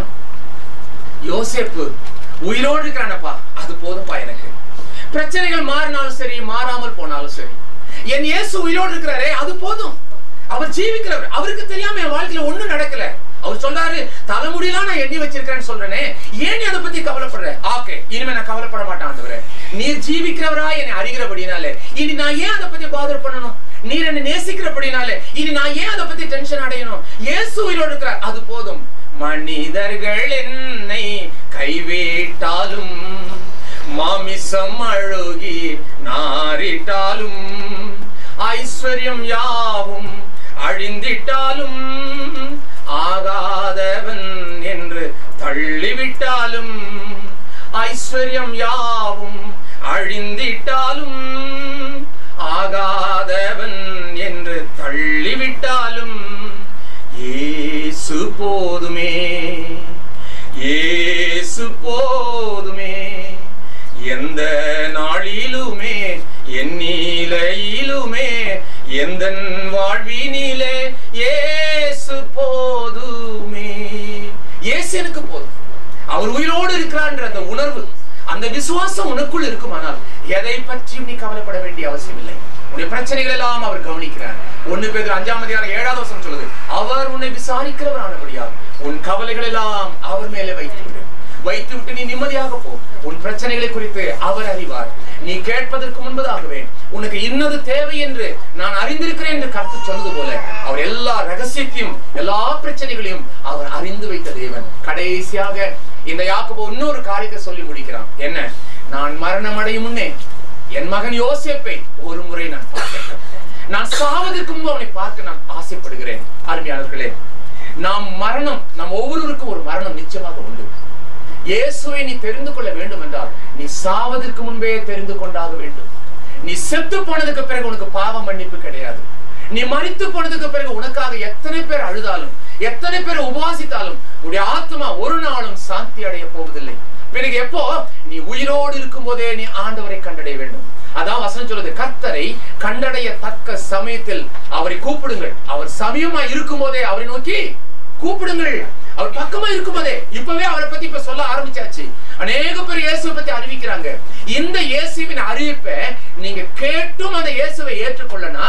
யோசேப்பு உயிரோடு இருக்கிறானப்பா அது போதும்பா எனக்கு பிரச்சனைகள் மாறினாலும் சரி மாறாமல் போனாலும் சரி என் இயேசு உயிரோடு இருக்கிறாரே அது போதும் அவர் ஜீவிக்கிறவர் அவருக்கு தெரியாம என் வாழ்க்கையில ஒண்ணும் நடக்கல அவர் சொல்றாரு தலைமுடியெல்லாம் நான் எண்ணி வச்சிருக்கிறேன்னு சொல்றேனே ஏன் நீ அதை பத்தி கவலைப்படுற ஓகே இனிமே நான் கவலைப்பட மாட்டேன் ஆண்டவரே நீர் ஜீவிக்கிறவரா என்னை அறிகிறபடினாலே இனி நான் ஏன் அதை பத்தி பாதர் பண்ணணும் நீர் என்னை நேசிக்கிறபடினாலே இனி நான் ஏன் அதை பத்தி டென்ஷன் அடையணும் இயேசு உயிரோடு இருக்கிறார் அது போதும் மனிதர்கள் என்னை கைவிட்டாலும் மாமிசம் அழுகி நாரிட்டாலும் ஐஸ்வர்யம் யாவும் அழிந்திட்டாலும் ஆகாதவன் என்று தள்ளிவிட்டாலும் ஐஸ்வர்யம் யாவும் அழிந்திட்டாலும் ஆகாதவன் என்று தள்ளிவிட்டாலும் இயேசு போதுமே இயேசு போதுமே எந்த நாளிலுமே என் நிலையிலுமே எந்த வாழ்வினிலே இயேசு போதுமே இயேசு எனக்கு போதும் அவர் உயிரோடு இருக்கிறான்ற அந்த உணர்வு அந்த விசுவாசம் உனக்குள் இருக்குமானால் எதை பற்றியும் நீ கவலைப்பட வேண்டிய அவசியம் இல்லை உன்னுடைய பிரச்சனைகள் எல்லாம் அவர் கவனிக்கிறார் ஒண்ணு பேர் அஞ்சாம் அதிகாரம் ஏழாவது வசனம் சொல்லுது அவர் உன்னை விசாரிக்கிறவர் ஆனபடியால் உன் கவலைகள் எல்லாம் அவர் மேலே வைத்து விடு வைத்து விட்டு நீ நிம்மதியாக போ உன் பிரச்சனைகளை குறித்து அவர் அறிவார் நீ கேட்பதற்கு முன்பதாகவே உனக்கு இன்னது தேவை என்று நான் அறிந்திருக்கிறேன் என்று கருத்து சொன்னது போல அவர் எல்லா ரகசியத்தையும் எல்லா பிரச்சனைகளையும் அவர் அறிந்து வைத்த தேவன் கடைசியாக இந்த யாக்கோபு இன்னொரு காரியத்தை சொல்லி முடிக்கிறான் என்ன நான் மரணம் அடையும் முன்னே என் மகன் யோசேப்பை ஒரு முறை நான் பார்க்கிறேன் நான் சாவதற்கு முன்பு அவனை பார்க்க நான் ஆசைப்படுகிறேன் அருமையாளர்களே நாம் மரணம் நம் ஒவ்வொருவருக்கும் ஒரு மரணம் நிச்சயமாக உண்டு இயேசுவை நீ தெரிந்து கொள்ள வேண்டும் என்றால் நீ சாவதற்கு முன்பே தெரிந்து கொண்டாக வேண்டும் நீ செத்து போனதுக்கு பிறகு உனக்கு பாவ மன்னிப்பு கிடையாது நீ மரித்து போனதுக்கு பிறகு உனக்காக எத்தனை பேர் அழுதாலும் எத்தனை பேர் உபவாசித்தாலும் உன்னுடைய ஆத்மா ஒரு நாளும் சாந்தி அடைய போவதில்லை பிறகு எப்போ நீ உயிரோடு இருக்கும் போதே நீ ஆண்டவரை கண்டடைய வேண்டும் அதான் வசனம் சொல்லுது கர்த்தரை கண்டடைய தக்க சமயத்தில் அவரை கூப்பிடுங்கள் அவர் சமயமா இருக்கும் போதே அவரை நோக்கி கூப்பிடுங்கள் அவர் பக்கமா இருக்கும்போதே இப்பவே அவரை பத்தி இப்ப சொல்ல ஆரம்பிச்சாச்சு அநேக பேர் இயேசுவை பத்தி அறிவிக்கிறாங்க இந்த இயேசுவின் அறிவிப்பை நீங்க கேட்டும் அந்த இயேசுவை ஏற்றுக்கொள்ளனா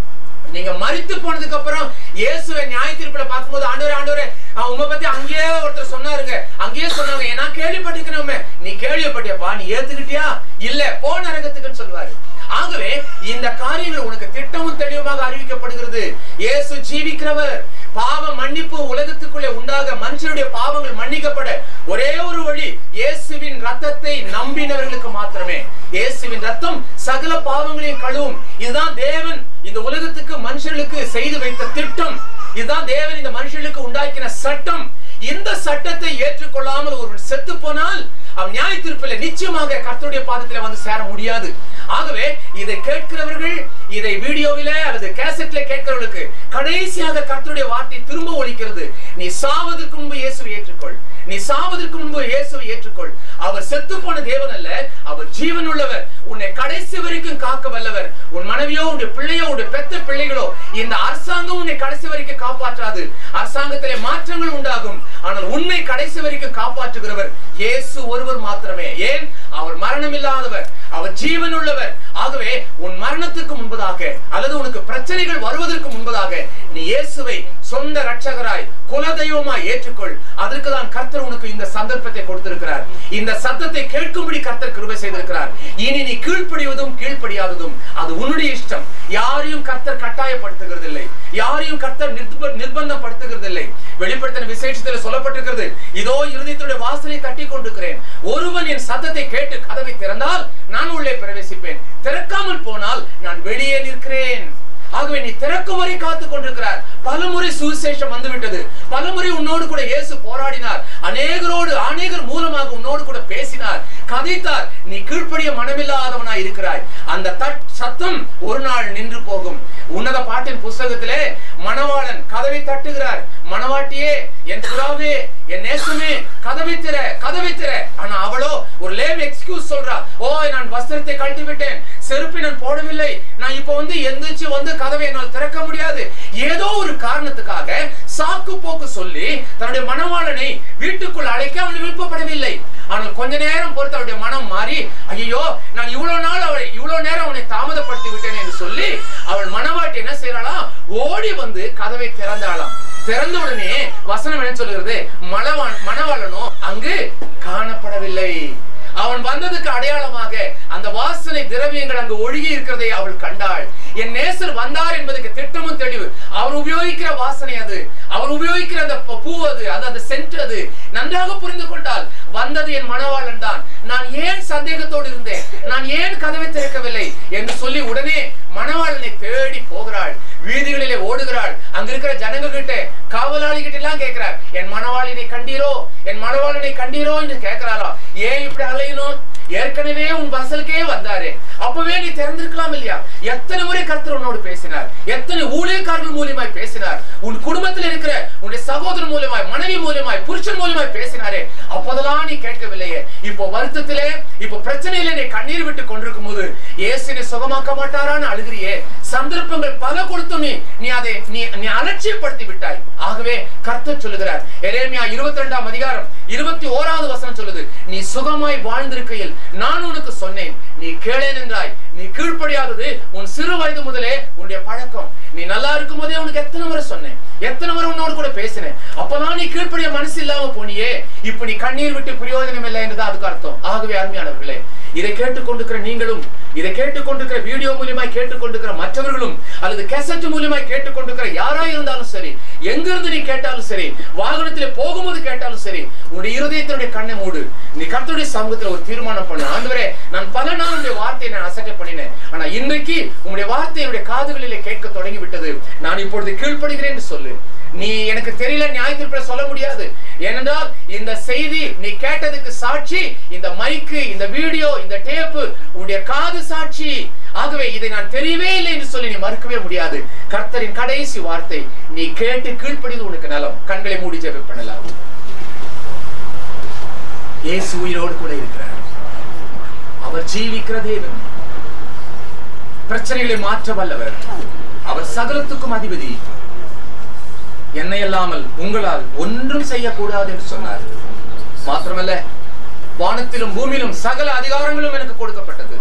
நீங்க மரித்து போனதுக்கு அப்புறம் இயேசுவை நியாய தீர்ப்புல பார்க்கும்போது ஆண்டவரே ஆண்டவரே அஹ் உங்க பத்தி அங்கேயே ஒருத்தர் சொன்னாருங்க அங்கேயே சொன்னாங்க ஏன்னா கேள்விப்பட்டிருக்கிறோமே நீ கேள்விப்பட்டியப்பா நீ ஏத்துக்கிட்டியா இல்ல போ நரகத்துக்குன்னு சொல்லுவாரு ஆகவே இந்த காரியங்கள் உனக்கு திட்டமும் தெளிவுமாக அறிவிக்கப்படுகிறது இயேசு ஜீவிக்கிறவர் பாவ மன்னிப்பு உலகத்துக்குள்ளே உண்டாக மனுஷருடைய பாவங்கள் மன்னிக்கப்பட ஒரே ஒரு வழி இயேசுவின் ரத்தத்தை நம்பினவர்களுக்கு மாத்திரமே இயேசுவின் ரத்தம் சகல பாவங்களையும் கழுவும் இதுதான் தேவன் இந்த உலகத்துக்கு மனுஷர்களுக்கு செய்து வைத்த திட்டம் இதுதான் தேவன் இந்த மனுஷர்களுக்கு உண்டாக்கின சட்டம் இந்த சட்டத்தை ஏற்றுக்கொள்ளாமல் ஒருவன் செத்து போனால் அவன் நியாய தீர்ப்பில் நிச்சயமாக கர்த்தருடைய பாதத்தில் வந்து சேர முடியாது ஆகவே இதை கேட்கிறவர்கள் இதை வீடியோவிலே அல்லது கேசட்ல கேட்கிறவர்களுக்கு கடைசியாக கர்த்தருடைய வார்த்தை திரும்ப ஒலிக்கிறது நீ சாவதற்கு முன்பு இயேசுவை ஏற்றுக்கொள் நீ சாவதற்கு முன்பு இயேசுவை ஏற்றுக்கொள் அவர் செத்து போன தேவன் அல்ல அவர் ஜீவன் உள்ளவர் உன்னை கடைசி வரைக்கும் காக்க வல்லவர் உன் மனைவியோ உன்னுடைய பிள்ளையோ உன்னுடைய பெத்த பிள்ளைகளோ இந்த அரசாங்கம் உன்னை கடைசி வரைக்கும் காப்பாற்றாது அரசாங்கத்திலே மாற்றங்கள் உண்டாகும் ஆனால் உன்னை கடைசி வரைக்கும் காப்பாற்றுகிறவர் இயேசு ஒருவர் மாத்திரமே ஏன் அவர் மரணம் இல்லாதவர் அவர் ஜீவன் உள்ளவர் ஆகவே உன் மரணத்துக்கு முன்பதாக அல்லது உனக்கு பிரச்சனைகள் வருவதற்கு முன்பதாக நீ இயேசுவை சொந்த ரட்சகராய் குலதெய்வமாய் ஏற்றுக்கொள் அதற்கு தான் கர்த்தர் உனக்கு இந்த சந்தர்ப்பத்தை கொடுத்திருக்கிறார் இந்த சத்தத்தை கேட்கும்படி கர்த்தர் கிருபை செய்திருக்கிறார் இனி நீ கீழ்ப்படிவதும் கீழ்ப்படியாததும் அது உன்னுடைய இஷ்டம் யாரையும் கர்த்தர் கட்டாயப்படுத்துகிறதில்லை யாரையும் கர்த்தர் நிர்ப- நிர்பந்தப்படுத்துகிறதில்லை வெளிப்படுத்தின விசேஷத்தில் சொல்லப்பட்டிருக்கிறது இதோ இருதயத்துடைய வாசலை தட்டி கொண்டிருக்கிறேன் ஒருவன் என் சத்தத்தை கேட்டு கதவை திறந்தால் நான் உள்ளே பிரவேசிப்பேன் திறக்காமல் போனால் நான் வெளியே நிற்கிறேன் ஆகவே நீ திறக்கும் வரை காத்து கொண்டிருக்கிறார் பலமுறை சுவிசேஷம் வந்துவிட்டது பலமுறை உன்னோடு கூட இயேசு போராடினார் அநேகரோடு அநேகர் மூலமாக உன்னோடு கூட பேசினார் கதைத்தார் நீ கீழ்ப்படிய மனமில்லாதவனாய் இருக்கிறாய் அந்த தட் சத்தம் ஒரு நாள் நின்று போகும் உன்னத பாட்டின் புஸ்தகத்திலே மணவாளன் கதவை தட்டுகிறார் மணவாட்டியே என் புறாவே என் நேசமே கதவை திற கதவை திற ஆனா அவளோ ஒரு லேம் எக்ஸ்கியூஸ் சொல்றா ஓய் நான் வஸ்திரத்தை கழட்டி விட்டேன் செருப்பை நான் போடவில்லை நான் இப்ப வந்து எந்திரிச்சு வந்து கதவை என்னால் திறக்க முடியாது ஏதோ ஒரு காரணத்துக்காக சாக்கு போக்கு சொல்லி தன்னுடைய மணவாளனை வீட்டுக்குள் அழைக்க அவள் விருப்பப்படவில்லை ஆனால் கொஞ்ச நேரம் பொறுத்து அவருடைய மனம் மாறி ஐயோ நான் இவ்வளவு நாள் அவளை இவ்வளவு நேரம் அவனை தாமதப்படுத்தி விட்டேன் என்று சொல்லி அவள் மணவாட்டி என்ன செய்யறாளாம் ஓடி வந்து கதவை திறந்தாளாம் திறந்த உடனே வசனம் என்ன சொல்லுகிறது மணவான் மணவாளனோ அங்கு காணப்படவில்லை அவன் வந்ததுக்கு அடையாளமாக அந்த வாசனை திரவியங்கள் அங்கு ஒழுகி இருக்கிறதை அவள் கண்டாள் என் நேசர் வந்தார் என்பதற்கு திட்டமும் தெளிவு அவர் உபயோகிக்கிற வாசனை அது அவர் உபயோகிக்கிற அந்த ப- பூ அது அது அந்த சென்ட் அது நன்றாக புரிந்து கொண்டால் வந்தது என் மணவாளன் தான் நான் ஏன் சந்தேகத்தோடு இருந்தேன் நான் ஏன் கதவை திறக்கவில்லை என்று சொல்லி உடனே மணவாளனை தேடி போகிறாள் வீதிகளிலே ஓடுகிறாள் அங்க இருக்கிற ஜனங்க கிட்ட காவலாளி கிட்ட எல்லாம் கேட்கிறார் என் மணவாளினை கண்டீரோ என் மணவாளனை கண்டீரோ என்று கேட்கிறாரா ஏன் இப்படி அலையணும் ஏற்கனவே உன் வாசலுக்கே வந்தாரே அப்பவே நீ திறந்திருக்கலாம் இல்லையா எத்தனை முறை கர்த்தர் உன்னோடு பேசினார் எத்தனை ஊழியக்காரர்கள் மூலியமாய் பேசினார் உன் குடும்பத்தில் இருக்கிற உன்னுடைய சகோதரன் மூலியமாய் மனைவி மூலியமாய் புருஷன் மூலியமாய் பேசினாரே அப்போதெல்லாம் நீ கேட்கவில்லையே இப்போ வருத்தத்திலே இப்போ பிரச்சனையில நீ கண்ணீர் விட்டு கொண்டிருக்கும் போது இயேசுனை சுகமாக்க மாட்டாரான்னு அழுகிறியே சந்தர்ப்பங்கள் பல கொடுத்தும் நீ நீ அதை நீ நீ அலட்சியப்படுத்தி விட்டாய் ஆகவே கர்த்தர் சொல்லுகிறார் எரேமியா இருபத்தி ரெண்டாம் அதிகாரம் இருபத்தி ஓராவது வசனம் சொல்லுது நீ சுகமாய் வாழ்ந்திருக்கையில் நான் உனக்கு சொன்னேன் நீ கேளேன் என்றாய் நீ கீழ்ப்படியாதது உன் சிறு வயது முதலே உன்னுடைய பழக்கம் நீ நல்லா இருக்கும் போதே உனக்கு எத்தனை முறை சொன்னேன் எத்தனை முறை உன்னோடு கூட பேசினேன் அப்பதான் நீ கீழ்ப்படிய மனசு இல்லாம போனியே இப்ப நீ கண்ணீர் விட்டு பிரயோஜனம் இல்லை என்றுதான் அதுக்கு அர்த்தம் ஆகவே அருமையானவர்களே இதை கேட்டுக்கொண்டிருக்கிற நீங்களும் இதை கேட்டுக்கொண்டிருக்கிற வீடியோ மூலியமாய் கேட்டுக்கொண்டிருக்கிற மற்றவர்களும் அல்லது கேசட் மூலியமாய் கேட்டுக்கொண்டிருக்கிற யாரா இருந்தாலும் சரி எங்கிருந்து நீ கேட்டாலும் சரி வாகனத்திலே போகும்போது கேட்டாலும் சரி உன்னுடைய இருதயத்தினுடைய கண்ணை மூடு நீ கர்த்தருடைய சமூகத்துல ஒரு தீர்மானம் பண்ணு ஆண்டவரே நான் பல நாள் உடைய வார்த்தையை நான் அசட்டை பண்ணினேன் ஆனா இன்றைக்கு உங்களுடைய வார்த்தை என்னுடைய காதுகளிலே கேட்க தொடங்கி விட்டது நான் இப்பொழுது கீழ்ப்படுகிறேன் என்று சொல்லு நீ எனக்கு தெரியல நியாயத்திற்பட சொல்ல முடியாது ஏனென்றால் இந்த செய்தி நீ கேட்டதுக்கு சாட்சி இந்த மைக்கு இந்த வீடியோ இந்த டேப்பு உன்னுடைய காது சாட்சி ஆகவே இதை நான் தெரியவே இல்லை என்று சொல்லி நீ மறுக்கவே முடியாது கர்த்தரின் கடைசி வார்த்தை நீ கேட்டு கீழ்ப்படிது உனக்கு நலம் கண்களை மூடி ஜெபம் பண்ணலாம் இயேசு உயிரோடு கூட இருக்கிறார் அவர் ஜீவிக்கிற தேவன் பிரச்சனைகளை மாற்ற வல்லவர் அவர் சகலத்துக்கும் அதிபதி என்னை அல்லாமல் உங்களால் ஒன்றும் செய்யக்கூடாது என்று சொன்னார் மாத்திரமல்ல வானத்திலும் பூமியிலும் சகல அதிகாரங்களும் எனக்கு கொடுக்கப்பட்டது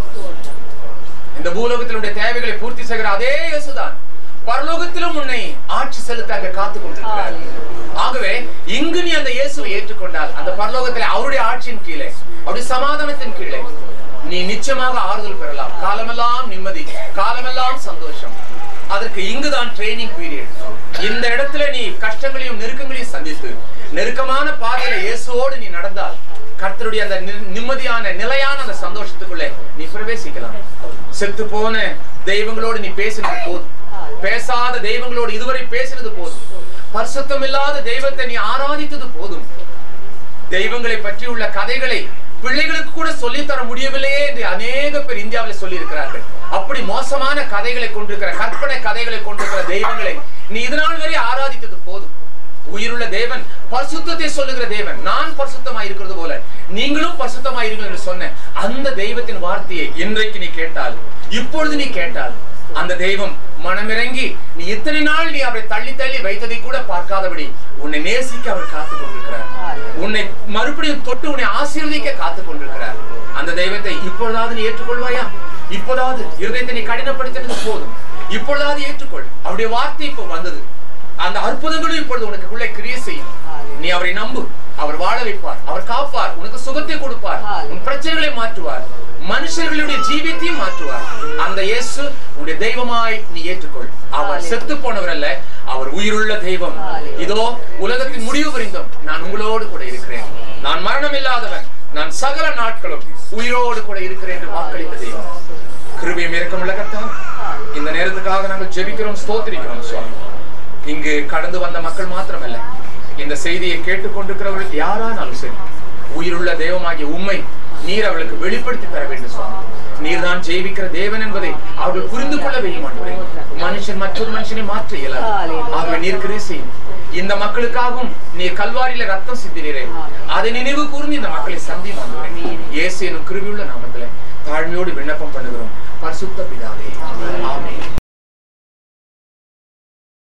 இந்த பூலோகத்தினுடைய தேவைகளை பூர்த்தி செய்கிற அதே இயேசுதான் பரலோகத்திலும் உன்னை ஆட்சி செலுத்த அங்க காத்துக் கொண்டிருக்கிறார் ஆகவே இங்கு நீ அந்த இயேசுவை ஏற்றுக்கொண்டால் அந்த பரலோகத்திலே அவருடைய ஆட்சியின் கீழே அவருடைய சமாதானத்தின் கீழே நீ நிச்சயமாக ஆறுதல் பெறலாம் காலமெல்லாம் நிம்மதி காலமெல்லாம் சந்தோஷம் அதற்கு இங்குதான் ட்ரைனிங் பீரியட் இந்த இடத்துல நீ கஷ்டங்களையும் நெருக்கங்களையும் சந்தித்து நெருக்கமான பாதையில இயேசுவோடு நீ நடந்தால் கர்த்தருடைய அந்த நி- நிம்மதியான நிலையான அந்த சந்தோஷத்துக்குள்ளே நீ பிரவேசிக்கலாம் செத்து போன தெய்வங்களோடு நீ பேசினது போதும் பேசாத தெய்வங்களோடு இதுவரை பேசினது போதும் பரிசுத்தம் இல்லாத தெய்வத்தை நீ ஆராதித்தது போதும் தெய்வங்களை பற்றி உள்ள கதைகளை பிள்ளைகளுக்கு கூட சொல்லித் தர முடியவில்லையே என்று அநேக பேர் இந்தியாவில் சொல்லி இருக்கிறார்கள் அப்படி மோசமான கதைகளை கொண்டிருக்கிற கற்பனை கதைகளை கொண்டிருக்கிற தெய்வங்களை நீ இது நாள் வரை ஆராதித்தது போதும் உயிருள்ள தேவன் பரிசுத்தத்தை சொல்லுகிற தேவன் நான் பரிசுத்தமாய் இருக்கிறது போல நீங்களும் பரிசுத்தமாய் இருங்கள் என்று சொன்ன அந்த தெய்வத்தின் வார்த்தையை இன்றைக்கு நீ கேட்டால் இப்பொழுது நீ கேட்டால் அந்த தெய்வம் மனமிறங்கி நீ இத்தனை நாள் நீ அவரை தள்ளி தள்ளி வைத்ததை கூட பார்க்காதபடி உன்னை நேசிக்க அவர் காத்துக் கொண்டிருக்கிறார் உன்னை மறுபடியும் தொட்டு உன்னை ஆசீர்வதிக்க காத்துக் கொண்டிருக்கிறார் அந்த தெய்வத்தை இப்பொழுதாவது நீ ஏற்றுக்கொள்வாயா இப்போதாவது இருதயத்தை நீ கடினப்படுத்தினது போதும் இப்பொழுதாவது ஏற்றுக்கொள் அவருடைய வார்த்தை இப்போ வந்தது அந்த அற்புதங்களும் இப்பொழுது உனக்குள்ளே கிரியை செய்யும் நீ அவரை நம்பு அவர் வாழ வைப்பார் அவர் காப்பார் உனக்கு சுகத்தை கொடுப்பார் உன் பிரச்சனைகளை மாற்றுவார் மனுஷர்களுடைய ஜீவியத்தையும் மாற்றுவார் அந்த இயேசு உன்னுடைய தெய்வமாய் நீ ஏற்றுக்கொள் அவர் செத்து போனவர் அல்ல அவர் உயிருள்ள தெய்வம் இதோ உலகத்தின் முடிவு புரிந்தும் நான் உங்களோடு கூட இருக்கிறேன் நான் மரணம் இல்லாதவன் நான் சகல நாட்களும் உயிரோடு கூட இருக்கிறேன் என்று வாக்களித்த தெய்வம் கிருபையும் இரக்கமுள்ள கர்த்தர் இந்த நேரத்துக்காக நாங்கள் ஜெபிக்கிறோம் ஸ்தோத்திரிக்கிறோம் சுவாமி இங்கு கடந்து வந்த மக்கள் மாத்திரமல்ல இந்த செய்தியை கேட்டுக்கொண்டிருக்கிறவர்கள் யாரானாலும் சரி உயிருள்ள தெய்வமாகிய உண்மை நீர் அவர்களுக்கு வெளிப்படுத்தி தர வேண்டும் சுவாமி நீர்தான் ஜெயிக்கிற தேவன் என்பதை அவர்கள் புரிந்து கொள்ள வையும் ஆண்டவரே மனுஷன் மற்றொரு மனுஷனை மாற்ற இயலாது ஆகவே நீர் கிரியை செய்யும் இந்த மக்களுக்காகவும் நீர் கல்வாரியில ரத்தம் சிந்தினீரே அதை நினைவு கூர்ந்து இந்த மக்களை சந்தி ஆண்டவரே இயேசு எனும் கிருபியுள்ள நாமத்திலே தாழ்மையோடு விண்ணப்பம் பண்ணுகிறோம் பரிசுத்த பிதாவே ஆமென்